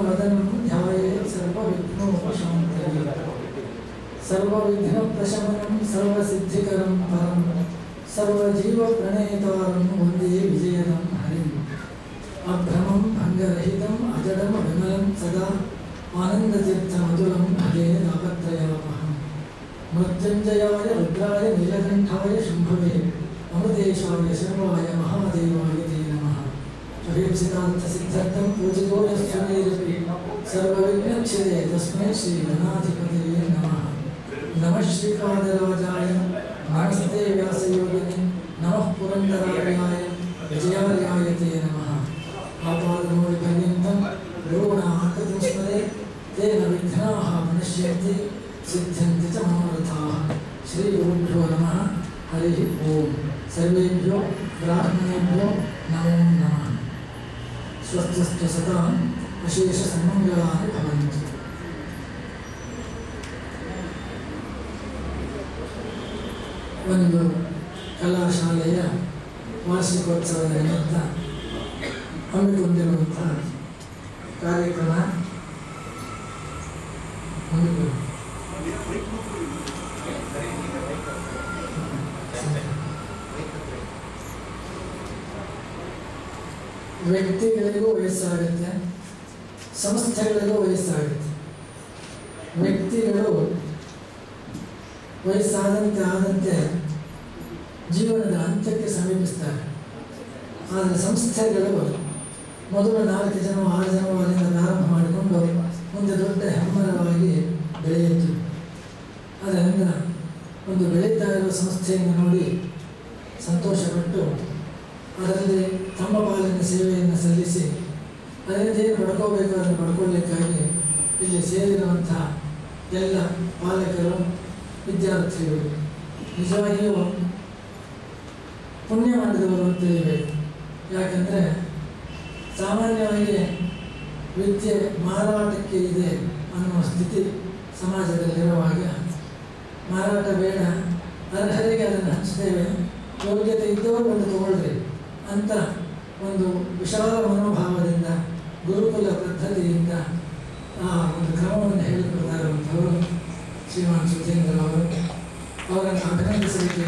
वदनं ध्यायेत् सर्वविघ्नोपशान्तये सर्वविघ्नप्रशमनं सर्वसिद्धिकरं परं सर्वजीवप्रणेतारं वन्दे विजयदं हरिम् अभ्रमं भङ्गरहितम् अजडं विमलं सदा आनन्दतीर्थमधुरं भजे तापत्रयावहम् मृत्युञ्जयाय रुद्राय नीलकण्ठाय शम्भवे अमृतेशाय शर्वाय महादेवाय ते नमः अभीप्सितार्थसिद्ध्यर्थं पूजितो यस्वमेरपि सर्वविघ्नच्छिदे तस्मै श्रीगणाधिपतये नमः नमः श्रीपादराजाय नमस्ते व्यासयोगिने नमः पुरन्दरायाय विजयार्याय ते नमः आपादमूलपर्यन्तं गुरूणाकृतिं स्मरे तेन विघ्नाः प्रणश्यन्ति सिद्ध्यन्ति च मनोरथाः श्रीगुरुभ्यो नमः हरिः ओम् सर्वेभ्यो ब्राह्मणेभ्यो नमो नमः स्वस्तस्तु सदाम् अशेषसन्मङ्गलानि भवन्तु ಒಂದು ಕಲಾಶಾಲೆಯ ವಾರ್ಷಿಕೋತ್ಸವದ ನಿಮಿತ್ತ ಹಮ್ಮಿಕೊಂಡಿರುವಂಥ ಕಾರ್ಯಕ್ರಮ ಹಮ್ಮಿಕೊಂಡು ವ್ಯಕ್ತಿಗಳಿಗೂ ವಯಸ್ಸಾಗುತ್ತೆ ಸಂಸ್ಥೆಗಳಿಗೂ ವಯಸ್ಸಾಗುತ್ತೆ ವ್ಯಕ್ತಿಗಳು ವಯಸ್ಸಾದಂತೆ ಆದಂತೆ ಜೀವನದ ಅಂತ್ಯಕ್ಕೆ ಸಮೀಪಿಸ್ತಾರೆ ಆದರೆ ಸಂಸ್ಥೆಗಳು ಮೊದಲು ನಾಲ್ಕು ಜನ ಆರು ಜನ ಅಲ್ಲಿಂದ ಪ್ರಾರಂಭ ಮಾಡಿಕೊಂಡು ಮುಂದೆ ದೊಡ್ಡ ಹೆಮ್ಮರವಾಗಿ ಬೆಳೆಯಿತು ಅದರಿಂದ ಒಂದು ಬೆಳೀತಾ ಇರುವ ಸಂಸ್ಥೆಯನ್ನು ನೋಡಿ ಸಂತೋಷಪಟ್ಟು ಅದರಲ್ಲಿ ತಮ್ಮ ಪಾಲಿನ ಸೇವೆಯನ್ನು ಸಲ್ಲಿಸಿ ಅದರಿಂದ ಏನು ಪಡ್ಕೋಬೇಕು ಅದನ್ನು ಪಡ್ಕೊಳ್ಳಿಕ್ಕಾಗಿ ಇಲ್ಲಿ ಸೇರಿರುವಂಥ ಎಲ್ಲ ಪಾಲಕರು ವಿದ್ಯಾರ್ಥಿಗಳು ನಿಜವಾಗಿಯೂ ಪುಣ್ಯ ಮಾಡಿದವರು ಅಂತ ತಿಳಿಬೇಕು ಯಾಕಂದರೆ ಸಾಮಾನ್ಯವಾಗಿ ವಿದ್ಯೆ ಮಾರಾಟಕ್ಕೆ ಇದೆ ಅನ್ನುವ ಸ್ಥಿತಿ ಸಮಾಜದಲ್ಲಿರುವಾಗ ಮಾರಾಟ ಬೇಡ ಅರ್ಹರಿಗೆ ಅದನ್ನು ಹಂಚ್ತೇವೆ ಯೋಗ್ಯತೆ ಇದ್ದವರು ಒಂದು ತಗೊಳ್ರಿ ಅಂತ ಒಂದು ವಿಶಾಲ ಮನೋಭಾವದಿಂದ ಗುರುಕುಲ ಪದ್ಧತಿಯಿಂದ ಆ ಒಂದು ಕ್ರಮವನ್ನು ಹೇಳಿಕೊಡ್ತಾ ಇರುವಂಥವರು ಶ್ರೀಮಾನ್ ಸುಧೀಂದ್ರ ಅವರು ಅವರನ್ನು ಅಭಿನಂದಿಸಲಿಕ್ಕೆ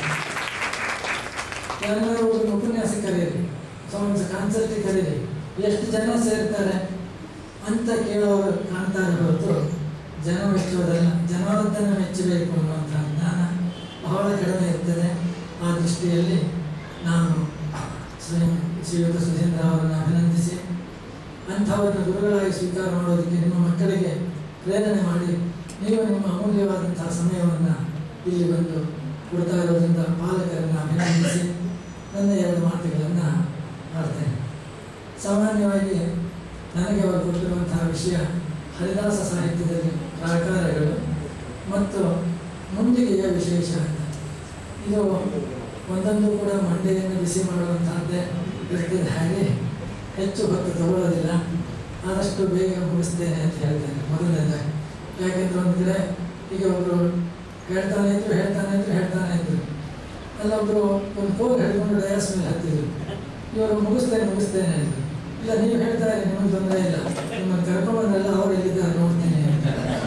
ಎಲ್ಲರೂ ಒಂದು ಉಪನ್ಯಾಸ ಕರೆಯಿರಿ ಒಂದು ಕಾನ್ಸರ್ಟ್ ಕರೀರಿ ಎಷ್ಟು ಜನ ಸೇರ್ತಾರೆ ಅಂತ ಕೇಳೋರು ಕಾಣ್ತಾರೆ ಹೊರತು ಜನ ಮೆಚ್ಚುವುದಲ್ಲ ಜನಾರ್ದನ ಮೆಚ್ಚಬೇಕು ಅನ್ನುವಂಥ ಜ್ಞಾನ ಬಹಳ ಕಡಿಮೆ ಇರ್ತದೆ ಆ ದೃಷ್ಟಿಯಲ್ಲಿ ನಾನು ಶ್ರೀ ಶ್ರೀಯುತ ಸುಧೀಂದ್ರ ಅವರನ್ನು ಅಭಿನಂದಿಸಿ ಅಂಥವರನ್ನು ಗುರುಗಳಾಗಿ ಸ್ವೀಕಾರ ಮಾಡೋದಕ್ಕೆ ನಿಮ್ಮ ಮಕ್ಕಳಿಗೆ ಪ್ರೇರಣೆ ಮಾಡಿ ನೀವು ನಿಮ್ಮ ಅಮೂಲ್ಯವಾದಂತಹ ಸಮಯವನ್ನು ಇಲ್ಲಿ ಬಂದು ಕೊಡ್ತಾ ಇರೋದ್ರಿಂದ ಪಾಲಕರನ್ನು ಅಭಿನಂದಿಸಿ ನನ್ನ ಎರಡು ಮಾತುಗಳನ್ನು ಮಾಡ್ತೇನೆ ಸಾಮಾನ್ಯವಾಗಿ ನನಗೆ ಅವರು ಕೊಟ್ಟಿರುವಂತಹ ವಿಷಯ ಹರಿದಾಸ ಸಾಹಿತ್ಯದಲ್ಲಿ ಪ್ರಾಕಾರಗಳು ಮತ್ತು ಮುಂದಿಗೆಯ ವಿಶೇಷ ಅಂತ ಇದು ಒಂದೊಂದು ಕೂಡ ಮಂಡೆಯನ್ನು ಬಿಸಿ ಮಾಡುವಂತಹದ್ದೇ ಇರ್ತದೆ ಹಾಗೆ ಹೆಚ್ಚು ಹೊತ್ತು ತಗೊಳ್ಳೋದಿಲ್ಲ ಆದಷ್ಟು ಬೇಗ ಮುಗಿಸ್ತೇನೆ ಅಂತ ಹೇಳ್ತೇನೆ ಮೊದಲನೇದಾಗಿ ಯಾಕೆಂದ್ರೆ ಒಂದು ಕಡೆ ಈಗ ಒಬ್ಬರು ಹೇಳ್ತಾನೆ ಇದ್ರು ಹೇಳ್ತಾನೆ ಇದ್ರು ಹೇಳ್ತಾನೆ ಇದ್ರು ಅಲ್ಲೊಬ್ರು ಒಂದು ಫೋನ್ ಹಿಡ್ಕೊಂಡು ಡಯಾಸ್ ಮೇಲೆ ಹತ್ತಿದ್ರು ಇವರು ಮುಗಿಸ್ತೇನೆ ಮುಗಿಸ್ತೇನೆ ಅಂದ್ರು ಇಲ್ಲ ನೀವು ಹೇಳ್ತಾ ಇರಿ ನಿಮಗೆ ತೊಂದರೆ ಇಲ್ಲ ನಿಮ್ಮನ್ನು ಕರ್ಕೊಂಡ್ಬಂದ್ರಲ್ಲ ಅವ್ರು ಎಲ್ಲಿದ್ದಾರೆ ನೋಡ್ತೇನೆ ಅಂತ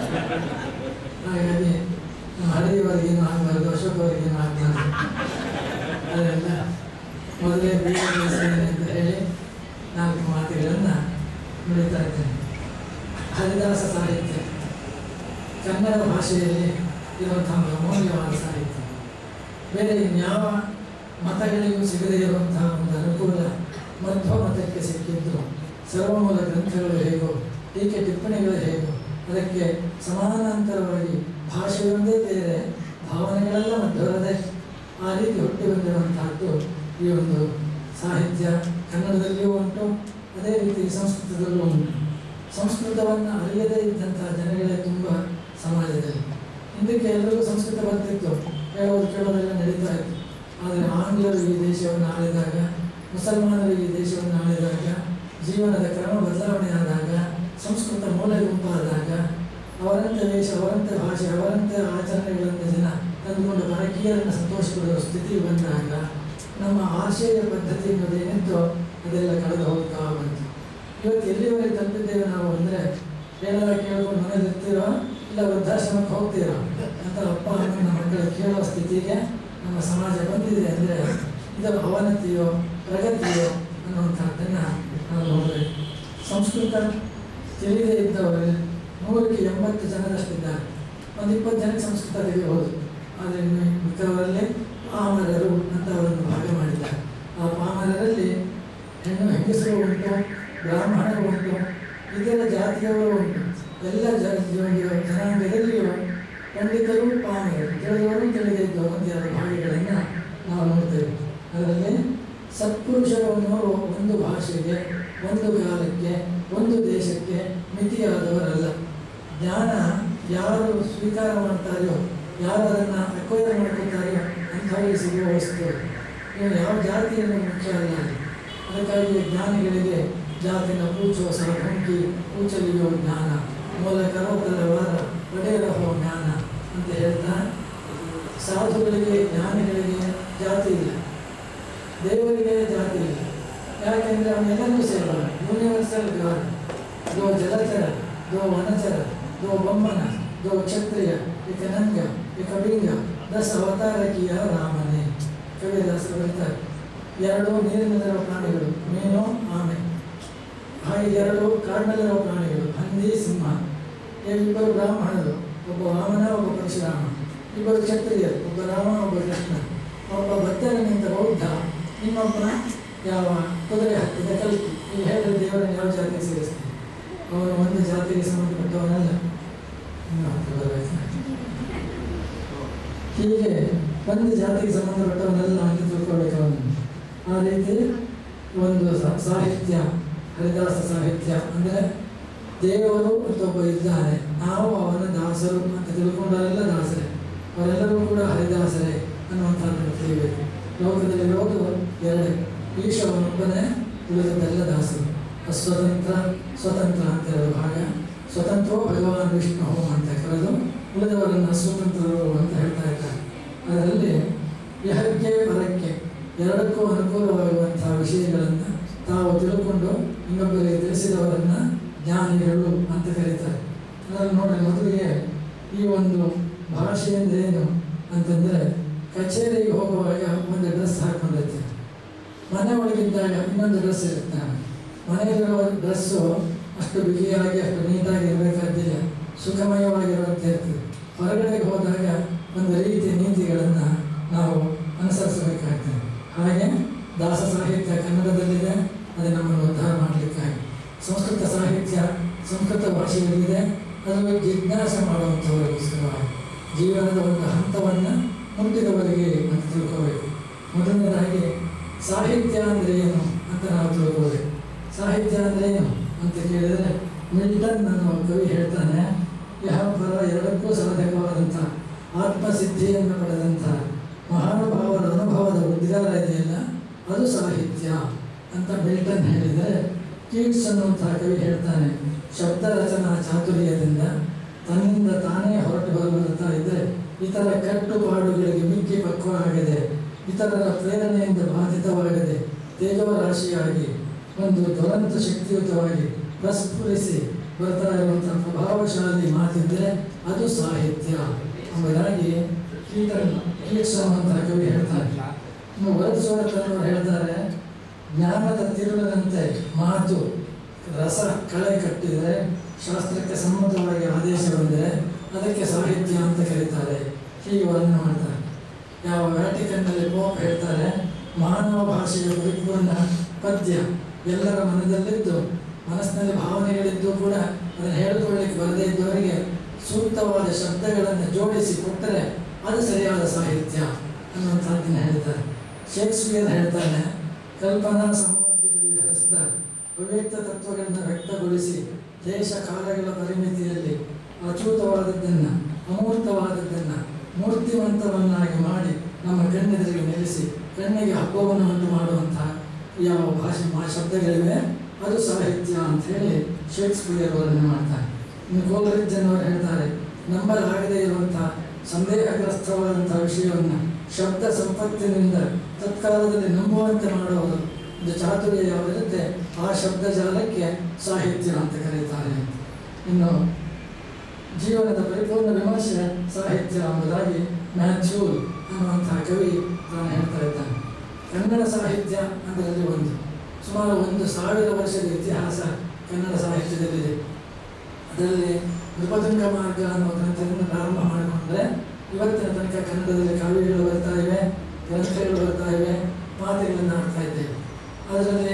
ಹಾಗಾಗಿ ನಮ್ಮ ಹಳದಿಯವರಿಗೇನು ಆಗಬಾರ್ದು ಅಶೋಕ್ ಅವರಿಗೇನು ಆಗಬಾರ್ದು ಅದರಿಂದ ಮೊದಲೇ ಬೇಗ ಮುಗಿಸ್ತೇನೆ ಅಂತ ಹೇಳಿ ನಾಲ್ಕು ಮಾತುಗಳನ್ನು ನುಡಿತಾ ಇದ್ದೇನೆ ಹರಿದಾಸ ಸಾಹಿತ್ಯ ಕನ್ನಡ ಭಾಷೆಯಲ್ಲಿ ಇರುವಂತಹ ಒಂದು ಅಮೂಲ್ಯವಾದ ಸಾಹಿತ್ಯ ಬೇರೆ ಇನ್ಯಾವ ಮತಗಳಿಗೂ ಸಿಗದೇ ಇರುವಂತಹ ಒಂದು ಅನುಕೂಲ ಮಧ್ವ ಮತಕ್ಕೆ ಸಿಕ್ಕಿದ್ದು ಸರ್ವಮೂಲ ಗ್ರಂಥಗಳು ಹೇಗೋ ಟೀಕೆ ಟಿಪ್ಪಣಿಗಳು ಹೇಗೋ ಅದಕ್ಕೆ ಸಮಾನಾಂತರವಾಗಿ ಭಾಷೆಯೊಂದೇ ಬೇರೆ ಭಾವನೆಗಳೆಲ್ಲ ಮಧ್ವರದೇ ಆ ರೀತಿ ಹುಟ್ಟಿ ಬಂದಿರುವಂತಹದ್ದು ಈ ಒಂದು ಸಾಹಿತ್ಯ ಕನ್ನಡದಲ್ಲಿಯೂ ಉಂಟು ಅದೇ ರೀತಿ ಸಂಸ್ಕೃತದಲ್ಲೂ ಉಂಟು ಸಂಸ್ಕೃತವನ್ನು ಅರಿಯದೇ ಇದ್ದಂತಹ ಜನಗಳೇ ತುಂಬ ಸಮಾಜದಲ್ಲಿ ಹಿಂದಕ್ಕೆ ಎಲ್ಲರಿಗೂ ಸಂಸ್ಕೃತ ಬರ್ತಿತ್ತು ಹೇಳೋದು ಕೇಳೋದೆಲ್ಲ ನಡೀತಾ ಇತ್ತು ಆದರೆ ಆಂಗ್ಲರು ಈ ದೇಶವನ್ನು ಆಳಿದಾಗ ಮುಸಲ್ಮಾನರು ಈ ದೇಶವನ್ನು ಆಳಿದಾಗ ಜೀವನದ ಕ್ರಮ ಬದಲಾವಣೆ ಆದಾಗ ಸಂಸ್ಕೃತ ಮೂಲ ಗುಂಪಾದಾಗ ಅವರಂತೆ ವೇಷ ಅವರಂತೆ ಭಾಷೆ ಅವರಂತೆ ಆಚರಣೆಗಳಂತೆ ಜನ ತಂದುಕೊಂಡು ಪರಕೀಯರನ್ನು ಸಂತೋಷಪಡುವ ಸ್ಥಿತಿ ಬಂದಾಗ ನಮ್ಮ ಆಶಯ ಪದ್ಧತಿ ಅನ್ನೋದೇನಿತ್ತು ಅದೆಲ್ಲ ಕಳೆದು ಹೋಗ್ತಾ ಬಂತು ಇವತ್ತು ಎಲ್ಲಿವರೆಗೆ ತಲುಪಿದ್ದೇವೆ ನಾವು ಅಂದರೆ ಹೇಳೋದ ಕೇಳ್ಕೊಂಡು ಮನೇಲಿ ಇರ್ತೀರೋ ಇಲ್ಲ ವೃದ್ಧಾಶ್ರಮಕ್ಕೆ ಹೋಗ್ತೀರೋ ಅಂತ ಅಪ್ಪ ಅಮ್ಮನ ಮಕ್ಕಳು ಕೇಳೋ ಸ್ಥಿತಿಗೆ ನಮ್ಮ ಸಮಾಜ ಬಂದಿದೆ ಅಂದರೆ ಇದು ಅವನತಿಯೋ ಪ್ರಗತಿಯೋ ಅನ್ನುವಂಥದ್ದನ್ನು ನಾವು ನೋಡಬೇಕು ಸಂಸ್ಕೃತ ತಿಳಿದೇ ಇದ್ದವರು ನೂರಕ್ಕೆ ಎಂಬತ್ತು ಜನರಷ್ಟಿದ್ದಾರೆ ಒಂದು ಇಪ್ಪತ್ತು ಜನಕ್ಕೆ ಸಂಸ್ಕೃತ ತಿಳಿಯಬಹುದು ಆದರೆ ಇನ್ನು ಮಿಕ್ಕವರಲ್ಲಿ ಪಾಮರರು ಅಂತ ಅವರನ್ನು ಭಾಗ ಮಾಡಿದ್ದಾರೆ ಆ ಪಾಮರರಲ್ಲಿ ಹೆಣ್ಣು ಹೆಂಗಸರು ಉಂಟು ಬ್ರಾಹ್ಮಣರು ಉಂಟು ಇತರ ಜಾತಿಯವರು ಉಂಟು ಎಲ್ಲ ಜ- ಜ- ಜನಾಂಗದಲ್ಲಿಯೂ ಪಂಡಿತರು ಪಾಮರರು ತಿಳಿದವರು ತಿಳಿದೇ ಇದ್ದವರು ಅಂತ ಎರಡು ಭಾಗಗಳನ್ನು ನಾವು ನೋಡ್ತೇವೆ ಅದರಲ್ಲಿ ಸತ್ಪುರುಷರು ಅನ್ನೋರು ಒಂದು ಭಾಷೆಗೆ ಒಂದು ಕಾಲಕ್ಕೆ ಒಂದು ದೇಶಕ್ಕೆ ಮಿತಿಯಾದವರಲ್ಲ ಜ್ಞಾನ ಯಾರು ಸ್ವೀಕಾರ ಮಾಡ್ತಾರೆಯೋ ಯಾರು ಅದನ್ನು ಅಕ್ವೈರ್ ಮಾಡ್ಕೊತಾರೆಯೋ ಅಂಥವರಿಗೆ ಸಿಗುವ ವಸ್ತು ಇನ್ನು ಯಾವ ಜಾತಿಯನ್ನು ಮುಖ್ಯ ಅಲ್ಲ ಅಲ್ಲಿ. ಅದಕ್ಕಾಗಿ ಜ್ಞಾನಿಗಳಿಗೆ ಜಾತಿನ ಪೂಚೋ ಸರಹುಂಕಿ ಪೂಚಲಿಯೋ ಜ್ಞಾನ ಮೂಲ ಕರೋತಲವಾರ ಒಡೆಯರಹೋ ಜ್ಞಾನ ಅಂತ ಹೇಳ್ತಾ ಸಾಧುಗಳಿಗೆ ಜ್ಞಾನಿಗಳಿಗೆ ಜಾತಿ ಇಲ್ಲ ದೇವರಿಗೆ ಜಾತಿ ಇಲ್ಲ ಯಾಕೆಂದರೆ ಅವನೆಲ್ಲರೂ ಸೇವ ಯೂನಿವರ್ಸಲ್ ಗಾಡ್ ದೋ ಜಲಚರ ದೋ ವನಚರ ದೋ ಬೊಮ್ಮನ ದೋ ಕ್ಷತ್ರಿಯ ಇಕ ನಂಗ ಇಕ ಬಿಂಗ ದಸ ಅವತಾರಕಿಯ ರಾಮನೇ ಕವಿದಾಸರು ಬರೀತಾರೆ ಎರಡು ನೀರಿನಲ್ಲಿರುವ ಪ್ರಾಣಿಗಳು ಮೀನು ಆಮೆ ಹಾಗೆ ಎರಡು ಕಾಡಿನಲ್ಲಿರುವ ಪ್ರಾಣಿಗಳು ಹಂದಿ ಸಿಂಹ ಇಬ್ಬರು ಬ್ರಾಹ್ಮಣರು ಒಬ್ಬ ವಾಮನ ಒಬ್ಬ ಪರಶುರಾಮ ಇಬ್ಬರು ಕ್ಷತ್ರಿಯರು ಒಬ್ಬ ರಾಮ ಒಬ್ಬ ಕೃಷ್ಣ ಒಬ್ಬ ಭಕ್ತರನಿಂದ ಬೌದ್ಧ ಇನ್ನೊಬ್ಬ ಯಾವ ಕುದುರೆ ಹತ್ತಿದ ಕಲ್ಕಿ ಈ ಹೇಳಿದ ದೇವರನ್ನು ಯಾವ ಜಾತಿಗೆ ಸೇರಿಸ್ತಾರೆ ಅವನು ಒಂದು ಜಾತಿಗೆ ಸಂಬಂಧಪಟ್ಟವನಲ್ಲ ಇನ್ನು ಹತ್ರ ಬರ್ಬೇಕು. ಹೀಗೆ ಒಂದು ಜಾತಿಗೆ ಸಂಬಂಧಪಟ್ಟವನೆಲ್ಲ ಅಂತ ತಿಳ್ಕೊಳ್ಬೇಕು ಅವನು ಆ ರೀತಿ ಒಂದು ಸಾ- ಸಾಹಿತ್ಯ ಹರಿದಾಸ ಸಾಹಿತ್ಯ ಅಂದರೆ ದೇವರು ಅಂತ ಒಬ್ಬ ಇದ್ದಾನೆ ನಾವು ಅವನ ದಾಸರು ಅಂತ ತಿಳ್ಕೊಂಡವರೆಲ್ಲ ದಾಸರೇ ಅವರೆಲ್ಲರೂ ಕೂಡ ಹರಿದಾಸರೇ ಅನ್ನುವಂಥದ್ದನ್ನು ತಿಳಿಯಬೇಕು ಲೋಕದಲ್ಲಿರೋದು ಎರಡೇ ಈಶವನೊಬ್ಬನೇ ಉಳಿದದ್ದೆಲ್ಲ ದಾಸರು ಅಸ್ವತಂತ್ರ ಸ್ವತಂತ್ರ ಅಂತ ಹೇಳೋ ಭಾಗ ಸ್ವತಂತ್ರೋ ಭಗವಾನ್ ವಿಷ್ಣು ಅಂತ ಕರೆದು ಉಳಿದವರನ್ನು ಸ್ವತಂತ್ರರು ಅಂತ ಹೇಳ್ತಾ ಇದ್ದಾರೆ ಅದರಲ್ಲಿ ಇಹಕ್ಕೆ ಪರಕ್ಕೆ ಎರಡಕ್ಕೂ ಅನುಕೂಲವಾಗುವಂತಹ ವಿಷಯಗಳನ್ನು ತಾವು ತಿಳ್ಕೊಂಡು ಇನ್ನೊಬ್ಬರಿಗೆ ತಿಳಿಸಿದವರನ್ನ ಜ್ಞಾನಿಗಳು ಅಂತ ಕರೀತಾರೆ ಅದನ್ನು ನೋಡಿ ಮೊದಲಿಗೆ ಈ ಒಂದು ಭಾಷೆ ಅಂದ್ರೆ ಏನು ಅಂತಂದರೆ ಕಚೇರಿಗೆ ಹೋಗುವಾಗ ಒಂದು ಡ್ರೆಸ್ ಹಾಕೊಂಡಿರ್ತೀವಿ ಮನೆ ಒಳಗಿದ್ದಾಗ ಇನ್ನೊಂದು ಡ್ರೆಸ್ ಇರುತ್ತೆ ಮನೆಯಲ್ಲಿರುವ ಡ್ರೆಸ್ಸು ಅಷ್ಟು ಬಿಗಿಯಾಗಿ ಅಷ್ಟು ನೀಟಾಗಿ ಇರಬೇಕಾದ್ದಿಲ್ಲ ಸುಖಮಯವಾಗಿರುವಂತೆ ಇರ್ತದೆ ಹೊರಗಡೆಗೆ ಹೋದಾಗ ಒಂದು ರೀತಿಯ ನೀತಿಗಳನ್ನು ನಾವು ಅನುಸರಿಸಬೇಕಾಗ್ತದೆ ಹಾಗೆ ದಾಸ ಸಾಹಿತ್ಯ ಕನ್ನಡದಲ್ಲಿದೆ ಅದು ನಮ್ಮನ್ನು ಉದ್ಧಾರ ಮಾಡಲಿಕ್ಕಾಗಿ ಸಂಸ್ಕೃತ ಸಾಹಿತ್ಯ ಸಂಸ್ಕೃತ ಭಾಷೆಯಲ್ಲಿದೆ ಅದು ಜಿಜ್ಞಾಸೆ ಮಾಡುವಂಥವರಿಗೋಸ್ಕರವಾಗಿ ಜೀವನದ ಒಂದು ಹಂತವನ್ನು ಮುಟ್ಟಿದವರಿಗೆ ಅಂತ ತಿಳ್ಕೋಬೇಕು ಮೊದಲನೇದಾಗಿ ಸಾಹಿತ್ಯ ಅಂದರೆ ಏನು ಅಂತ ನಾವು ತಿಳ್ಕೋಬೇಕು ಸಾಹಿತ್ಯ ಅಂದರೆ ಏನು ಅಂತ ಕೇಳಿದರೆ ಮಿಲ್ಟನ್ ಅನ್ನುವ ಕವಿ ಹೇಳ್ತಾನೆ ಯಹ ಪರ ಎರಡಕ್ಕೂ ಸಾಧಕವಾದಂಥ ಆತ್ಮಸಿದ್ಧಿಯನ್ನು ಪಡೆದಂಥ ಮಹಾನುಭಾವರ ಅನುಭವದ ಉದ್ಗಾರ ಇದೆಯಲ್ಲ ಅದು ಸಾಹಿತ್ಯ ಅಂತ ಮಿಲ್ಟನ್ ಹೇಳಿದರೆ ಕೀಟ್ಸ್ ಅನ್ನುವಂತಹ ಕವಿ ಹೇಳ್ತಾನೆ ಶಬ್ದ ರಚನಾ ಚಾತುರ್ಯದಿಂದ ತನ್ನಿಂದ ತಾನೇ ಹೊರಟು ಬರುತ್ತಾ ಇದ್ದರೆ ಇತರ ಕಟ್ಟುಪಾಡುಗಳಿಗೆ ಮಿಕ್ಕಿ ಪಕ್ವವಾಗದೆ ಇತರರ ಪ್ರೇರಣೆಯಿಂದ ಬಾಧಿತವಾಗದೆ ತೇಜೋರಾಶಿಯಾಗಿ ಒಂದು ಜ್ವಲಂತ ಶಕ್ತಿಯುತವಾಗಿ ಪ್ರಸ್ಫುರಿಸಿ ಬರ್ತಾ ಇರುವಂತಹ ಪ್ರಭಾವಶಾಲಿ ಮಾತಿದ್ದರೆ ಅದು ಸಾಹಿತ್ಯ ಎಂಬುದಾಗಿ ಕೀಟನ್ ಕೀಟ್ಸ್ ಅನ್ನುವಂತಹ ಕವಿ ಹೇಳ್ತಾರೆ ಇನ್ನು ವರ್ಡ್ಸ್ವರ್ತ್ ಅನ್ನೋರು ಹೇಳ್ತಾರೆ ಜ್ಞಾನದ ತಿರುಳಿನಂತೆ ಮಾತು ರಸ ಕಳೆ ಕಟ್ಟಿದರೆ ಶಾಸ್ತ್ರಕ್ಕೆ ಸಮ್ಮತವಾಗಿ ಆದೇಶ ಬಂದರೆ ಅದಕ್ಕೆ ಸಾಹಿತ್ಯ ಅಂತ ಕರೀತಾರೆ ಹೀಗೆ ವರ್ಣನೆ ಮಾಡ್ತಾರೆ ಯಾವ ವ್ಯಾಟಿಕನ್ನಲ್ಲಿ ಪೋಪ್ ಹೇಳ್ತಾರೆ ಮಾನವ ಭಾಷೆಯ ಪರಿಪೂರ್ಣ ಪದ್ಯ ಎಲ್ಲರ ಮನದಲ್ಲಿದ್ದು ಮನಸ್ಸಿನಲ್ಲಿ ಭಾವನೆಗಳಿದ್ದು ಕೂಡ ಅದನ್ನು ಹೇಳಿಕೊಳ್ಳಿಕ್ಕೆ ಬರದೇ ಇದ್ದವರಿಗೆ ಸೂಕ್ತವಾದ ಶಬ್ದಗಳನ್ನು ಜೋಡಿಸಿ ಕೊಟ್ಟರೆ ಅದು ಸರಿಯಾದ ಸಾಹಿತ್ಯ ಅನ್ನುವಂಥದ್ದನ್ನು ಹೇಳ್ತಾರೆ ಶೇಕ್ಸ್ಪಿಯರ್ ಹೇಳ್ತಾನೆ ಕಲ್ಪನಾ ಸಮೂಹದಲ್ಲಿ ವಿಹರಿಸಿದ ಅವ್ಯಕ್ತ ತತ್ವಗಳನ್ನು ವ್ಯಕ್ತಗೊಳಿಸಿ ದೇಶ ಕಾಲಗಳ ಪರಿಮಿತಿಯಲ್ಲಿ ಅಚೂತವಾದದ್ದನ್ನು ಅಮೂರ್ತವಾದದ್ದನ್ನು ಮೂರ್ತಿವಂತವನ್ನಾಗಿ ಮಾಡಿ ನಮ್ಮ ಕಣ್ಣೆದುರಿಗೆ ನಿಲ್ಲಿಸಿ ಕಣ್ಣಿಗೆ ಹಬ್ಬವನ್ನು ಉಂಟು ಮಾಡುವಂತಹ ಯಾವ ಭಾಷೆ ಮಾ ಶಬ್ದಗಳಿವೆ ಅದು ಸಾಹಿತ್ಯ ಅಂತ ಹೇಳಿ ಶೇಕ್ಸ್ಪಿಯರ್ ವರ್ಣನೆ ಮಾಡ್ತಾರೆ ಇನ್ನು ಕೋಲರಿಜ್ ಅನ್ನೋರು ಹೇಳ್ತಾರೆ ನಂಬಲಾಗದೇ ಇರುವಂತಹ ಸಂದೇಹಗ್ರಸ್ತವಾದಂತಹ ವಿಷಯವನ್ನು ಶಬ್ದ ಸಂಪತ್ತಿನಿಂದ ತತ್ಕಾಲದಲ್ಲಿ ನಂಬುವಂತೆ ಮಾಡುವುದು ಒಂದು ಚಾತುರ್ಯ ಯಾವುದಿರುತ್ತೆ ಆ ಶಬ್ದ ಜಾಲಕ್ಕೆ ಸಾಹಿತ್ಯ ಅಂತ ಕರೀತಾರೆ ಇನ್ನು ಜೀವನದ ಪರಿಪೂರ್ಣ ವಿಮರ್ಶೆ ಸಾಹಿತ್ಯ ಎಂಬುದಾಗಿ ಮ್ಯಾಥ್ಯೂ ಅನ್ನುವಂತಹ ಕವಿ ತಾನು ಹೇಳ್ತಾ ಇದ್ದಾನೆ ಕನ್ನಡ ಸಾಹಿತ್ಯ ಅದರಲ್ಲಿ ಒಂದು ಸುಮಾರು ಒಂದು ಸಾವಿರ ವರ್ಷದ ಇತಿಹಾಸ ಕನ್ನಡ ಸಾಹಿತ್ಯದಲ್ಲಿದೆ ಅದರಲ್ಲಿ ನೃಪತುಂಗ ಮಾರ್ಗ ಅನ್ನುವ ಗ್ರಂಥದಿಂದ ಪ್ರಾರಂಭ ಮಾಡಿಕೊಂಡ್ರೆ ಇವತ್ತಿನ ತನಕ ಕನ್ನಡದಲ್ಲಿ ಕಾವ್ಯಗಳು ಬರ್ತಾ ಇವೆ ಗ್ರಂಥಗಳು ಬರ್ತಾ ಇವೆ ಮಾತುಗಳನ್ನು ಆಡ್ತಾ ಇದ್ದೇವೆ ಅದರಲ್ಲಿ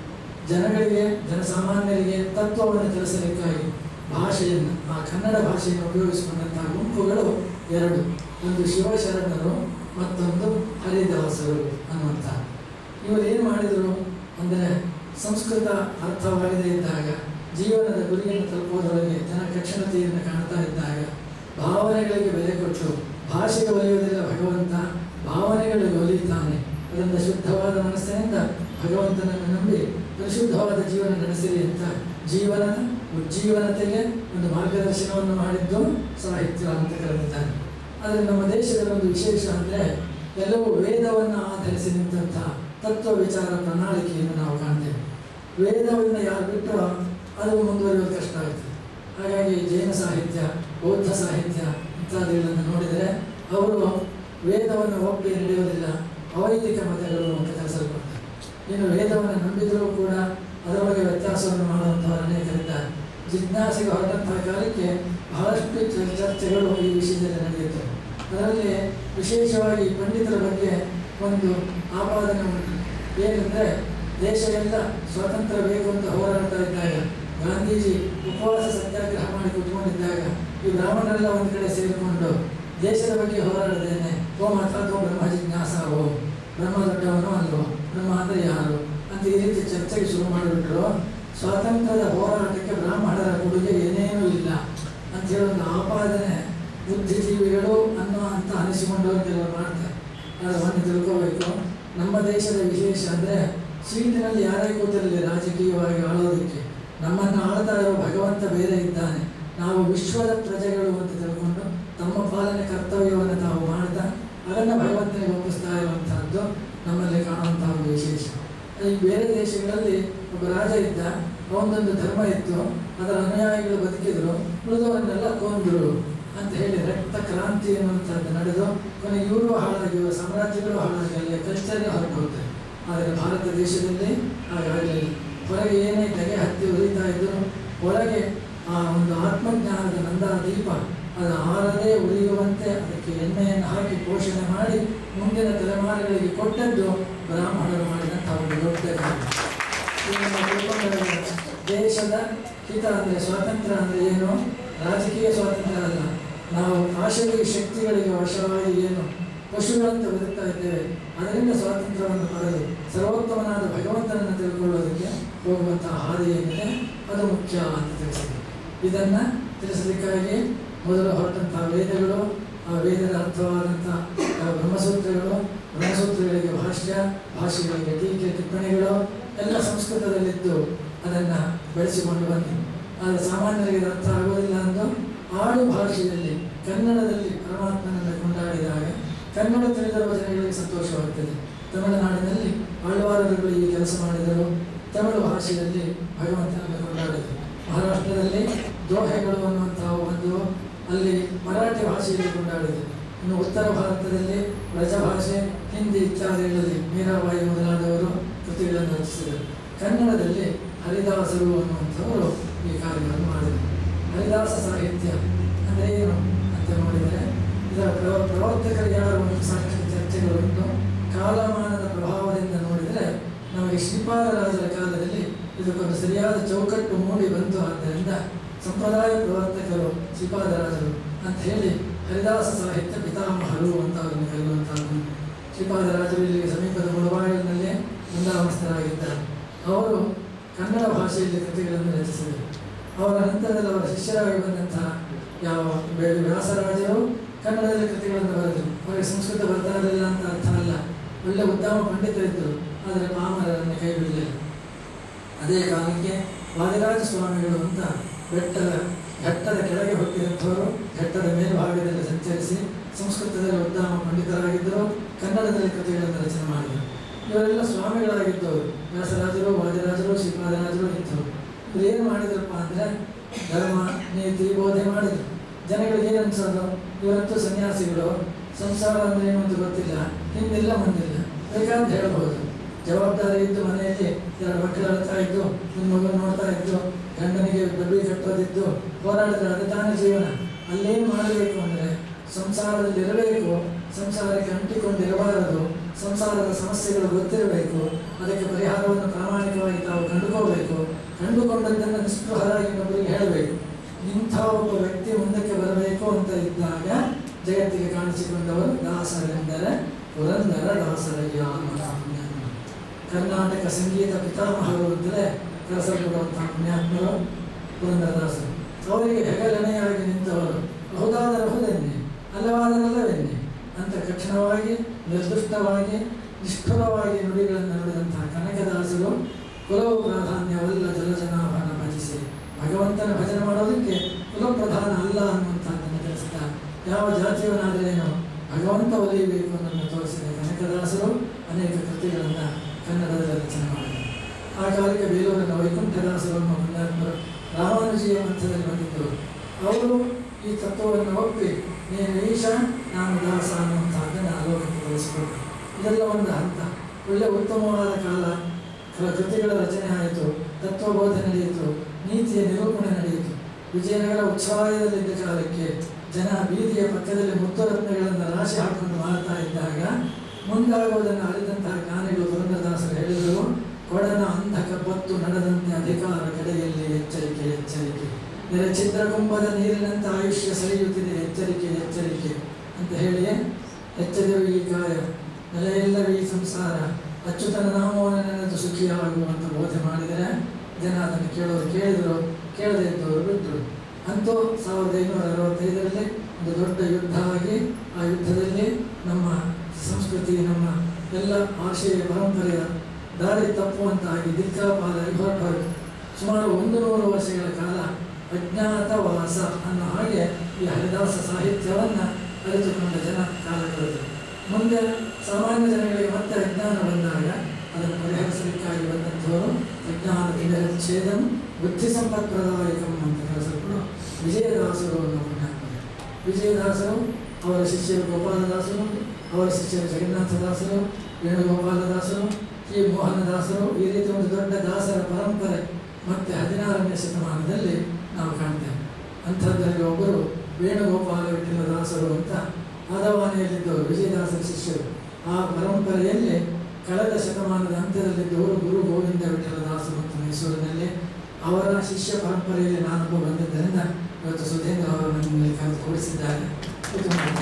ಜನಗಳಿಗೆ ಜನಸಾಮಾನ್ಯರಿಗೆ ತತ್ವವನ್ನು ತಿಳಿಸಲಿಕ್ಕಾಗಿ ಭಾಷೆಯನ್ನು ಆ ಕನ್ನಡ ಭಾಷೆಯನ್ನು ಉಪಯೋಗಿಸಿಕೊಂಡಂತಹ ಗುಂಪುಗಳು ಎರಡು ಒಂದು ಶಿವಶರಣರು ಮತ್ತೊಂದು ಹರಿದಾಸರು ಅನ್ನುವಂಥ ಇವರು ಏನು ಮಾಡಿದರು ಅಂದರೆ ಸಂಸ್ಕೃತ ಅರ್ಥವಾಗದೇ ಇದ್ದಾಗ ಜೀವನದ ಗುರಿಯನ್ನು ತಲುಪುವುದರೊಳಗೆ ಜನ ಕಕ್ಷಣತೆಯನ್ನು ಕಾಣ್ತಾ ಇದ್ದಾಗ ಭಾವನೆಗಳಿಗೆ ಬೆಲೆ ಕೊಟ್ಟು ಭಾಷೆಗೆ ಒಲಿಯುವುದಿಲ್ಲ ಭಗವಂತ ಭಾವನೆಗಳಿಗೆ ಒಲಿಯುತ್ತಾನೆ ಅದರಿಂದ ಶುದ್ಧವಾದ ಮನಸ್ಸಿನಿಂದ ಭಗವಂತನನ್ನು ನಂಬಿ ಪರಿಶುದ್ಧವಾದ ಜೀವನ ನಡೆಸಿರಿ ಅಂತ ಜೀವನದ ಉಜ್ಜೀವನತೆಗೆ ಒಂದು ಮಾರ್ಗದರ್ಶನವನ್ನು ಮಾಡಿದ್ದು ಸಾಹಿತ್ಯ ಅಂತ ಕರೆದಿದ್ದಾನೆ ಆದರೆ ನಮ್ಮ ದೇಶದಲ್ಲಿ ಒಂದು ವಿಶೇಷ ಅಂದರೆ ಎಲ್ಲವೂ ವೇದವನ್ನು ಆಧರಿಸಿ ನಿಂತಹ ತತ್ವ ವಿಚಾರ ಪ್ರಣಾಳಿಕೆಯನ್ನು ನಾವು ಕಾಣ್ತೇವೆ ವೇದವನ್ನು ಯಾರು ಬಿಟ್ಟರೋ ಅದು ಮುಂದುವರಿಯೋದು ಕಷ್ಟ ಆಗುತ್ತೆ ಹಾಗಾಗಿ ಜೈನ ಸಾಹಿತ್ಯ ಬೌದ್ಧ ಸಾಹಿತ್ಯ ಇತ್ಯಾದಿಗಳನ್ನು ನೋಡಿದರೆ ಅವರು ವೇದವನ್ನು ಒಪ್ಪಿ ನಡೆಯುವುದಿಲ್ಲ ಅವೈದಿಕ ಮತಗಳು ಅಂತ ಕರೆಸಲ್ಪಡ್ತಾರೆ ಇನ್ನು ವೇದವನ್ನು ನಂಬಿದರೂ ಕೂಡ ಅದರೊಳಗೆ ವ್ಯತ್ಯಾಸವನ್ನು ಮಾಡುವಂಥವರು ಅನೇಕರಿದ್ದಾರೆ ಜಿಜ್ಞಾಸೆಗೆ ಹೊರಟಂತಹ ಕಾಲಕ್ಕೆ ಬಹಳಷ್ಟು ಚ- ಚರ್ಚೆಗಳು ಈ ವಿಷಯದಲ್ಲಿ ನಡೆಯುತ್ತವೆ ಅದರಲ್ಲಿ ವಿಶೇಷವಾಗಿ ಪಂಡಿತರ ಬಗ್ಗೆ ಒಂದು ಆಪಾದನೆ ಉಂಟು ಏನೆಂದರೆ ದೇಶ ಎಲ್ಲ ಸ್ವಾತಂತ್ರ್ಯ ಬೇಕು ಅಂತ ಹೋರಾಡ್ತಾ ಇದ್ದಾಗ ಗಾಂಧೀಜಿ ಉಪವಾಸ ಸತ್ಯಾಗ್ರಹ ಮಾಡಿ ಕೂತ್ಕೊಂಡಿದ್ದಾಗ ಈ ಬ್ರಾಹ್ಮಣರೆಲ್ಲ ಒಂದು ಕಡೆ ಸೇರಿಕೊಂಡು ದೇಶದ ಬಗ್ಗೆ ಹೋರಾಡದೇನೆ ಓ ಮಾತಾಡೋ ಬ್ರಹ್ಮ ಜಿಜ್ಞಾಸಾವೋ ಬ್ರಹ್ಮ ದೊಡ್ಡವನೋ ಅಲ್ವೋ ಬ್ರಹ್ಮ ಅಂದರೆ ಯಾರು ಅಂತ ಈ ರೀತಿ ಚರ್ಚೆಗೆ ಶುರು ಮಾಡಿಬಿಟ್ರು ಸ್ವಾತಂತ್ರ್ಯದ ಹೋರಾಟಕ್ಕೆ ಬ್ರಾಹ್ಮಣರ ಕೊಡುಗೆ ಏನೇನೂ ಇಲ್ಲ ಅಂತ ಹೇಳಿ ಒಂದು ಆಪಾದನೆ ಬುದ್ಧಿಜೀವಿಗಳು ಅನ್ನೋ ಅಂತ ಅನಿಸಿಕೊಂಡವರು ಕೆಲವರು ಮಾಡ್ತಾರೆ ಆದರೆ ಒಂದು ತಿಳ್ಕೋಬೇಕು ನಮ್ಮ ದೇಶದ ವಿಶೇಷ ಅಂದರೆ ಸೀಟಿನಲ್ಲಿ ಯಾರೇ ಕೂತಿರಲಿ ರಾಜಕೀಯವಾಗಿ ಆಳೋದಕ್ಕೆ ನಮ್ಮನ್ನು ಆಳ್ತಾ ಇರೋ ಭಗವಂತ ಬೇರೆ ಇದ್ದಾನೆ ನಾವು ವಿಶ್ವದ ಪ್ರಜೆಗಳು ಅಂತ ತಿಳ್ಕೊಂಡು ತಮ್ಮ ಪಾಲನೆ ಕರ್ತವ್ಯವನ್ನು ತಾವು ಮಾಡ್ತಾ ಅದನ್ನು ಭಗವಂತನಿಗೆ ಒಪ್ಪಿಸ್ತಾ ಇರುವಂತಹದ್ದು ನಮ್ಮಲ್ಲಿ ಕಾಣುವಂತಹ ಒಂದು ವಿಶೇಷ ಈ ಬೇರೆ ದೇಶಗಳಲ್ಲಿ ಒಬ್ಬ ರಾಜ ಇದ್ದ ಅವನದೊಂದು ಧರ್ಮ ಇತ್ತು ಅದರ ಅನುಯಾಯಿಗಳು ಬದುಕಿದ್ರು ಉಳಿದವರನ್ನೆಲ್ಲ ಕೊಂದರು ಅಂತ ಹೇಳಿ ರಕ್ತ ಕ್ರಾಂತಿ ಎನ್ನುವಂಥದ್ದು ನಡೆದು ಕೊನೆಗೆ ಇವರು ಹಾಳಾಗಿ ಇವರ ಸಾಮ್ರಾಜ್ಯಗಳು ಹಾಳಾಗಿ ಅಲ್ಲಿ ಕಲ್ಚರೇ ಹೊರಟು ಹೋಗ್ತದೆ ಆದರೆ ಭಾರತ ದೇಶದಲ್ಲಿ ಹಾಗಾಗಲಿಲ್ಲ ಹೊರಗೆ ಏನೇ ತೆಗೆ ಹತ್ತಿ ಉರಿತಾ ಇದ್ದರು ಒಳಗೆ ಆ ಒಂದು ಆತ್ಮಜ್ಞಾನದ ನಂದನ ದೀಪ ಅದು ಆರದೇ ಉರಿಯುವಂತೆ ಅದಕ್ಕೆ ಎಣ್ಣೆಯನ್ನು ಹಾಕಿ ಪೋಷಣೆ ಮಾಡಿ ಮುಂದಿನ ತಲೆಮಾರುಗಳಿಗೆ ಕೊಟ್ಟದ್ದು ಬ್ರಾಹ್ಮಣರು ಮಾಡಿದಂತಹ ಒಂದು ದೊಡ್ಡ ಕಾರ್ಯ ಈಗ ನಾವು ತಿಳ್ಕೊಂಡಾಗ ದೇಶದ ಹಿತ ಅಂದರೆ ಸ್ವಾತಂತ್ರ್ಯ ಅಂದರೆ ಏನು ರಾಜಕೀಯ ಸ್ವಾತಂತ್ರ್ಯ ಅಲ್ಲ ನಾವು ಆಶಯ ಶಕ್ತಿಗಳಿಗೆ ವಶವಾಗಿ ಏನು ಪಶುಗಳಂತೆ ಬದುಕ್ತಾ ಇದ್ದೇವೆ ಅದರಿಂದ ಸ್ವಾತಂತ್ರ್ಯವನ್ನು ಪಡೆದು ಸರ್ವೋತ್ತಮನಾದ ಭಗವಂತನನ್ನು ತಿಳ್ಕೊಳ್ಳೋದಕ್ಕೆ ಹೋಗುವಂತಹ ಹಾದಿ ಏನಿದೆ ಅದು ಮುಖ್ಯ ಅಂತ ತಿಳಿಸಿದೆ ಇದನ್ನು ತಿಳಿಸಲಿಕ್ಕಾಗಿ ಮೊದಲು ಹೊರಟಂತಹ ವೇದಗಳು ಆ ವೇದದ ಅರ್ಥವಾದಂಥ ಆ ಬ್ರಹ್ಮಸೂತ್ರಗಳು ಬ್ರಹ್ಮಸೂತ್ರಗಳಿಗೆ ಭಾಷ್ಯ ಭಾಷೆಗಳಿಗೆ ಟೀಕೆ ಟಿಪ್ಪಣಿಗಳು ಎಲ್ಲ ಸಂಸ್ಕೃತದಲ್ಲಿದ್ದು ಅದನ್ನು ಬೆಳೆಸಿಕೊಂಡು ಬಂದರು ಆದರೆ ಸಾಮಾನ್ಯರಿಗೆ ಇದು ಅರ್ಥ ಆಗೋದಿಲ್ಲ ಅಂದು ಆಡು ಭಾಷೆಯಲ್ಲಿ ಕನ್ನಡದಲ್ಲಿ ಪರಮಾತ್ಮನನ್ನು ಕೊಂಡಾಡಿದಾಗ ಕನ್ನಡ ತಿಳಿದಿರುವ ಜನಗಳಿಗೆ ಸಂತೋಷವಾಗ್ತದೆ ತಮಿಳುನಾಡಿನಲ್ಲಿ ಆಳ್ವಾರರುಗಳು ಈ ಕೆಲಸ ಮಾಡಿದರು ತಮಿಳು ಭಾಷೆಯಲ್ಲಿ ಭಗವಂತನನ್ನು ಕೊಂಡಾಡಿದರು ಮಹಾರಾಷ್ಟ್ರದಲ್ಲಿ ದೋಹೆಗಳು ಅನ್ನುವಂತಹ ಒಂದು ಅಲ್ಲಿ ಮರಾಠಿ ಭಾಷೆಯಲ್ಲಿ ಕೊಂಡಾಡಿದರು ಇನ್ನು ಉತ್ತರ ಭಾರತದಲ್ಲಿ ವ್ರಜಭಾಷೆ ಹಿಂದಿ ಇತ್ಯಾದಿಗಳಲ್ಲಿ ಮೀರಾಬಾಯಿ ಮೊದಲಾದವರು ಕೃತಿಗಳನ್ನು ರಚಿಸಿದರು ಕನ್ನಡದಲ್ಲಿ ಹರಿದಾಸರು ಅನ್ನುವಂಥವರು ಈ ಕಾರ್ಯವನ್ನು ಮಾಡಿದರು ಹರಿದಾಸ ಸಾಹಿತ್ಯ ಅಂದರೆ ಏನು ಅಂತ ನೋಡಿದರೆ ಇದರ ಪ್ರವ ಪ್ರವರ್ತಕರು ಯಾರು ಅಂತ ಸಾಕಷ್ಟು ಚರ್ಚೆಗಳು ಉಂಟು ಕಾಲಮಾನದ ಪ್ರಭಾವದಿಂದ ನೋಡಿದರೆ ನಮಗೆ ಶ್ರೀಪಾದರಾಜರ ಕಾಲದಲ್ಲಿ ಇದಕ್ಕೊಂದು ಸರಿಯಾದ ಚೌಕಟ್ಟು ಮೂಡಿ ಬಂತು ಆದ್ದರಿಂದ ಸಂಪ್ರದಾಯ ಪ್ರವರ್ತಕರು ಶ್ರೀಪಾದರಾಜರು ಅಂತ ಹೇಳಿ ಹರಿದಾಸ ಸಾಹಿತ್ಯ ಪಿತಾಮಹರು ಅಂತ ಅವರನ್ನು ಕರೆಯುವಂಥದ್ದು ಶ್ರೀಪಾದರಾಜರು ಇಲ್ಲಿಗೆ ಸಮೀಪದ ಮುಳಬಾಗಿಲಿನಲ್ಲೇ ಬೃಂದಾವನಸ್ಥರಾಗಿದ್ದಾರೆ ಅವರು ಕನ್ನಡ ಭಾಷೆಯಲ್ಲಿ ಕೃತಿಗಳನ್ನು ರಚಿಸಿದರು ಅವರ ನಂತರದಲ್ಲಿ ಅವರ ಶಿಷ್ಯರಾಗಿ ಬಂದಂತಹ ಯಾವ ಬೆ- ವ್ಯಾಸರಾಜರು ಕನ್ನಡದಲ್ಲಿ ಕೃತಿಗಳನ್ನು ಬರೆದರು ಅವರಿಗೆ ಸಂಸ್ಕೃತ ಬರ್ತಾ ಇರಲಿಲ್ಲ ಅಂತ ಅರ್ಥ ಅಲ್ಲ ಒಳ್ಳೆ ಉತ್ತಮ ಪಂಡಿತರಿದ್ದರು ಆದರೆ ಪಾಮರರನ್ನು ಕೈ ಬಿಡಲಿಲ್ಲ ಅದೇ ಕಾಲಕ್ಕೆ ವಾದಿರಾಜ ಸ್ವಾಮಿಗಳು ಅಂತ ಬೆಟ್ಟದ ಘಟ್ಟದ ಕೆಳಗೆ ಹುಟ್ಟಿದಂಥವರು ಘಟ್ಟದ ಮೇಲ್ಭಾಗದಲ್ಲಿ ಸಂಚರಿಸಿ ಸಂಸ್ಕೃತದಲ್ಲಿ ಉತ್ತಮ ಪಂಡಿತರಾಗಿದ್ದರು ಕನ್ನಡದಲ್ಲಿ ಕೃತಿಗಳನ್ನು ರಚನೆ ಮಾಡಿದರು ಇವರೆಲ್ಲ ಸ್ವಾಮಿಗಳಾಗಿದ್ದವರು ವ್ಯಾಸರಾಜರು ವಾದಿರಾಜರು ಶ್ರೀಪಾದರಾಜರು ಇದ್ದರು ಇವ್ರು ಏನು ಮಾಡಿದ್ರಪ್ಪ ಅಂದರೆ ಧರ್ಮ ನೀತಿ ಬೋಧನೆ ಮಾಡಿದ್ರು ಜನಗಳಿಗೆ ಏನು ಅನ್ಸೋದು ಇವರಂತೂ ಸನ್ಯಾಸಿಗಳು ಸಂಸಾರ ಅಂದ್ರೆ ಏನು ಅಂತ ಗೊತ್ತಿಲ್ಲ ಹಿಂದಿಲ್ಲ ಮುಂದಿಲ್ಲ ಬೇಕಾದ್ರೆ ಹೇಳ್ಬೋದು ಜವಾಬ್ದಾರಿ ಇದ್ದು ಮನೆಯಲ್ಲಿ ಎರಡು ಮಕ್ಕಳು ಅಳ್ತಾ ಇದ್ದು ಒಂದು ಮಗು ನೋಡ್ತಾ ಇದ್ದು ಗಂಡನಿಗೆ ಡಬ್ಬಿ ಕಟ್ಟೋದಿದ್ದು ಹೋರಾಡಿದ್ರೆ ಅದು ತಾನೇ ಜೀವನ ಅಲ್ಲೇನು ಮಾಡಬೇಕು ಅಂದರೆ ಸಂಸಾರದಲ್ಲಿ ಇರಬೇಕು ಸಂಸಾರಕ್ಕೆ ಅಂಟಿಕೊಂಡಿರಬಾರದು ಸಂಸಾರದ ಸಮಸ್ಯೆಗಳು ಗೊತ್ತಿರಬೇಕು ಅದಕ್ಕೆ ಪರಿಹಾರವನ್ನು ಪ್ರಾಮಾಣಿಕವಾಗಿ ತಾವು ಕಂಡುಕೋಬೇಕು ಕಂಡುಕೊಂಡದ್ದನ್ನು ನಿಸ್ಪೃಹರಾಗಿ ಇನ್ನೊಬ್ಬರಿಗೆ ಹೇಳಬೇಕು ಇಂಥ ಒಬ್ಬ ವ್ಯಕ್ತಿ ಮುಂದಕ್ಕೆ ಬರಬೇಕು ಅಂತ ಇದ್ದಾಗ ಜಗತ್ತಿಗೆ ಕಾಣಿಸಿಕೊಂಡವರು ದಾಸರೆಂದರೆ ಪುರಂದರ ದಾಸರಯ್ಯ ಅನ್ನುವಂಥ ಪುಣ್ಯಾತ್ಮ ಕರ್ನಾಟಕ ಸಂಗೀತ ಪಿತಾಮಹರು ಅಂತಲೇ ಕರೆಸಲ್ಪಡುವಂತಹ ಪುಣ್ಯಾತ್ಮರು ಪುರಂದರದಾಸರು ಅವರಿಗೆ ಹೆಗಲೆಣೆಯಾಗಿ ನಿಂತವರು ಬಹುದಾದರಹುದೆನ್ನೆ ಅಲ್ಲವಾದರಲ್ಲವೆನ್ನೆ ಅಂತ ಕಠಿಣವಾಗಿ ನಿರ್ದುಷ್ಟವಾಗಿ ನಿಷ್ಠುರವಾಗಿ ನುಡಿಗಳನ್ನು ನುಡಿದಂತಹ ಕನಕದಾಸರು ಕುಲವು ಪ್ರಾಧಾನ್ಯವಲ್ಲ ಜಲಜನಾಭನ ಭಜಿಸಿ ಭಗವಂತನ ಭಜನೆ ಮಾಡೋದಕ್ಕೆ ಕುಲ ಪ್ರಧಾನ ಅಲ್ಲ ಅನ್ನುವಂಥದ್ದನ್ನು ತಿಳಿಸ್ತಾ ಯಾವ ಜಾತಿಯವನಾದರೇನು ಭಗವಂತ ಒಲಿಯಬೇಕು ಅನ್ನೋದನ್ನು ತೋರಿಸಿದ ಕನಕದಾಸರು ಅನೇಕ ಕೃತಿಗಳನ್ನು ಕನ್ನಡದಲ್ಲಿ ರಚನೆ ಮಾಡಿದರು ಆ ಕಾಲಕ್ಕೆ ಬೇಲೂರಿನ ವೈಕುಂಠದಾಸರು ಅನ್ನೋ ಪುಣ್ಯಾತ್ಮರು ರಾಮಾನುಜಿಯ ಮಧ್ಯದಲ್ಲಿ ಬಂದಿದ್ದರು ಅವರು ಈ ತತ್ವವನ್ನು ಒಪ್ಪಿ ನೀನು ಈಶ ನಾನು ದಾಸ ಅನ್ನುವಂಥದ್ದನ್ನು ಆಲೋಕಕ್ಕೆ ಬಳಸಿಕೊಟ್ರು ಇದೆಲ್ಲ ಒಂದು ಹಂತ ಒಳ್ಳೆ ಉತ್ತಮವಾದ ಕಾಲ ಕೆಲ ಕೃತಿಗಳ ರಚನೆ ಆಯಿತು ತತ್ವಬೋಧನೆ ನಡೆಯಿತು ನೀತಿಯ ನಿರೂಪಣೆ ನಡೆಯಿತು ವಿಜಯನಗರ ಉಚ್ಛಾಯದಲ್ಲಿದ್ದ ಕಾಲಕ್ಕೆ ಜನ ಬೀದಿಯ ಪಕ್ಕದಲ್ಲಿ ಮುತ್ತುರತ್ನಗಳನ್ನು ರಾಶಿ ಹಾಕೊಂಡು ಮಾಡ್ತಾ ಇದ್ದಾಗ ಮುಂದಾಗುವುದನ್ನು ಅರಿದಂತಹ ಜ್ಞಾನಿಗಳು ಪುರಂದರದಾಸರು ಹೇಳಿದರು ಕೊಡನ ಅಂಧಕ ಬತ್ತು ನಡೆದಂತೆ ಅಧಿಕಾರ ಕಡೆಯಲ್ಲಿ ಎಚ್ಚರಿಕೆ ಎಚ್ಚರಿಕೆ ನೆರೆ ಚಿತ್ರಕುಂಭದ ನೀರಿನಂತೆ ಆಯುಷ್ಯ ಸರಿಯುತ್ತಿದೆ ಎಚ್ಚರಿಕೆ ಎಚ್ಚರಿಕೆ ಅಂತ ಹೇಳಿ ಎಚ್ಚರಿವೆ ಈ ಕಾಯ ನೆಲೆಯಿಲ್ಲವೇ ಈ ಸಂಸಾರ ಅಚ್ಯುತನ ನಾಮವನ್ನು ನೆನೆದು ಸುಖಿಯಾಗುವಂತ ಬೋಧನೆ ಮಾಡಿದರೆ ಜನ ಅದನ್ನು ಕೇಳೋರು ಕೇಳಿದರು ಕೇಳದೇ ಇದ್ದವರು ಬಿಟ್ಟರು ಅಂತೂ ಸಾವಿರದ ಐನೂರ ಅರವತ್ತೈದರಲ್ಲಿ ಒಂದು ದೊಡ್ಡ ಯುದ್ಧ ಆಗಿ ಆ ಯುದ್ಧದಲ್ಲಿ ನಮ್ಮ ಸಂಸ್ಕೃತಿ ನಮ್ಮ ಎಲ್ಲ ಭಾಷೆಯ ಪರಂಪರೆಯ ದಾರಿ ತಪ್ಪುವಂತಾಗಿ ದಿಕ್ಕಾಪಾಲಾಗಿ ಹೊರಟು ಸುಮಾರು ಒಂದು ನೂರು ವರ್ಷಗಳ ಕಾಲ ಅಜ್ಞಾತವಾಸ ಅನ್ನೋ ಹಾಗೆ ಈ ಹರಿದಾಸ ಸಾಹಿತ್ಯವನ್ನು ಅರಿತುಕೊಂಡ ಜನ ಕಾಲ ಕಳೆದರು ಮುಂದೆ ಸಾಮಾನ್ಯ ಜನಗಳಿಗೆ ಮತ್ತೆ ಅಜ್ಞಾನ ಬಂದಾಗ ಅದನ್ನು ಪರಿಹರಿಸಲಿಕ್ಕಾಗಿ ಬಂದಂಥವರು ಅಜ್ಞಾನ ತಿಗಚ್ಛೇದಂ ಬುದ್ಧಿ ಸಂಪತ್ಪ್ರದಾಯಕಂ ಅಂತ ಕರೆಸಲ್ಪಡು ವಿಜಯದಾಸರು ಅನ್ನೋ ಪುಣ್ಯಾತ್ಮರು ವಿಜಯದಾಸರು ಅವರ ಶಿಷ್ಯರು ಗೋಪಾಲದಾಸರು ಅವರ ಶಿಷ್ಯರು ಜಗನ್ನಾಥದಾಸರು ವೇಣುಗೋಪಾಲದಾಸರು ಈ ಮೋಹನದಾಸರು ಈ ರೀತಿ ಒಂದು ದೊಡ್ಡ ದಾಸರ ಪರಂಪರೆ ಮತ್ತೆ ಹದಿನಾರನೇ ಶತಮಾನದಲ್ಲಿ ನಾವು ಕಾಣ್ತೇವೆ ಅಂಥದ್ರಲ್ಲಿ ಒಬ್ಬರು ವೇಣುಗೋಪಾಲ ವಿಠಲ ದಾಸರು ಅಂತ ಆದವಾನಿಯಲ್ಲಿದ್ದವರು ವಿಜಯದಾಸರ ಶಿಷ್ಯರು ಆ ಪರಂಪರೆಯಲ್ಲಿ ಕಳೆದ ಶತಮಾನದ ಅಂತ್ಯದಲ್ಲಿದ್ದವರು ಗುರು ಗೋವಿಂದ ವಿಠಲ ದಾಸರು ಅಂತ ಮೈಸೂರಿನಲ್ಲಿ ಅವರ ಶಿಷ್ಯ ಪರಂಪರೆಯಲ್ಲಿ ನಾನೊಬ್ಬ ಬಂದಿದ್ದರಿಂದ ಇವತ್ತು ಸುಧೇಂದ್ರ ಅವರು ನಮ್ಮಲ್ಲಿ ಕರೆದು ಕೂಡಿಸಿದ್ದಾರೆ ಇದು ಒಂದು.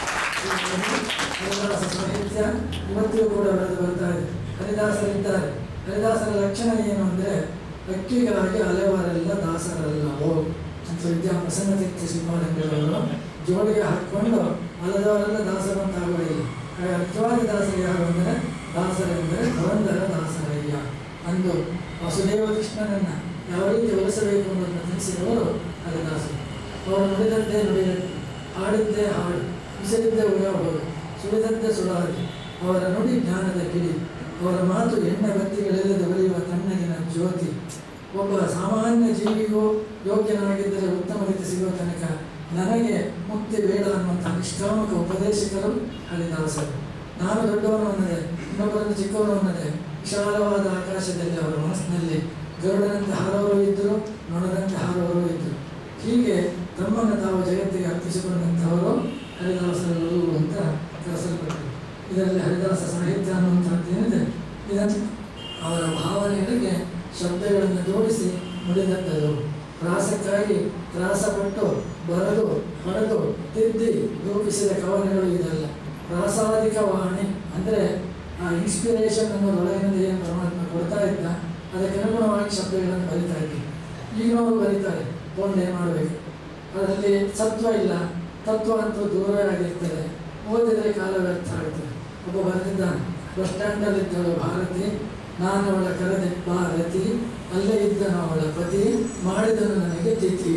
ಹರಿದಾಸ ಸಾಹಿತ್ಯ ಇವತ್ತಿಗೂ ಕೂಡ ಬೆಳೆದು ಬರ್ತಾ ಇದೆ ಹರಿದಾಸರಿದ್ದಾರೆ ಹರಿದಾಸರ ಲಕ್ಷಣ ಏನು ಅಂದರೆ ಅಕ್ಕಿಗಾಗಿ ಅಲೆವರೆಲ್ಲ ದಾಸರಲ್ಲವೋ ಅಂತ ವಿದ್ಯಾ ಪ್ರಸನ್ನ ತೀರ್ಥ ಶ್ರೀಪಾದಂಗಳವರು ಜೋಡಿಗೆ ಹಾಕ್ಕೊಂಡು ಅಲ್ಲದವರೆಲ್ಲ ದಾಸರು ಅಂತ ಆಗೋದಿಲ್ಲ ಹಾಗೆ ಅರ್ಥವಾದ ದಾಸರು ಯಾರು ಅಂದರೆ ದಾಸರೆಂದರೆ ಪುರಂದರ ದಾಸರಯ್ಯ ಅಂದು ವಸುದೇವ ಕೃಷ್ಣನನ್ನ ಯಾವ ರೀತಿ ಒಲಿಸಬೇಕು ಅನ್ನೋದನ್ನು ತಿಳಿಸಿದವರು ಹರಿದಾಸರು ಅವರು ನುಡಿದಂತೆ ನುಡಿದಂತೆ ಹಾಡಿದ್ದೇ ಹಾಡು ಬಿಸಿಲಿದ್ದೇ ಉಳಿಯಬಹುದು ಸುಳಿದಂತೆ ಸುಳಾದಿ ಅವರ ನುಡಿ ಜ್ಞಾನದ ಕಿಡಿ ಅವರ ಮಾತು ಎಣ್ಣೆ ಬತ್ತಿಗಳೆಲ್ಲದೆ ಒಲಿಯುವ ತಣ್ಣಗಿನ ಜ್ಯೋತಿ ಒಬ್ಬ ಸಾಮಾನ್ಯ ಜೀವಿಗೂ ಯೋಗ್ಯನಾಗಿದ್ದರೆ ಉತ್ತಮ ರೀತಿ ಸಿಗುವ ತನಕ ನನಗೆ ಮುಕ್ತಿ ಬೇಡ ಅನ್ನುವಂಥ ನಿಷ್ಕಾಮಕ ಉಪದೇಶಕರು ಹರಿದಾಸರು ನಾನು ದೊಡ್ಡವನು ಅನ್ನದೆ ಇನ್ನೊಬ್ಬರನ್ನು ಚಿಕ್ಕವನು ಅನ್ನದೆ ವಿಶಾಲವಾದ ಆಕಾಶದಲ್ಲಿ ಅವರ ಮನಸ್ಸಿನಲ್ಲಿ ಗರುಡನಂತೆ ಹಾರೋರು ಇದ್ದರು ನೊಣದಂತೆ ಹಾರೋರು ಇದ್ದರು ಹೀಗೆ ತಮ್ಮನ್ನು ತಾವು ಜಗತ್ತಿಗೆ ಅರ್ಪಿಸಿಕೊಂಡಂಥವರು ಹರಿದಾಸರು ಅಂತ ಕರೆಸಲ್ಪಟ್ಟರು ಇದರಲ್ಲಿ ಹರಿದಾಸ ಸಾಹಿತ್ಯ ಅನ್ನುವಂಥದ್ದು ಏನಿದೆ ಇದನ್ನು ಅವರ ಭಾವನೆಗಳಿಗೆ ಶಬ್ದಗಳನ್ನು ಜೋಡಿಸಿ ನುಡಿದದ್ದು ಪ್ರಾಸಕ್ಕಾಗಿ ತ್ರಾಸಪಟ್ಟು ಬರೆದು ಹೊಡೆದು ತಿದ್ದಿ ರೂಪಿಸಿದ ಕವನಗಳು ಇದಲ್ಲ ಪ್ರಾಸಾದಿಕ ವಾಣಿ ಅಂದರೆ ಆ ಇನ್ಸ್ಪಿರೇಷನ್ ಅನ್ನೋದೊಳಗಿನಿಂದ ಏನು ಪರಮಾತ್ಮ ಕೊಡ್ತಾ ಇದ್ದ ಅದಕ್ಕೆ ಅನುಗುಣವಾಗಿ ಶಬ್ದಗಳನ್ನು ಬರಿತಾ ಇದ್ದರು ಈಗಿನವರು ಬರೀತಾರೆ ಒಂದು ಏನು ಮಾಡಬೇಕು ಅದರಲ್ಲಿ ಸತ್ವ ಇಲ್ಲ ತತ್ವ ಅಂತೂ ದೂರವೇ ಆಗಿರ್ತದೆ ಓದಿದರೆ ಕಾಲ ವ್ಯರ್ಥ ಆಗ್ತದೆ ಒಬ್ಬ ಬರೆದಿದ್ದಾನೆ ಬಸ್ ಸ್ಟ್ಯಾಂಡಲ್ಲಿದ್ದಳು ಭಾರತಿ ನಾನು ಅವಳ ಕರೆದೆ ಭಾರತಿ ಅಲ್ಲೇ ಇದ್ದನು ಅವಳ ಪತಿ ಮಾಡಿದನು ನನಗೆ ತಿಥಿ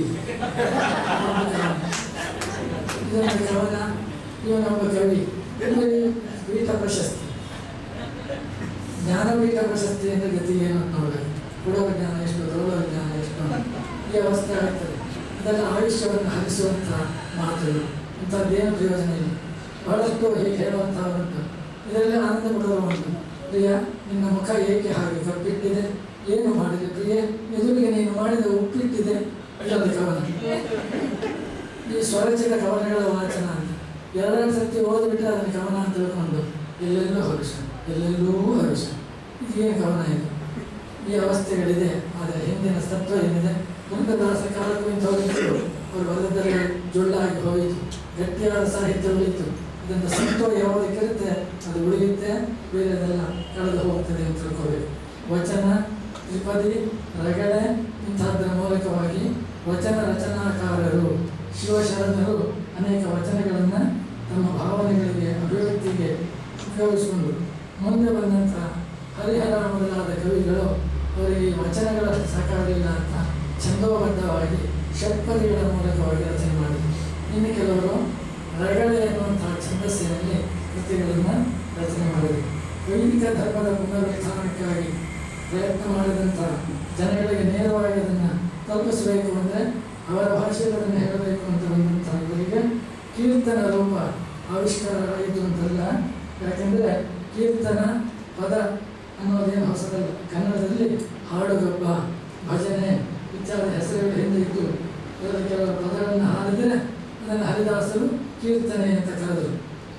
ಇದೊಂದು ಕವನ ಇವನೊಬ್ಬ ಕವಿ ಇಲ್ಲಿ ಪೀಠ ಪ್ರಶಸ್ತಿ ಜ್ಞಾನಪೀಠ ಪ್ರಶಸ್ತಿಯಿಂದ ಗತಿಗೆ ಏನು ಅಂತ ನೋಡಬೇಕು ಕೊಡುವ ಜ್ಞಾನ ಎಷ್ಟು ತಗೊಳ್ಳುವ ಜ್ಞಾನ ಎಷ್ಟು ಈ ಅವಸ್ಥೆ ಆಗ್ತದೆ ಇದೆಲ್ಲ ಆಯುಷ್ಯವನ್ನು ಹರಿಸುವಂಥ ಮಾತುಗಳು ಇಂಥದ್ದೇನು ಪ್ರಯೋಜನ ಇಲ್ಲ ಬಹಳಷ್ಟು ಹೀಗೆ ಹೇಳುವಂತಹ ಉಂಟು ಇದರಲ್ಲಿ ಆನಂದ ಪಡುವ ಉಂಟು ಪ್ರಿಯ ನಿನ್ನ ಮುಖ ಏಕೆ ಹಾಗೆ ಕಪ್ಪಿಟ್ಟಿದೆ ಏನು ಮಾಡಿದೆ ಪ್ರಿಯ ಎದುರಿಗೆ ನೀನು ಮಾಡಿದ ಉಪ್ಪಿಟ್ಟಿದೆ ಇಲ್ಲದ ಕವನ ಈ ಸ್ವರಚಿತ ಕವನಗಳ ವಾಚನ ಅಂತ ಎರಡೆರಡು ಸರ್ತಿ ಓದ್ಬಿಟ್ರೆ ಅದನ್ನ ಕವನ ಅಂತ ತಿಳ್ಕೊಂಡು ಎಲ್ಲೆಲ್ಲೂ ಹರುಷ ಎಲ್ಲೆಲ್ಲೂ ಹರುಷ ಇದೇನು ಕವನ ಇದು ಈ ಅವಸ್ಥೆಗಳಿದೆ ಆದರೆ ಹಿಂದಿನ ಸತ್ವ ಏನಿದೆ ಮುರುಘದಾಸ ಕಾಲಕ್ಕೂ ಇಂಥ ಹೋಗಿತ್ತು ಅವರು ಬರೆದದ್ದೆಲ್ಲ ಜೊಳ್ಳಾಗಿ ಹೋಯಿತು ಗಟ್ಟಿಯಾದ ಸಾಹಿತ್ಯ ಉಳಿತು ಇದನ್ನು ಸತ್ವ ಯಾವುದಕ್ಕಿರುತ್ತೆ ಅದು ಉಳಿಯುತ್ತೆ ಬೇರೆದೆಲ್ಲ ಕಳೆದು ಹೋಗ್ತದೆ ಅಂತ ತಿಳ್ಕೋಬೇಕು ವಚನ ತ್ರಿಪದಿ ರಗಳೆ ಇಂತಹದ್ದರ ಮೂಲಕವಾಗಿ ವಚನ ರಚನಾಕಾರರು ಶಿವಶರಣರು ಅನೇಕ ವಚನಗಳನ್ನು ತಮ್ಮ ಭಾವನೆಗಳಿಗೆ ಅಭಿವ್ಯಕ್ತಿಗೆ ಉಪಯೋಗಿಸಿಕೊಂಡು ಮುಂದೆ ಬಂದಂಥ ಹರಿಹರ ಮೊದಲಾದ ಕವಿಗಳು ಅವರಿಗೆ ಈ ವಚನಗಳಷ್ಟು ಸಾಕಾಗಲಿಲ್ಲ ಅಂತ ಛಂದೋಬದ್ಧವಾಗಿ ಷಟ್ಪದಿಗಳ ಮೂಲಕವಾಗಿ ರಚನೆ ಮಾಡಿದರು ಇನ್ನು ಕೆಲವರು ರಗಳೆ ಎನ್ನುವಂತಹ ಛಂದಸ್ಸಿನಲ್ಲಿ ಕೃತಿಗಳನ್ನು ರಚನೆ ಮಾಡಿದರು ವೈದಿಕ ಧರ್ಮದ ಪುನರುತ್ಥಾನಕ್ಕಾಗಿ ಪ್ರಯತ್ನ ಮಾಡಿದಂಥ ಜನಗಳಿಗೆ ನೇರವಾಗಿ ಅದನ್ನು ತಲುಪಿಸಬೇಕು ಅಂದರೆ ಅವರ ಭಾಷೆಯಲ್ಲಿ ಅದನ್ನು ಹೇಳಬೇಕು ಅಂತ ಬಂದಂಥ ಇವರಿಗೆ ಕೀರ್ತನ ರೂಪ ಆವಿಷ್ಕಾರ ಆಯಿತು ಅಂತಲ್ಲ ಯಾಕೆಂದರೆ ಕೀರ್ತನ ಪದ ಅನ್ನೋದೇನು ಹೊಸದಲ್ಲ ಕನ್ನಡದಲ್ಲಿ ಹಾಡುಗಬ್ಬ ಭಜನೆ ಇತ್ಯಾದಿ ಹೆಸರುಗಳು ಹಿಂದೆ ಇದ್ದು ಅದರಲ್ಲಿ ಕೆಲವು ಪದಗಳನ್ನು ಹಾಡಿದರೆ ಅದನ್ನು ಹರಿದಾಸರು ಕೀರ್ತನೆ ಅಂತ ಕರೆದರು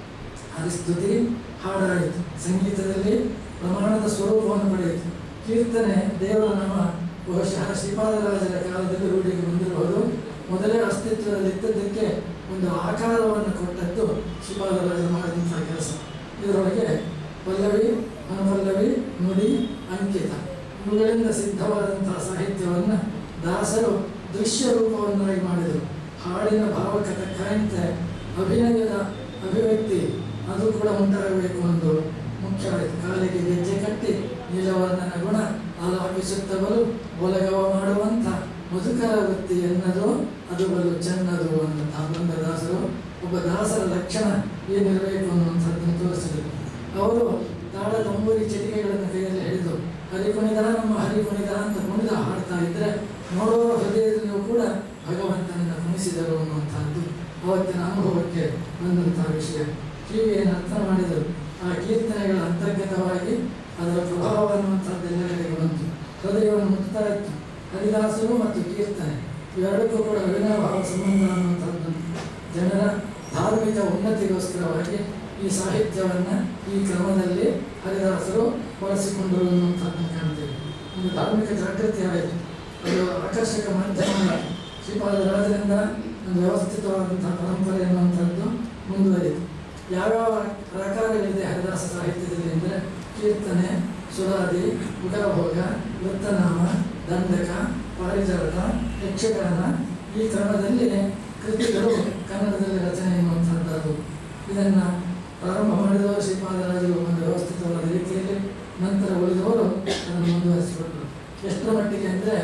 ಅದು ಸ್ತುತಿ ಹಾಡಾಯಿತು ಸಂಗೀತದಲ್ಲಿ ಪ್ರಮಾಣದ ಸ್ವರೂಪವನ್ನು ಪಡೆಯಿತು ಕೀರ್ತನೆ ದೇವರ ನಾಮ ಬಹುಶಃ ಶ್ರೀಪಾದರಾಜರ ಕಾಲದಲ್ಲಿ ರೂಢಿಗೆ ಬಂದಿರಬಹುದು ಮೊದಲೇ ಅಸ್ತಿತ್ವದಲ್ಲಿದ್ದದ್ದಕ್ಕೆ ಒಂದು ಆಕಾರವನ್ನು ಕೊಟ್ಟದ್ದು ಶ್ರೀಪಾದರಾಜರು ಮಾಡಿದಂತಹ ಕೆಲಸ ಇದರೊಳಗೆ ಪಲ್ಲವಿ ಅನುಪಲ್ಲವಿ ನುಡಿ ಅಂಕಿತ ಇವುಗಳಿಂದ ಸಿದ್ಧವಾದಂತಹ ಸಾಹಿತ್ಯವನ್ನು ದಾಸರು ದೃಶ್ಯ ರೂಪವನ್ನಾಗಿ ಮಾಡಿದರು ಹಾಡಿನ ಭಾವಕ್ಕೆ ತಕ್ಕಂತೆ ಅಭಿನಯದ ಅಭಿವ್ಯಕ್ತಿ ಅದು ಕೂಡ ಉಂಟಾಗಬೇಕು ಒಂದು ಮುಖ್ಯವಾಯಿತು ಕಾಲಿಗೆ ಗೆಜ್ಜೆ ಕಟ್ಟಿ ನೀಲವರ್ಣನ ಗುಣ ಆಲಾಪಿಸುತ್ತವಲು ಒಲಗವ ಮಾಡುವಂಥ ಮಧುಕರ ವೃತ್ತಿ ಎನ್ನದು ಅದು ಬಲು ಚೆನ್ನದು ಅನ್ನುವಂತಹ ಬೃಂದದಾಸರು ಒಬ್ಬ ದಾಸರ ಲಕ್ಷಣ ಏನಿರಬೇಕು ಅನ್ನುವಂಥದ್ದನ್ನು ತೋರಿಸಿದರು ಅವರು ತಾಳ ತಂಬೂರಿ ಚಿಟಿಕೆಗಳನ್ನು ಕೈಯಲ್ಲಿ ಹಿಡಿದು ಹರಿಕುಣಿದ ನಮ್ಮ ಹರಿಕುಣಿದ ಅಂತ ಕುಣಿದ ಹಾಡ್ತಾ ಇದ್ರೆ ನೋಡುವ ಹೃದಯದಲ್ಲಿಯೂ ಕೂಡ ಭಗವಂತನನ್ನು ಕುಣಿಸಿದರು ಅನ್ನುವಂಥದ್ದು ಅವತ್ತಿನ ಅನುಭವಕ್ಕೆ ಬಂದಂತಹ ವಿಷಯ ಹೀಗೆ ಏನು ಅರ್ಥ ಮಾಡಿದರು ಆ ಕೀರ್ತನೆಗಳ ಅಂತರ್ಗತವಾಗಿ ಅದರ ಪ್ರಭಾವ ಅನ್ನುವಂಥದ್ದು ಎಲ್ಲರಿಗೂ ಬಂತು ಹೃದಯವನ್ನು ಮುಟ್ತಾ ಇತ್ತು ಹರಿದಾಸರು ಮತ್ತು ಕೀರ್ತನೆ ಇವೆರಡಕ್ಕೂ ಕೂಡ ಅವಿನಾಭಾವ ಸಂಬಂಧ ಅನ್ನುವಂಥದ್ದು ಜನರ ಧಾರ್ಮಿಕ ಉನ್ನತಿಗೋಸ್ಕರವಾಗಿ ಈ ಸಾಹಿತ್ಯವನ್ನು ಈ ಕ್ರಮದಲ್ಲಿ ಹರಿದಾಸರು ಬಳಸಿಕೊಂಡರು ಅನ್ನುವಂಥದ್ದನ್ನು ಕಾಣ್ತೇವೆ ಒಂದು ಧಾರ್ಮಿಕ ಜಾಗೃತಿ ಆಯಿತು ಅದು ಆಕರ್ಷಕ ಮಾಧ್ಯಮ ಆಯಿತು ಶ್ರೀಪಾದರಾಜರಿಂದ ಒಂದು ವ್ಯವಸ್ಥಿತವಾದಂತಹ ಪರಂಪರೆ ಅನ್ನುವಂಥದ್ದು ಮುಂದುವರಿಯಿತು ಯಾವ್ಯಾವ ಪ್ರಕಾರಗಳಿದೆ ಹರಿದಾಸ ಸಾಹಿತ್ಯದಲ್ಲಿ ಅಂದರೆ ಕೀರ್ತನೆ ಸುರಾದಿ ಉಗರಭೋಗ ವೃತ್ತನಾಮ ದಂಡಕ ಪಾರಿಜಾತ ಯಕ್ಷಗಾನ ಈ ಕ್ರಮದಲ್ಲಿ ಕೃತಿಗಳು ಕನ್ನಡದಲ್ಲಿ ರಚನೆ ಎನ್ನುವಂಥದ್ದು ಇದನ್ನು ಪ್ರಾರಂಭ ಮಾಡಿದವರು ಶ್ರೀಪಾದರಾಜರು ಒಂದು ವ್ಯವಸ್ಥಿತವಾದ ರೀತಿಯಲ್ಲಿ ನಂತರ ಉಳಿದವರು ಅದನ್ನು ಮುಂದುವರಿಸಿಕೊಟ್ಟರು ಎಷ್ಟರ ಮಟ್ಟಿಗೆ ಅಂದರೆ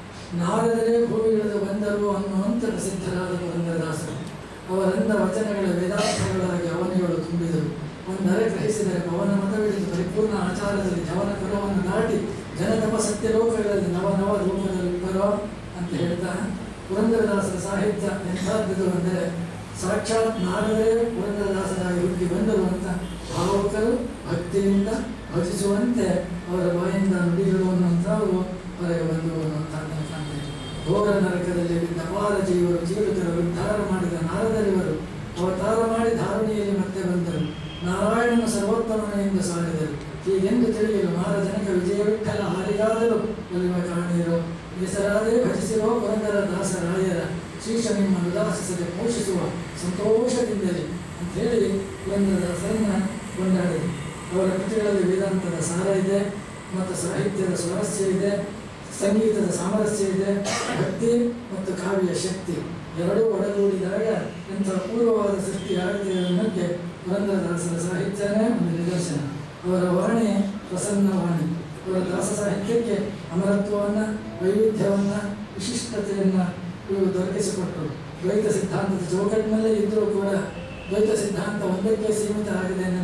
ನಾರದರೇ ಭೂಮಿಗಿಳಿದು ಬಂದರು ಅನ್ನುವಂಥ ಪ್ರಸಿದ್ಧರಾದ ಪುರಂದರದಾಸರು ಅವರಿಂದ ವಚನಗಳ ವೇದಾರ್ಥಗಳಾಗಿ ಅವನಿಗಳು ತುಂಬಿದರು ಒಂದರೆ ಗ್ರಹಿಸಿದರೆ ಪವನ ಮತವಿಡಿದು ಪರಿಪೂರ್ಣ ಆಚಾರದಲ್ಲಿ ಜವನ ಕುಲವನ್ನು ದಾಟಿ ಜನತಪ ಸತ್ಯ ಲೋಕಗಳಲ್ಲಿ ನವ ನವ ರೂಪದಲ್ಲಿ ಬರೋ ಅಂತ ಹೇಳ್ತಾ ಪುರಂದರದಾಸರ ಸಾಹಿತ್ಯ ಎಂಥದ್ದು ಅಂದರೆ ಸಾಕ್ಷಾತ್ ನಾರದರೇ ಪುರಂದರದಾಸರಾಗಿ ಹುಟ್ಟಿ ಬಂದರು ಅಂತ ಭಾವುಕರು ಭಕ್ತಿಯಿಂದ ಭಜಿಸುವಂತೆ ಅವರ ಬಾಯಿಂದ ನುಡಿಗಳು ಅನ್ನುವಂಥವು ಹೊರಗೆ ಬಂದವು ಅನ್ನುವಂಥದ್ದನ್ನು ಕಾಣ್ತೇವೆ ಘೋರ ನರಕದಲ್ಲಿ ಬಿದ್ದ ಅಪಾರ ಜೀವರು ಜೀವಿತರ ಉದ್ಧಾರ ಮಾಡಿದ ನಾರದರಿವರು ಅವತಾರ ಮಾಡಿ ಧಾರಣೆಯಲ್ಲಿ ಮತ್ತೆ ಬಂದರು ನಾರಾಯಣನ ಸರ್ವೋತ್ತಮನ ಎಂದು ಸಾರಿದರು ಹೀಗೆಂದು ತಿಳಿಯಲು ಮಾರಜನಕ ವಿಜಯ ವಿಠಲ ಹಾರಿಗಾದರೂ ಒಲಿವ ಕಾಣಿರು ಹೆಸರಾದೇ ಭಜಿಸಿರೋ ಪುರಂದರ ದಾಸರಾಯರ ಶೀರ್ಷ ನಿಮ್ಮ ಉದಾಸಿಸದೆ ಪೋಷಿಸುವ ಸಂತೋಷದಿಂದಲೇ ಅಂತ ಹೇಳಿ ಪುರಂದರದಾಸರನ್ನ ಕೊಂಡಾಡಿದರು ಅವರ ಕೃತಿಗಳಲ್ಲಿ ವೇದಾಂತದ ಸಾರ ಇದೆ ಮತ್ತು ಸಾಹಿತ್ಯದ ಸ್ವಾರಸ್ಯ ಇದೆ ಸಂಗೀತದ ಸಾಮರಸ್ಯ ಇದೆ ಭಕ್ತಿ ಮತ್ತು ಕಾವ್ಯ ಶಕ್ತಿ ಎರಡೂ ಒಡಗೂಡಿದಾಗ ಇಂಥ ಅಪೂರ್ವವಾದ ಸೃಷ್ಟಿ ಆಗುತ್ತೆ ಅನ್ನೋಕ್ಕೆ ಪುರಂದರದಾಸರ ಸಾಹಿತ್ಯನೇ ಒಂದು ನಿದರ್ಶನ ಅವರ ವಾಣಿ ಪ್ರಸನ್ನ ವಾಣಿ ಅವರ ದಾಸ ಸಾಹಿತ್ಯಕ್ಕೆ ಅಮರತ್ವವನ್ನು ವೈವಿಧ್ಯವನ್ನು ವಿಶಿಷ್ಟತೆಯನ್ನು ಇವರು ದೊರಕಿಸಿಕೊಟ್ಟರು ದ್ವೈತ ಸಿದ್ಧಾಂತದ ಚೌಕಟ್ಟಿನಲ್ಲೇ ಇದ್ದರೂ ಕೂಡ ದ್ವೈತ ಸಿದ್ಧಾಂತ ಒಂದಕ್ಕೆ ಸೀಮಿತ ಆಗಿದೆ ಅಂದರೆ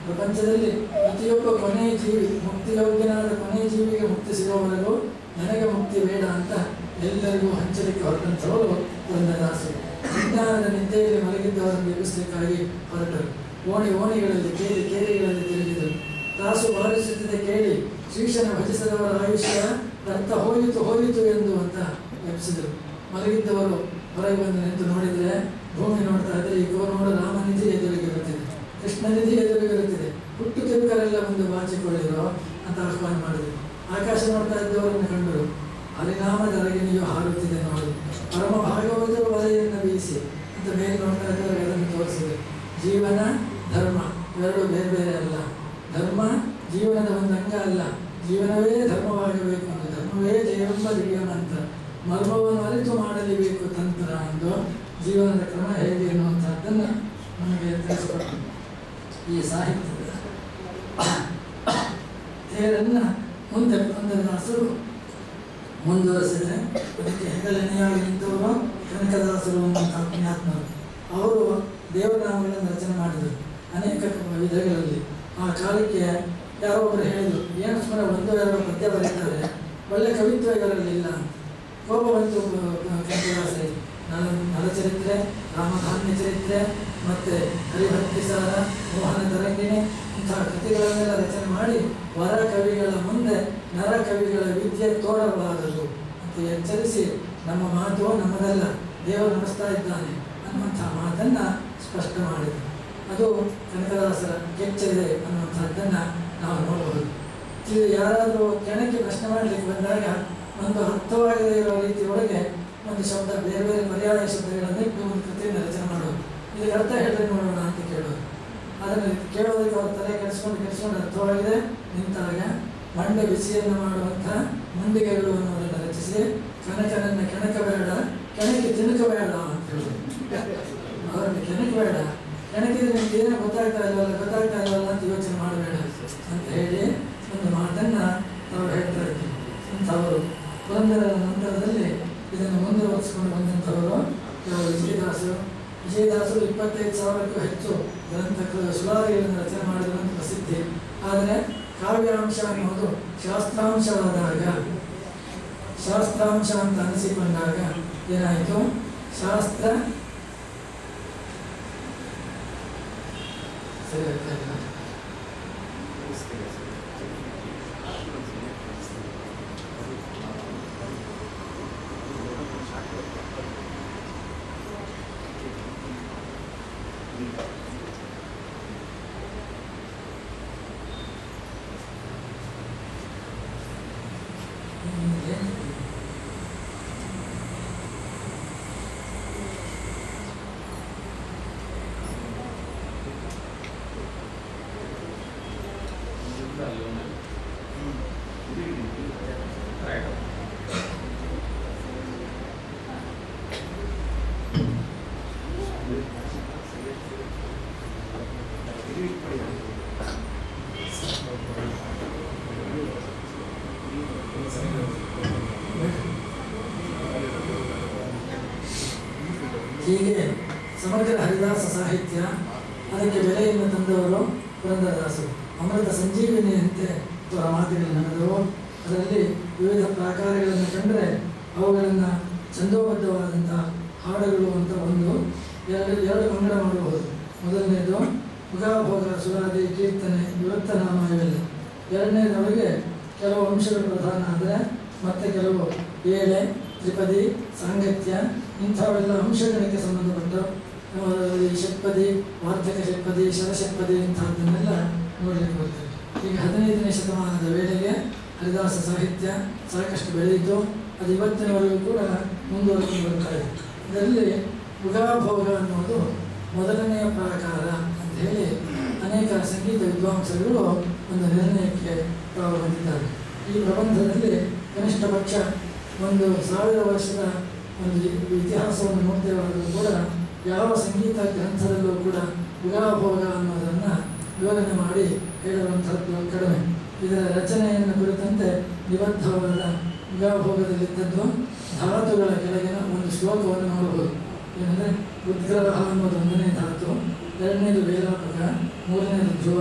ಪ್ರಪಂಚದಲ್ಲಿ ಪ್ರತಿಯೊಬ್ಬ ಕೊನೆಯ ಜೀವಿ ಮುಕ್ತಿಯೋಗ್ಯನಾದ ಕೊನೆಯ ಜೀವಿಗೆ ಮುಕ್ತಿ ಸಿಗೋವರೆಗೂ ನನಗೆ ಮುಕ್ತಿ ಬೇಡ ಅಂತ ಎಲ್ಲರಿಗೂ ಹಂಚಲಿಕ್ಕೆ ಹೊರಟಂಥವರು ಪುರಂದರದಾಸರು ವಿಜ್ಞಾನದ ನಿದ್ದೆಯಲ್ಲಿ ಮಲಗಿದ್ದವರನ್ನು ಎಬ್ಬಿಸಲಿಕ್ಕಾಗಿ ಹೊರಟರು ಓಣಿ ಓಣಿಗಳಲ್ಲಿ ಕೇಳಿ ಕೇರಿಗಳಲ್ಲಿ ತಿರುಗಿದರು ತಾಸು ಬಾರಿಸುತ್ತಿದೆ ಕೇಳಿ ಶ್ರೀಶನ ಭಜಿಸದವರ ಆಯುಷ್ಯ ರಕ್ತ ಹೋಯಿತು ಹೋಯಿತು ಎಂದು ಅಂತ ಎಬ್ಬಿಸಿದರು ಮಲಗಿದ್ದವರು ಹೊರಗೆ ಬಂದು ನಿಂತು ನೋಡಿದರೆ ಭೂಮಿ ನೋಡ್ತಾ ಇದ್ರೆ ಈಗ ನೋಡು ರಾಮನಿಧಿ ಎದುರಿಗಿರುತ್ತಿದೆ ಕೃಷ್ಣನಿಧಿ ಎದುರಿಗಿರುತ್ತಿದೆ ಹುಟ್ಟು ತಿರುಕರೆಲ್ಲ ಮುಂದೆ ಬಾಚಿಕೊಳ್ಳಿರೋ ಅಂತ ಆಹ್ವಾನ ಮಾಡಿದರು ಆಕಾಶ ನೋಡ್ತಾ ಇದ್ದವರನ್ನು ಕಂಡರು ಹರಿನಾಮದ ಅರಗಿನಿಯು ಹಾರುತ್ತಿದೆ ನೋಡು ಪರಮ ಭಾಗವತರು ವಲೆಯನ್ನು ಬೀಸಿ ಅಂತ ಮೇಲೆ ನೋಡ್ತಾ ಇದ್ದವರಿಗೆ ಅದನ್ನು ತೋರಿಸಿದೆ ಜೀವನ ಧರ್ಮ ಇವೆರಡು ಬೇರೆ ಬೇರೆ ಅಲ್ಲ ಧರ್ಮ ಜೀವನದ ಒಂದು ಅಂಗ ಅಲ್ಲ ಜೀವನವೇ ಧರ್ಮವಾಗಬೇಕು ಅಂತ ಧರ್ಮವೇ ಜಯವೆಂಬ ದಿವ್ಯನ ಅಂತ ಮರ್ಮವನ್ನು ಅರಿತು ಮಾಡಲೇಬೇಕು ತಂತ್ರ ಎಂದು ಜೀವನದ ಕ್ರಮ ಹೇಗೆ ಎನ್ನುವಂಥದ್ದನ್ನು ನಮಗೆ ತಿಳಿಸಿಕೊಟ್ಟು ಈ ಸಾಹಿತ್ಯದ ತೇರನ್ನು ಮುಂದೆ ಪುರಂದರದಾಸರು ಮುಂದುವರೆಸಿದರೆ ಅದಕ್ಕೆ ಹೆಗಲೆನೆಯಾಗಿ ನಿಂತವರು ಕನಕದಾಸರು ಅನ್ನುವಂಥ ಪುಣ್ಯಾತ್ಮರು ಅವರು ದೇವನಾಮಗಳನ್ನು ರಚನೆ ಮಾಡಿದರು ಅನೇಕ ವಿಧಗಳಲ್ಲಿ ಆ ಕಾಲಕ್ಕೆ ಯಾರೋ ಒಬ್ಬರು ಹೇಳಿದರು ಏನು ಸುಮ್ಮನೆ ಒಂದು ಎರಡು ಪದ್ಯ ಬರೀತಾರೆ ಒಳ್ಳೆ ಕವಿತ್ವ ಇವರಲ್ಲಿಲ್ಲ ಅಂತ ಕೋಪ ಬಂತು ಕನಕದಾಸರಿಗೆ ನಲ ನಲಚರಿತ್ರೆ ರಾಮಧಾನ್ಯ ಚರಿತ್ರೆ ಮತ್ತು ಹರಿಭಕ್ತಿ ಸಾರ ಮೋಹನ ತರಂಗಿಣಿ ಇಂತಹ ಕೃತಿಗಳನ್ನೆಲ್ಲ ರಚನೆ ಮಾಡಿ ವರ ಕವಿಗಳ ಮುಂದೆ ನರ ಕವಿಗಳ ವಿದ್ಯೆ ತೋರಬಾರದು ಅಂತ ಎಚ್ಚರಿಸಿ ನಮ್ಮ ಮಾತು ನಮ್ಮದಲ್ಲ ದೇವರು ನಡೆಸ್ತಾ ಇದ್ದಾನೆ ಅನ್ನುವಂಥ ಮಾತನ್ನು ಸ್ಪಷ್ಟ ಮಾಡಿದರು ಅದು ಕನಕದಾಸರ ಕೆಚ್ಚರಿದೆ ಅನ್ನುವಂಥದ್ದನ್ನು ನಾವು ನೋಡಬಹುದು ಇದು ಯಾರಾದರೂ ಕೆಣಕಿ ಪ್ರಶ್ನೆ ಮಾಡಲಿಕ್ಕೆ ಬಂದಾಗ ಒಂದು ಅರ್ಥವಾಗದೇ ಇರೋ ರೀತಿಯೊಳಗೆ ಒಂದು ಶಬ್ದ ಬೇರೆ ಬೇರೆ ಪರ್ಯಾಯ ಶಬ್ದಗಳನ್ನು ಇಟ್ಟು ಒಂದು ಕೃತಿಯನ್ನು ರಚನೆ ಮಾಡೋದು ಇದಕ್ಕೆ ಅರ್ಥ ಹೇಳ್ರಿ ನೋಡೋಣ ಅಂತ ಕೇಳೋದು ಅದನ್ನು ಕೇಳೋದಕ್ಕೆ ಅವ್ರ ತಲೆ ಕೆಡಿಸ್ಕೊಂಡು ಕೆಡಿಸ್ಕೊಂಡು ಅರ್ಥವಾಗಿದೆ ನಿಂತಾಗ ಮಂಡೆ ಬಿಸಿಯನ್ನು ಮಾಡುವಂಥ ಮುಂಡಿಗೆಗಳು ಅನ್ನೋದನ್ನು ರಚಿಸಿ ಕನಕನನ್ನು ಕೆಣಕಬೇಡ ಕೆಣಕಿ ತಿಣಕಬೇಡ ಅಂತ ಹೇಳೋದು ಅವರನ್ನು ಕೆಣಕಬೇಡ ಕೆಣಕಿದ್ರೆ ನಿಮ್ಗೆ ಏನೋ ಗೊತ್ತಾಗ್ತಾ ಇಲ್ವಲ್ಲ ಗೊತ್ತಾಗ್ತಾ ಇಲ್ವಲ್ಲ ಅಂತ ಯೋಚನೆ ಮಾಡಬೇಡ ಅಂತ ಹೇಳಿ ಒಂದು ಮಾತನ್ನು ಅವರು ಹೇಳ್ತಾ ಇದ್ರು ಇಂಥವರು ಪುರಂದರ ನಂತರದಲ್ಲಿ ಇದನ್ನು ಮುಂದುವರಿಸಿಕೊಂಡು ಬಂದಂಥವರು ಕೆಲವು ವಿಜಯದಾಸರು ವಿಜಯದಾಸರು ಇಪ್ಪತ್ತೈದು ಸಾವಿರಕ್ಕೂ ಹೆಚ್ಚು ಗ್ರಂಥ ಸುಳಾರಿಗಳನ್ನು ರಚನೆ ಮಾಡಿದ್ರು ಅಂತ ಪ್ರಸಿದ್ಧಿ ಆದರೆ ಕಾವ್ಯಾಂಶ ಅನ್ನೋದು ಶಾಸ್ತ್ರಾಂಶವಾದಾಗ ಶಾಸ್ತ್ರಾಂಶ ಅಂತ ಅನಿಸಿಕೊಂಡಾಗ ಏನಾಯಿತು ಶಾಸ್ತ್ರ ಸರಿ ಆಗ್ತಾ ಇಲ್ಲ ಹೀಗೆ ಹೀಗೆ ಸಮಗ್ರ ಹರಿದಾಸ ಸಾಹಿತ್ಯ ಅದಕ್ಕೆ ಬೆಲೆಯನ್ನು ತಂದವರು ಪುರಂದರದಾಸರು ಅಮೃತ ಸಂಜೀವಿನಿಯಂತೆ ಅವರ ಮಾತುಗಳು ನಡೆದವು ಅದರಲ್ಲಿ ವಿವಿಧ ಪ್ರಾಕಾರಗಳನ್ನು ಕಂಡರೆ ಅವುಗಳನ್ನು ಛಂದೋಬದ್ಧವಾದಂಥ ಹಾಡುಗಳು ಅಂತ ಒಂದು ಎರಡು ಎರಡು ಪಂಗಡ ಮಾಡಬಹುದು ಮೊದಲನೇದು ಮುಖಾಭೋಗ ಸುರಾದಿ ಕೀರ್ತನೆ ವಿವೃತ್ತನಾಮ ಇವೆಲ್ಲ ಎರಡನೇದೊಳಗೆ ಕೆಲವು ಅಂಶಗಳು ಪ್ರಧಾನ ಆದರೆ ಮತ್ತೆ ಕೆಲವು ಏಳೆ ತ್ರಿಪದಿ ಸಾಂಗತ್ಯ ಇಂಥವೆಲ್ಲ ಅಂಶಗಳಿಗೆ ಸಂಬಂಧಪಟ್ಟು ಈ ಷಟ್ಪದಿ ವಾರ್ಧಕ ಷಟ್ಪದಿ ಶರಷಟ್ಪದಿ ಇಂಥದ್ದನ್ನೆಲ್ಲ ನೋಡಲಿಕ್ಕೆ ಬರ್ತದೆ ಈಗ ಹದಿನೈದನೇ ಶತಮಾನದ ವೇಳೆಗೆ ಹರಿದಾಸ ಸಾಹಿತ್ಯ ಸಾಕಷ್ಟು ಬೆಳೆಯಿತು ಅದು ಇವತ್ತಿನವರೆಗೂ ಕೂಡ ಮುಂದುವರೆದು ಬರ್ತಾ ಇದೆ ಇದರಲ್ಲಿ ಉಗಾಭೋಗ ಅನ್ನೋದು ಮೊದಲನೆಯ ಪ್ರಾಕಾರ ಅಂತ ಹೇಳಿ ಅನೇಕ ಸಂಗೀತ ವಿದ್ವಾಂಸರು ಒಂದು ನಿರ್ಣಯಕ್ಕೆ ತಾವು ಬಂದಿದ್ದಾರೆ ಈ ಪ್ರಬಂಧದಲ್ಲಿ ಕನಿಷ್ಠ ಪಕ್ಷ ಒಂದು ಸಾವಿರ ವರ್ಷದ ಒಂದು ಇತಿಹಾಸವನ್ನು ನೋಡ್ತೇವಾದರೂ ಕೂಡ ಯಾವ ಸಂಗೀತ ಗ್ರಂಥದಲ್ಲೂ ಕೂಡ ಉಗಾಭೋಗ ಅನ್ನೋದನ್ನು ವಿವರಣೆ ಮಾಡಿ ಹೇಳುವಂಥದ್ದು ಕಡಿಮೆ ಇದರ ರಚನೆಯನ್ನು ಕುರಿತಂತೆ ನಿಬದ್ಧವಾದ ಉಗಾಭೋಗದಲ್ಲಿದ್ದದ್ದು ಧಾತುಗಳ ಕೆಳಗಿನ ಒಂದು ಶ್ಲೋಕವನ್ನು ನೋಡಬಹುದು ಏನಂದರೆ ಉದ್ಗ್ರಹ ಅನ್ನೋದು ಒಂದನೇ ಧಾತು ಎರಡನೇದು ವೇಲಾಪಕ ಮೂರನೇದು ಧ್ರುವ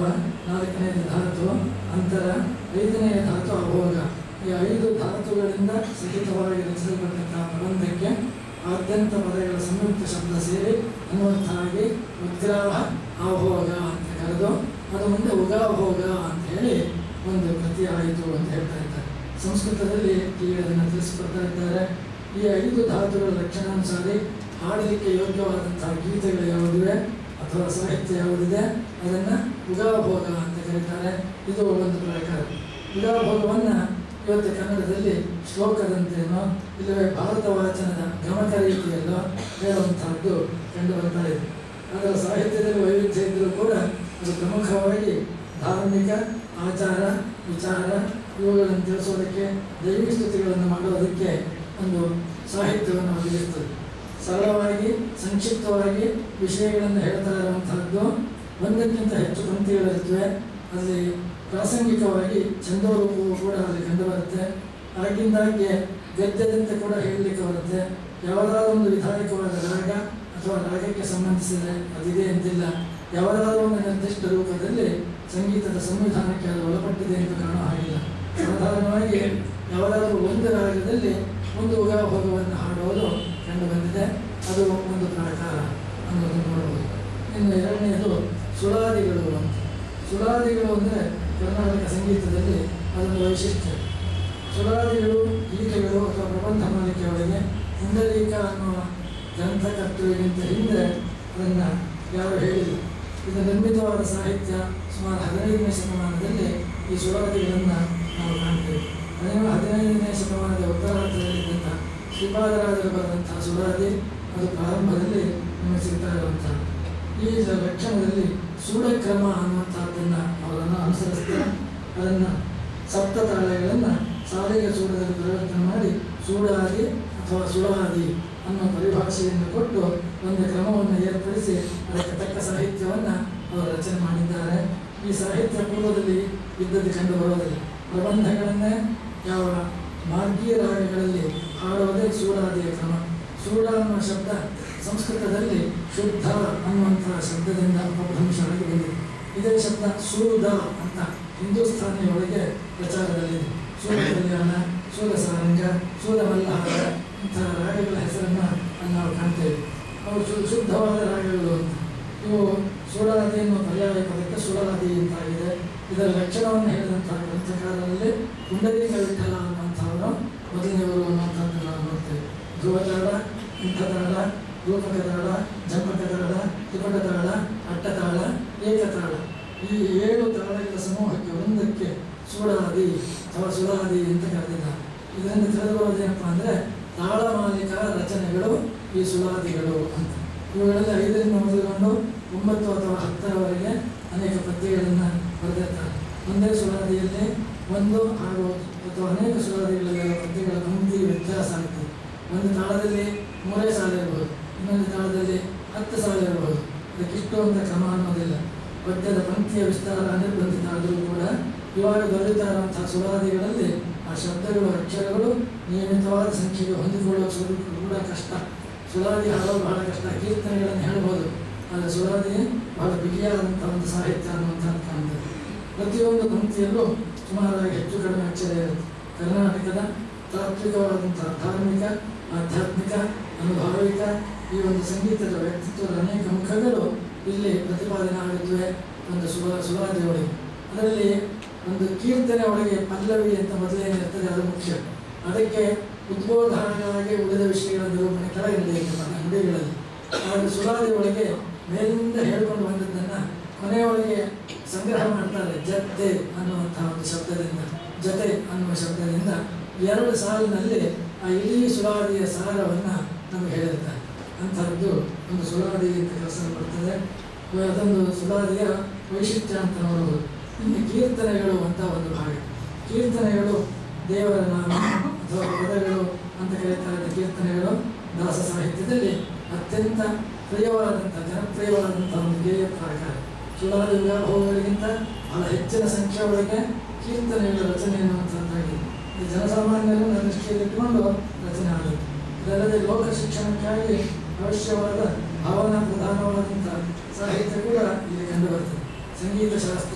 ನಾಲ್ಕನೆಯದು ಧಾತು ಅಂತರ ಐದನೆಯ ಧಾತು ಅಭೋಗ ಈ ಐದು ಧಾತುಗಳಿಂದ ಸಹಿತವಾಗಿ ರಚಿಸಲ್ಪಟ್ಟಂತಹ ಪ್ರಬಂಧಕ್ಕೆ ಆದ್ಯಂತ ಪದಗಳ ಸಂಯುಕ್ತ ಶಬ್ದ ಸೇರಿ ಅನ್ನುವಂತಾಗಿ ಉದ್ಗ್ರಾಹ ಆಭೋಗ ಅಂತ ಕರೆದು ಅದು ಮುಂದೆ ಉಗಾಭೋಗ ಅಂತ ಹೇಳಿ ಒಂದು ಕೃತಿ ಆಯಿತು ಅಂತ ಹೇಳ್ತಾ ಇದ್ದಾರೆ ಸಂಸ್ಕೃತದಲ್ಲಿ ಈಗ ಅದನ್ನು ತಿಳಿಸಿಕೊಡ್ತಾ ಇದ್ದಾರೆ ಈ ಐದು ಧಾತುಗಳ ಲಕ್ಷಣಾನುಸಾರಿ ಹಾಡಲಿಕ್ಕೆ ಯೋಗ್ಯವಾದಂತಹ ಗೀತೆಗಳು ಯಾವುದಿವೆ ಅಥವಾ ಸಾಹಿತ್ಯ ಯಾವುದಿದೆ ಅದನ್ನು ಉಗಾಭೋಗ ಅಂತ ಕರೀತಾರೆ ಇದು ಒಂದು ಪ್ರಕಾರ ಉಗಾಭೋಗವನ್ನು ಇವತ್ತು ಕನ್ನಡದಲ್ಲಿ ಶ್ಲೋಕದಂತೆಯೋ ಇಲ್ಲವೇ ಭಾರತ ವಾಚನದ ಗಮಕ ರೀತಿಯಲ್ಲೋ ಹೇಳುವಂತಹದ್ದು ಕಂಡು ಬರ್ತಾ ಇದೆ ಅದರ ಸಾಹಿತ್ಯದಲ್ಲಿ ವೈವಿಧ್ಯ ಇದ್ದರೂ ಕೂಡ ಅದು ಪ್ರಮುಖವಾಗಿ ಧಾರ್ಮಿಕ ಆಚಾರ ವಿಚಾರ ಇವುಗಳನ್ನು ತಿಳಿಸೋದಕ್ಕೆ ದೈವಿ ಸ್ತುತಿಗಳನ್ನು ಮಾಡೋದಕ್ಕೆ ಒಂದು ಸಾಹಿತ್ಯವನ್ನು ಒದಗಿಸ್ತದೆ ಸರಳವಾಗಿ ಸಂಕ್ಷಿಪ್ತವಾಗಿ ವಿಷಯಗಳನ್ನು ಹೇಳ್ತಾ ಇರುವಂತಹದ್ದು ಒಂದಕ್ಕಿಂತ ಹೆಚ್ಚು ಪಂಕ್ತಿಗಳಿರ್ತವೆ ಅಲ್ಲಿ ಪ್ರಾಸಂಗಿಕವಾಗಿ ಛಂದೋರೂಪವು ಕೂಡ ಅಲ್ಲಿ ಕಂಡುಬರುತ್ತೆ ಆಗಿಂದಾಗ್ಗೆ ಗದ್ಯದಂತೆ ಕೂಡ ಹೇಳಲಿಕ್ಕೆ ಬರುತ್ತೆ ಯಾವುದಾದ್ರೂ ಒಂದು ವಿಧಾಯಕವಾದ ರಾಗ ಅಥವಾ ರಾಗಕ್ಕೆ ಸಂಬಂಧಿಸಿದ ಅದಿದೆ ಅಂತಿಲ್ಲ ಯಾವುದಾದ್ರೂ ಒಂದು ನಿರ್ದಿಷ್ಟ ರೂಪದಲ್ಲಿ ಸಂಗೀತದ ಸಂವಿಧಾನಕ್ಕೆ ಅದು ಒಳಪಟ್ಟಿದೆ ಎಂದು ಕಾಣೋ ಹಾಗಿಲ್ಲ ಸಾಧಾರಣವಾಗಿ ಯಾವುದಾದ್ರೂ ಒಂದು ರಾಗದಲ್ಲಿ ಒಂದು ಉಗಾಭೋಗವನ್ನು ಹಾಡುವುದು ಕಂಡು ಬಂದಿದೆ ಅದು ಒಂದು ಪ್ರಕಾರ ಅನ್ನೋದು ನೋಡಬಹುದು ಇನ್ನು ಎರಡನೆಯದು ಸುಳಾದಿಗಳು ಅಂತ ಸುಳಾದಿಗಳು ಅಂದರೆ ಕರ್ನಾಟಕ ಸಂಗೀತದಲ್ಲಿ ಅದೊಂದು ವೈಶಿಷ್ಟ್ಯ ಸುಳಾದಿಗಳು ಗೀತೆಗಳು ಅಥವಾ ಪ್ರಬಂಧ ಮಾಲಿಕೆಯೊಳಗೆ ಪುಂಡರೀಕ ಅನ್ನುವ ಗ್ರಂಥಕರ್ತೃವಿಗಿಂತ ಹಿಂದೆ ಅದನ್ನು ಯಾರು ಹೇಳಿಲ್ಲ ಇದು ನಿರ್ಮಿತವಾದ ಸಾಹಿತ್ಯ ಸುಮಾರು ಹದಿನೈದನೇ ಶತಮಾನದಲ್ಲಿ ಈ ಸುಳಾದಿಗಳನ್ನು ನಾವು ಕಾಣ್ತೇವೆ ಹದಿನೇಳು ಹದಿನೈದನೇ ಶತಮಾನದ ಉತ್ತರಾರ್ಧದಲ್ಲಿದ್ದಂಥ ಶ್ರೀಪಾದರಾಜರು ಬರೆದಂತಹ ಸುಳಾದಿ ಅದು ಪ್ರಾರಂಭದಲ್ಲಿ ನಿಮಗೆ ಸಿಗ್ತಾ ಇರುವಂತಹ ಈ ಸ- ಲಕ್ಷಣದಲ್ಲಿ ಸೂಡಕ್ರಮ ಅನ್ನುವಂಥದ್ದನ್ನು ಅವರನ್ನು ಅನುಸರಿಸ್ತಾರೆ ಅದನ್ನು ಸಪ್ತ ತಾಳೆಗಳನ್ನು ಸಾಲಿಗೆ ಸೂಡದಲ್ಲಿ ಪರಿವರ್ತನೆ ಮಾಡಿ ಸೂಡಾದಿ ಅಥವಾ ಸುಳಾದಿ ಅನ್ನೋ ಪರಿಭಾಷೆಯನ್ನು ಕೊಟ್ಟು ಒಂದು ಕ್ರಮವನ್ನು ಏರ್ಪಡಿಸಿ ಅದಕ್ಕೆ ತಕ್ಕ ಸಾಹಿತ್ಯವನ್ನು ಅವರು ರಚನೆ ಮಾಡಿದ್ದಾರೆ ಈ ಸಾಹಿತ್ಯ ಪೂರ್ವದಲ್ಲಿ ಇದ್ದದ್ದು ಕಂಡು ಬರೋದಿಲ್ಲ ಪ್ರಬಂಧಗಳನ್ನೇ ಯಾವ ಮಾರ್ಗೀಯ ರಾಗಗಳಲ್ಲಿ ಹಾಡುವುದೇ ಸೂಡಾದಿಯ ಕ್ರಮ ಸೂಡ ಅನ್ನುವ ಶಬ್ದ ಸಂಸ್ಕೃತದಲ್ಲಿ ಶುದ್ಧ ಅನ್ನುವಂತಹ ಶಬ್ದದಿಂದ ಅಪಭ್ರಂಶವಾಗಿ ಬಂದಿದೆ ಇದೇ ಶಬ್ದ ಸೂದ ಅಂತ ಹಿಂದೂಸ್ಥಾನಿಯೊಳಗೆ ಪ್ರಚಾರದಲ್ಲಿದೆ ಸೂರ್ಯ ಕಲ್ಯಾಣ ಸೂರ್ಯ ಸಾರಂಗ ಸೂರ್ಯ ಮಲ್ಲಹಾರ ಇಂತಹ ರಾಗಗಳ ಹೆಸರನ್ನು ಅಲ್ಲಿ ನಾವು ಕಾಣ್ತೇವೆ ಅವು ಶು- ಶುದ್ಧವಾದ ರಾಗಗಳು ಅಂತ ಇವು ಸುಳಾದಿ ಎನ್ನುವ ಪರ್ಯಾಯ ಪದಕ್ಕೆ ಸುಳಾದಿ ಅಂತಾಗಿದೆ ಇದರ ಲಕ್ಷಣವನ್ನು ಹೇಳಿದಂತಹ ಗ್ರಂಥಕಾರರಲ್ಲಿ ಪುಂಡರೀಕ ವಿಠಲ ಅನ್ನುವಂಥವರು ಮೊದಲನೆಯವರು ಅನ್ನುವಂಥದ್ದು ನಾವು ನೋಡ್ತೇವೆ ಧ್ರುವತಾಳ ಇಂಥತಾಳ ರೂಪಕತಾಳ ಜಂಪಕತಾಳ ತ್ರಿಪಟತಾಳ ಅಟ್ಟತಾಳ ಏಕತಾಳ ಈ ಏಳು ತಾಳಗಳ ಸಮೂಹಕ್ಕೆ ಒಂದಕ್ಕೆ ಸುಳಾದಿ ಅಥವಾ ಸುಳಾದಿ ಅಂತ ಕರೆದಿದ್ದಾರೆ ಇದರಿಂದ ತಿಳಿದು ಬರೋದೇನಪ್ಪ ಅಂದರೆ ತಾಳಮಾಲಿಕ ರಚನೆಗಳು ಈ ಸುಳಾದಿಗಳು ಅಂತ ಇವುಗಳಲ್ಲಿ ಐದರಿಂದ ಮೊದಲುಗೊಂಡು ಒಂಬತ್ತು ಅಥವಾ ಹತ್ತರವರೆಗೆ ಅನೇಕ ಪದ್ಯಗಳನ್ನು ಬರೆದಿರ್ತಾರೆ ಒಂದೇ ಸುಳಾದಿಯಲ್ಲಿ ಒಂದು ಹಾಗೂ ಅಥವಾ ಅನೇಕ ಸುಳಾದಿಗಳಲ್ಲಿ ಪದ್ಯಗಳ ಪಂಕ್ತಿ ವ್ಯತ್ಯಾಸ ಆಗ್ತದೆ ಒಂದು ತಾಳದಲ್ಲಿ ಮೂರೇ ಸಾಲ ಇರಬಹುದು ಇನ್ನೊಂದು ತಾಳದಲ್ಲಿ ಹತ್ತು ಸಾಲ ಇರಬಹುದು ಅದಕ್ಕಿಷ್ಟು ಅಂತ ಕ್ರಮ ಅನ್ನೋದಿಲ್ಲ ಪದ್ಯದ ಪಂಕ್ತಿಯ ವಿಸ್ತಾರ ಅನಿರ್ಬಂಧಿತ ಆದರೂ ಕೂಡ ಇವಾಗ ದೊರೆಯುತ್ತಾ ಇರುವಂತಹ ಸುಳಾದಿಗಳಲ್ಲಿ ಆ ಶಬ್ದಗಳು ಅಕ್ಷರಗಳು ನಿಯಮಿತವಾದ ಸಂಖ್ಯೆಗೆ ಹೊಂದಿಕೊಳ್ಳುವ ಸ್ವರೂಪ ಕೂಡ ಕಷ್ಟ ಸುಳಾದಿ ಹಾಡೋದು ಬಹಳ ಕಷ್ಟ ಕೀರ್ತನೆಗಳನ್ನು ಹೇಳ್ಬೋದು ಆದರೆ ಸುಳಾದಿ ಬಹಳ ಬಿಗಿಯಾದಂಥ ಒಂದು ಸಾಹಿತ್ಯ ಅನ್ನುವಂಥದ್ದು ಕಾಣ್ತದೆ ಪ್ರತಿಯೊಂದು ಪಂಕ್ತಿಯಲ್ಲೂ ಸುಮಾರಾಗಿ ಹೆಚ್ಚು ಕಡಿಮೆ ಅಕ್ಷರ ಇರುತ್ತೆ ಕರ್ನಾಟಕದ ತಾತ್ವಿಕವಾದಂಥ ಧಾರ್ಮಿಕ ಆಧ್ಯಾತ್ಮಿಕ ಅನುಭಾವಿಕ ಈ ಒಂದು ಸಂಗೀತದ ವ್ಯಕ್ತಿತ್ವದ ಅನೇಕ ಮುಖಗಳು ಇಲ್ಲಿ ಪ್ರತಿಪಾದನೆ ಆಗುತ್ತವೆ ಒಂದು ಸುಳ ಸುಳಾದಿ ಒಳಗೆ ಅದರಲ್ಲಿ ಒಂದು ಕೀರ್ತನೆ ಒಳಗೆ ಪಲ್ಲವಿ ಅಂತ ಮೊದಲೇನಿರ್ತದೆ ಅದು ಮುಖ್ಯ ಅದಕ್ಕೆ ಉದ್ಬೋಧನವಾಗಿ ಉಳಿದ ವಿಷಯಗಳ ನಿರೂಪಣೆ ಕೆಳಗೆ ನಡೆಯುತ್ತೆ ನನ್ನ ನುಡಿಗಳಲ್ಲಿ ಆದರೆ ಸುಳಾದಿ ಒಳಗೆ ಮೇಲಿಂದ ಹೇಳ್ಕೊಂಡು ಬಂದದ್ದನ್ನು ಕೊನೆಯೊಳಗೆ ಸಂಗ್ರಹ ಮಾಡ್ತಾರೆ ಜತೆ ಅನ್ನುವಂತಹ ಒಂದು ಶಬ್ದದಿಂದ ಜತೆ ಅನ್ನುವ ಶಬ್ದದಿಂದ ಎರಡು ಸಾಲಿನಲ್ಲಿ ಆ ಇಡೀ ಸುಳಾದಿಯ ಸಾರವನ್ನು ನಮಗೆ ಹೇಳಿರ್ತಾರೆ ಅಂಥದ್ದು ಒಂದು ಸುಳಾದಿ ಅಂತ ಕರೆಸಲ್ಪಡ್ತದೆ ಅದೊಂದು ಸುಳಾದಿಯ ವೈಶಿಷ್ಟ್ಯ ಅಂತ ನೋಡಬಹುದು ಇನ್ನು ಕೀರ್ತನೆಗಳು ಅಂತ ಒಂದು ಭಾಗ ಕೀರ್ತನೆಗಳು ದೇವರ ನಾಮ ಅಥವಾ ಪದಗಳು ಅಂತ ಕರೀತಾ ಇದ್ದ ಕೀರ್ತನೆಗಳು ದಾಸ ಸಾಹಿತ್ಯದಲ್ಲಿ ಅತ್ಯಂತ ಪ್ರಿಯವಾದಂಥ ಜನಪ್ರಿಯವಾದಂಥ ಒಂದು ಗೇಯ ಪ್ರಕಾರ ಸುಳಾದಿ ವಿವಾಹಗಳಿಗಿಂತ ಬಹಳ ಹೆಚ್ಚಿನ ಸಂಖ್ಯೆ ಒಳಗೆ ಕೀರ್ತನೆಗಳ ರಚನೆ ಎನ್ನುವಂಥದ್ದಾಗಿದೆ ಇದು ಜನಸಾಮಾನ್ಯರನ್ನು ದೃಷ್ಟಿಯಲ್ಲಿಟ್ಟುಕೊಂಡು ರಚನೆ ಆಗುತ್ತೆ ಇದಲ್ಲದೆ ಲೋಕ ಶಿಕ್ಷಣಕ್ಕಾಗಿ ಅವಶ್ಯವಾದ ಭಾವನಾ ಪ್ರಧಾನವಾದಂಥ ಸಾಹಿತ್ಯ ಕೂಡ ಇಲ್ಲಿ ಕಂಡುಬರ್ತದೆ ಸಂಗೀತ ಶಾಸ್ತ್ರ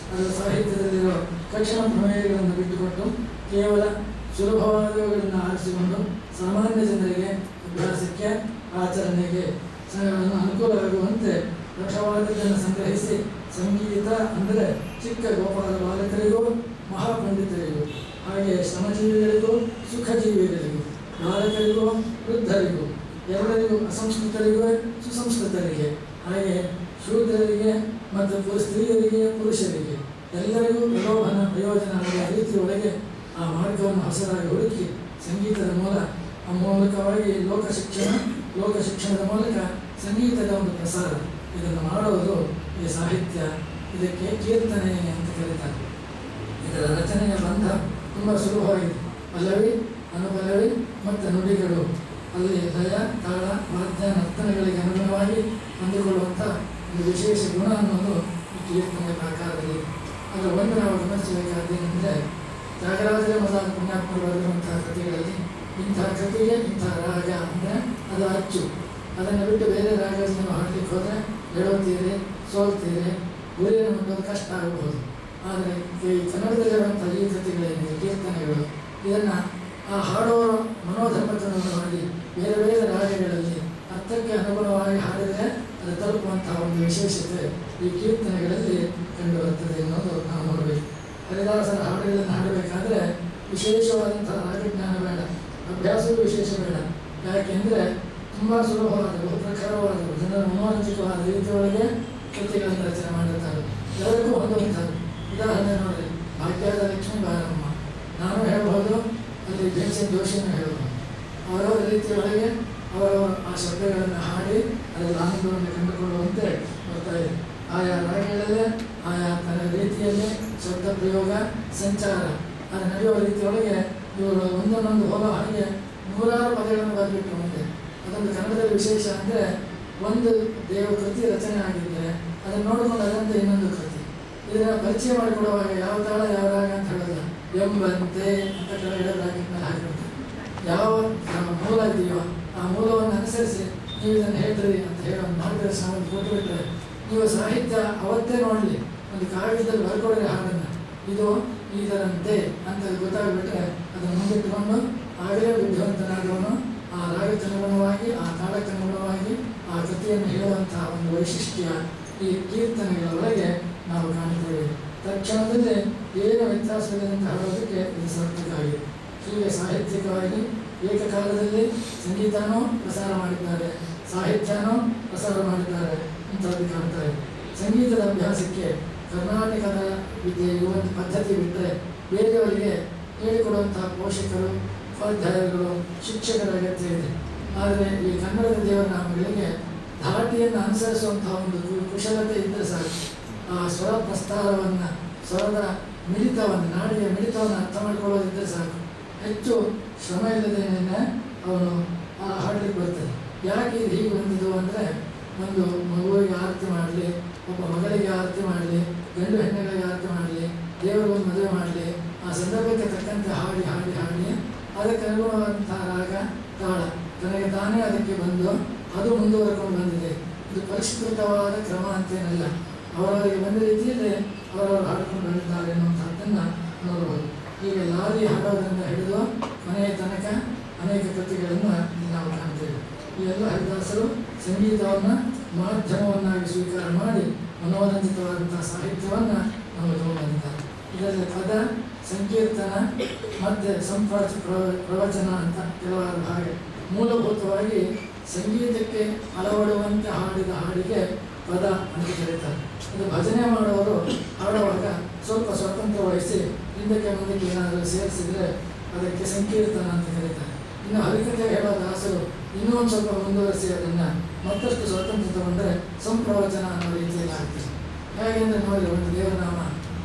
ಅದರ ಸಾಹಿತ್ಯದಲ್ಲಿರೋ ಕಠಿಣ ಪ್ರಮೇಯಗಳನ್ನು ಬಿಟ್ಟುಕೊಟ್ಟು ಕೇವಲ ಸುಲಭವಾದವುಗಳನ್ನು ಆರಿಸಿಕೊಂಡು ಸಾಮಾನ್ಯ ಜನರಿಗೆ ಅಭ್ಯಾಸಕ್ಕೆ ಆಚರಣೆಗೆ ಸ- ಅನುಕೂಲವಾಗುವಂತೆ ರಕ್ಷವಾದದ್ದನ್ನು ಸಂಗ್ರಹಿಸಿ ಸಂಗೀತ ಅಂದರೆ ಚಿಕ್ಕ ಗೋಪಾಲ ಬಾಲಕರಿಗೂ ಮಹಾಪಂಡಿತರಿಗೂ ಹಾಗೆ ಶ್ರಮಜೀವಿಗಳಿಗೂ ಸುಖಜೀವಿಗಳಿಗೂ ಬಾಲಕರಿಗೂ ವೃದ್ಧರಿಗೂ ಎಲ್ಲರಿಗೂ ಅಸಂಸ್ಕೃತರಿಗೂ ಸುಸಂಸ್ಕೃತರಿಗೆ ಹಾಗೆ ಶೂದ್ರರಿಗೆ ಮತ್ತು ಪುರು- ಸ್ತ್ರೀಯರಿಗೆ ಪುರುಷರಿಗೆ ಎಲ್ಲರಿಗೂ ಪ್ರಲೋಭನ ಪ್ರಯೋಜನ ಆಗುವ ರೀತಿಯೊಳಗೆ ಆ ಮಾರ್ಗವನ್ನು ಹೊಸದಾಗಿ ಹುಡುಕಿ ಸಂಗೀತದ ಮೂಲ ಆ ಮೂಲಕವಾಗಿ ಲೋಕ ಶಿಕ್ಷಣ ಲೋಕ ಶಿಕ್ಷಣದ ಮೂಲಕ ಸಂಗೀತದ ಒಂದು ಪ್ರಸಾರ ಇದನ್ನು ಮಾಡುವುದು ಈ ಸಾಹಿತ್ಯ ಇದಕ್ಕೆ ಕೀರ್ತನೆ ಅಂತ ಕರೀತಾರೆ ಇದರ ರಚನೆಯ ಬಂಧ ತುಂಬ ಸುಲಭವಾಗಿದೆ ಪಲ್ಲವಿ ಅನುಪಲ್ಲವಿ ಮತ್ತು ನುಡಿಗಳು ಅಲ್ಲಿ ಲಯ ತಾಳ ವಾದ್ಯ ನರ್ತನಗಳಿಗೆ ಅನುಗುಣವಾಗಿ ಹೊಂದಿಕೊಳ್ಳುವಂಥ ಒಂದು ವಿಶೇಷ ಗುಣ ಅನ್ನೋದು ಈ ಕೀರ್ತನೆಯ ಪ್ರಕಾರದಲ್ಲಿ ಅದರ ಒಂದು ನಾವು ಗಮನಿಸಬೇಕಾದ್ದೇನೆಂದರೆ ತ್ಯಾಗರಾಜರೇ ಮೊದಲಾದ ಪುಣ್ಯಾತ್ಮರು ಬರೆದಿರುವಂತಹ ಕೃತಿಗಳಲ್ಲಿ ಇಂತಹ ಕೃತಿಗೆ ಇಂತಹ ರಾಗ ಅಂದರೆ ಅದು ಅಚ್ಚು ಅದನ್ನು ಬಿಟ್ಟು ಬೇರೆ ರಾಗ ನೀವು ಹಾಡಲಿಕ್ಕೆ ಹೋದರೆ ಎಡವುತ್ತೀರಿ ಸೋಲ್ತೀರಿ ಗುರಿಯನ್ನು ಮುಟ್ಟೋದು ಕಷ್ಟ ಆಗಬಹುದು ಆದರೆ ಈ ಕನ್ನಡದಲ್ಲಿರುವಂಥ ಈ ಕೃತಿಗಳೇನಿದೆ ಕೀರ್ತನೆಗಳು ಇದನ್ನು ಆ ಹಾಡುವವರ ಮನೋಧರ್ಮಕ್ಕನುಗುಣವಾಗಿ ಬೇರೆ ಬೇರೆ ರಾಗಗಳಲ್ಲಿ ಅರ್ಥಕ್ಕೆ ಅನುಗುಣವಾಗಿ ಹಾಡಿದರೆ ಅದು ತಲುಪುವಂತಹ ಒಂದು ವಿಶೇಷತೆ ಈ ಕೀರ್ತನೆಗಳಲ್ಲಿ ಕಂಡುಬರುತ್ತದೆ ಅನ್ನೋದು ನಾವು ನೋಡಬೇಕು ಹರಿದಾಸರ ಹಾಡುಗಳನ್ನು ಹಾಡಬೇಕಾದ್ರೆ ವಿಶೇಷವಾದಂತಹ ರಾಗಜ್ಞಾನ ಬೇಡ ಅಭ್ಯಾಸವೂ ವಿಶೇಷ ಬೇಡ ಯಾಕೆಂದರೆ ತುಂಬ ಸುಲಭವಾದ ಬಹು ಪ್ರಖರವಾದ ಜನರ ಮನೋರಂಜಕವಾದ ರೀತಿಯೊಳಗೆ ಕೃತಿಗಳನ್ನು ರಚನೆ ಮಾಡಿರ್ತಾರೆ ಎಲ್ಲರಿಗೂ ಹೊಂದುವಂಥದ್ದು ಉದಾಹರಣೆ ನೋಡಿ ಭಾಗ್ಯದ ಲಕ್ಷ್ಮೀ ಬಾರಮ್ಮ ನಾನು ಹೇಳಬಹುದು ಅಲ್ಲಿ ಭೀಮಸೇನ್ ಜೋಶಿಯನ್ನು ಹೇಳಬಹುದು ಅವರವರ ರೀತಿಯೊಳಗೆ ಅವರವರ ಆ ಶಬ್ದಗಳನ್ನು ಹಾಡಿ ಅದರಲ್ಲಿ ಆನಂದವನ್ನು ಕಂಡುಕೊಳ್ಳುವಂತೆ ಬರ್ತಾ ಇದೆ ಆಯಾ ರಾಗಗಳಲ್ಲೇ ಆಯಾ ತನ್ನ ರೀತಿಯಲ್ಲಿ ಶಬ್ದ ಪ್ರಯೋಗ ಸಂಚಾರ ಅದು ನಡೆಯುವ ರೀತಿಯೊಳಗೆ ಇವರು ಒಂದೊಂದೊಂದು ಹೋಗೋ ಹಾಗೆ ನೂರಾರು ಪದಗಳನ್ನು ಬರೆದಿಟ್ಟು ಮುಂದೆ ಅದೊಂದು ಕನ್ನಡದಲ್ಲಿ ವಿಶೇಷ ಅಂದರೆ ಒಂದು ದೇವ ಕೃತಿ ರಚನೆ ಆಗಿದ್ದರೆ ಅದನ್ನು ನೋಡಿಕೊಂಡು ಅದಂತೆ ಇನ್ನೊಂದು ಕೃತಿ ಇದನ್ನು ಪರಿಚಯ ಮಾಡಿಕೊಡುವಾಗ ಯಾವ ತಾಳ ಯಾವ ರಾಗ ಅಂತ ಹೇಳೋಲ್ಲ ಎಂಬಂತೆ ಅಂತ ಕೆಳಗಡೆ ಬ್ರಾಕೆಟ್ ಮೇಲೆ ಹಾಕಿರ್ತಾರೆ ಯಾವ ನಮ್ಮ ಮೂಲ ಇದೆಯೋ ಆ ಮೂಲವನ್ನು ಅನುಸರಿಸಿ ನೀವು ಇದನ್ನು ಹೇಳ್ತೀರಿ ಅಂತ ಹೇಳಿ ಒಂದು ಮಾರ್ಗದರ್ಶನವನ್ನು ಕೊಟ್ಟುಬಿಟ್ರೆ ನೀವು ಸಾಹಿತ್ಯ ಅವತ್ತೇ ನೋಡಲಿ ಒಂದು ಕಾಗದದಲ್ಲಿ ಬರ್ಕೊಡ್ರಿ ಹಾಡನ್ನು ಇದು ಇದರಂತೆ ಅಂತ ಗೊತ್ತಾಗ್ಬಿಟ್ರೆ ಅದನ್ನು ಮುಂದಿಟ್ಟುಕೊಂಡು ಆಗಲೇ ಬುದ್ಧಿವಂತನಾದವನು ಆ ರಾಗಕ್ಕನುಗುಣವಾಗಿ ಆ ತಾಳಕ್ಕನುಗುಣವಾಗಿ ಆ ಕೃತಿಯನ್ನು ಹೇಳುವಂತಹ ಒಂದು ವೈಶಿಷ್ಟ್ಯ ಈ ಕೀರ್ತನೆಗಳ ಒಳಗೆ ನಾವು ಕಾಣುತ್ತೇವೆ ತಕ್ಷಣದಲ್ಲಿ ಏನು ವ್ಯತ್ಯಾಸವಿದೆ ಅಂತ ಹೇಳೋದಕ್ಕೆ ಇದು ಸಾರ್ಥಕ ಆಗಿದೆ ಹೀಗೆ ಸಾಹಿತ್ಯಿಕವಾಗಿ ಏಕಕಾಲದಲ್ಲಿ ಸಂಗೀತನೂ ಪ್ರಸಾರ ಮಾಡಿದ್ದಾರೆ ಸಾಹಿತ್ಯನೂ ಪ್ರಸಾರ ಮಾಡಿದ್ದಾರೆ ಇಂಥದ್ದು ಕಾಣ್ತಾರೆ ಸಂಗೀತದ ಅಭ್ಯಾಸಕ್ಕೆ ಕರ್ನಾಟಕದ ವಿದ್ಯೆ ಈ ಒಂದು ಪದ್ಧತಿ ಬಿಟ್ಟರೆ ಬೇರೆಯವರಿಗೆ ಹೇಳಿಕೊಡುವಂತಹ ಪೋಷಕರು ಉಪಾಧ್ಯಾಯರುಗಳು ಶಿಕ್ಷಕರ ಅಗತ್ಯ ಇದೆ ಆದರೆ ಈ ಕನ್ನಡದ ದೇವನಾಮಗಳಿಗೆ ಧಾಟಿಯನ್ನು ಅನುಸರಿಸುವಂತಹ ಒಂದು ಕು- ಕುಶಲತೆ ಇದ್ದರೆ ಸಾಕು ಆ ಸ್ವರ ಪ್ರಸ್ತಾರವನ್ನು ಸ್ವರದ ಮಿಳಿತವನ್ನು ನಾಡಿಯ ಮಿಳಿತವನ್ನು ಅರ್ಥ ಮಾಡಿಕೊಳ್ಳೋದಿದ್ದರೆ ಸಾಕು ಹೆಚ್ಚು ಶ್ರಮ ಇಲ್ಲದೇನೆ ಅವನು ಆ ಹಾಡಲಿಕ್ಕೆ ಬರ್ತದೆ ಯಾಕೆ ಇದು ಹೀಗೆ ಬಂದಿದ್ದು ಅಂದರೆ ಒಂದು ಮಗುವಿಗೆ ಆರತಿ ಮಾಡಲಿ ಒಬ್ಬ ಮಗಳಿಗೆ ಆರತಿ ಮಾಡಲಿ ಗಂಡು ಹೆಣ್ಣುಗಳಿಗೆ ಆರತಿ ಮಾಡಲಿ ದೇವರಿಗೊಂದು ಮದುವೆ ಮಾಡಲಿ ಆ ಸಂದರ್ಭಕ್ಕೆ ತಕ್ಕಂತೆ ಹಾಡಿ ಹಾಡಿ ಹಾಡಿ ಅದಕ್ಕೆ ಅನುಗುಣವಾದಂತಹ ರಾಗ ತಾಳ ತನಗೆ ತಾನೇ ಅದಕ್ಕೆ ಬಂದು ಅದು ಮುಂದುವರೆಕೊಂಡು ಬಂದಿದೆ ಇದು ಪರಿಷ್ಕೃತವಾದ ಕ್ರಮ ಅಂತೇನಲ್ಲ ಅವರವರಿಗೆ ಬಂದ ರೀತಿಯಲ್ಲಿ ಅವರವರು ಹಾಡಿಕೊಂಡು ಬಂದಿದ್ದಾರೆ ಅನ್ನುವಂಥದ್ದನ್ನು ನೋಡಬಹುದು ಹೀಗೆ ಲಾರಿ ಹಾಡೋದರಿಂದ ಹಿಡಿದು ಮನೆಯ ತನಕ ಅನೇಕ ಕೃತಿಗಳನ್ನು ಇಲ್ಲಿ ನಾವು ಕಾಣ್ತೇವೆ ಈ ಎಲ್ಲ ಹರಿದಾಸರು ಸಂಗೀತವನ್ನು ಮಾಧ್ಯಮವನ್ನಾಗಿ ಸ್ವೀಕಾರ ಮಾಡಿ ಮನೋರಂಜಿತವಾದಂತಹ ಸಾಹಿತ್ಯವನ್ನು ನಮಗೆ ತಗೊಂಡಿದ್ದಾರೆ ಇದರಲ್ಲಿ ಪದ ಸಂಕೀರ್ತನ ಮತ್ತು ಸಂಪ್ರಾಚ ಪ್ರ- ಪ್ರವಚನ ಅಂತ ಕೆಲವಾರು ಹಾಗೆ ಮೂಲಭೂತವಾಗಿ ಸಂಗೀತಕ್ಕೆ ಅಳವಡುವಂತೆ ಹಾಡಿದ ಹಾಡಿಗೆ ಪದ ಅಂತ ಕರೀತಾರೆ ಇದು ಭಜನೆ ಮಾಡುವವರು ಹಾಡುವಾಗ ಸ್ವಲ್ಪ ಸ್ವಾತಂತ್ರ್ಯ ವಹಿಸಿ ಹಿಂದಕ್ಕೆ ಮುಂದಕ್ಕೆ ಏನಾದರೂ ಸೇರಿಸಿದರೆ ಅದಕ್ಕೆ ಸಂಕೀರ್ತನ ಅಂತ ಕರೀತಾರೆ ಇನ್ನು ಹರಿಕತೆ ಹೇಳೋ ದಾಸರು ಇನ್ನೂ ಒಂದು ಸ್ವಲ್ಪ ಮುಂದುವರಿಸಿ ಅದನ್ನು ಮತ್ತಷ್ಟು ಸ್ವಾತಂತ್ರ್ಯ ತಗೊಂಡ್ರೆ ಸಂಪ್ರವಚನ ಅನ್ನೋ ರೀತಿಯಲ್ಲಿ ಆಗ್ತದೆ ಹೇಗೆಂದ್ರೆ ನೋಡಿ ಒಂದು ದೇವನಾಮ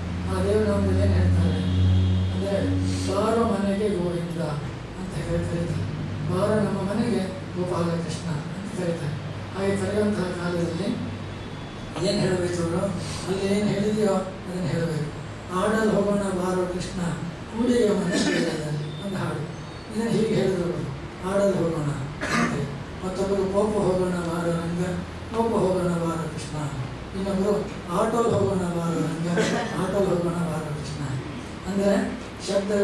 ಆ ದೇವನಾಮದಲ್ಲಿ ಏನು ಹೇಳ್ತಾರೆ ಅಂದರೆ ಬಾರೋ ಮನೆಗೆ ಗೋವಿಂದ ಅಂತ ಹೇಳಿ ಕರೀತಾರೆ ಬಾರೋ ನಮ್ಮ ಮನೆಗೆ ಗೋಪಾಲಕೃಷ್ಣ ಅಂತ ಕರೀತಾರೆ ಹಾಗೆ ಕರೆಯುವಂತಹ ಕಾಲದಲ್ಲಿ ಏನು ಹೇಳಬೇಕು ಅವರು ಅಲ್ಲಿ ಏನು ಹೇಳಿದೆಯೋ ಅದನ್ನು ಹೇಳಬೇಕು ಆಡಲು ಹೋಗೋಣ ಬಾರೋ ಕೃಷ್ಣ ಕೂಡಿಗೆ ಮನೆ ಕೇಳಿದಲ್ಲಿ ಒಂದು ಹಾಡು ಇದನ್ನು ಹೀಗೆ ಹೇಳಿದ್ರು ಅವರು. ಆಡಲು ಹೋಗೋಣ ಅಂತ. ಮತ್ತೊಬ್ಬರು ಕೋಪ ಹೋಗೋಣ ಬಾರೋ ರಂಗ ಕೋಪ ಹೋಗೋಣ ಬಾರೋ ಕೃಷ್ಣ ಇನ್ನೊಬ್ಬರು ಆಟೋಲ್ ಹೋಗೋಣ ಬಾರೋ ರಂಗ ಆಟೋ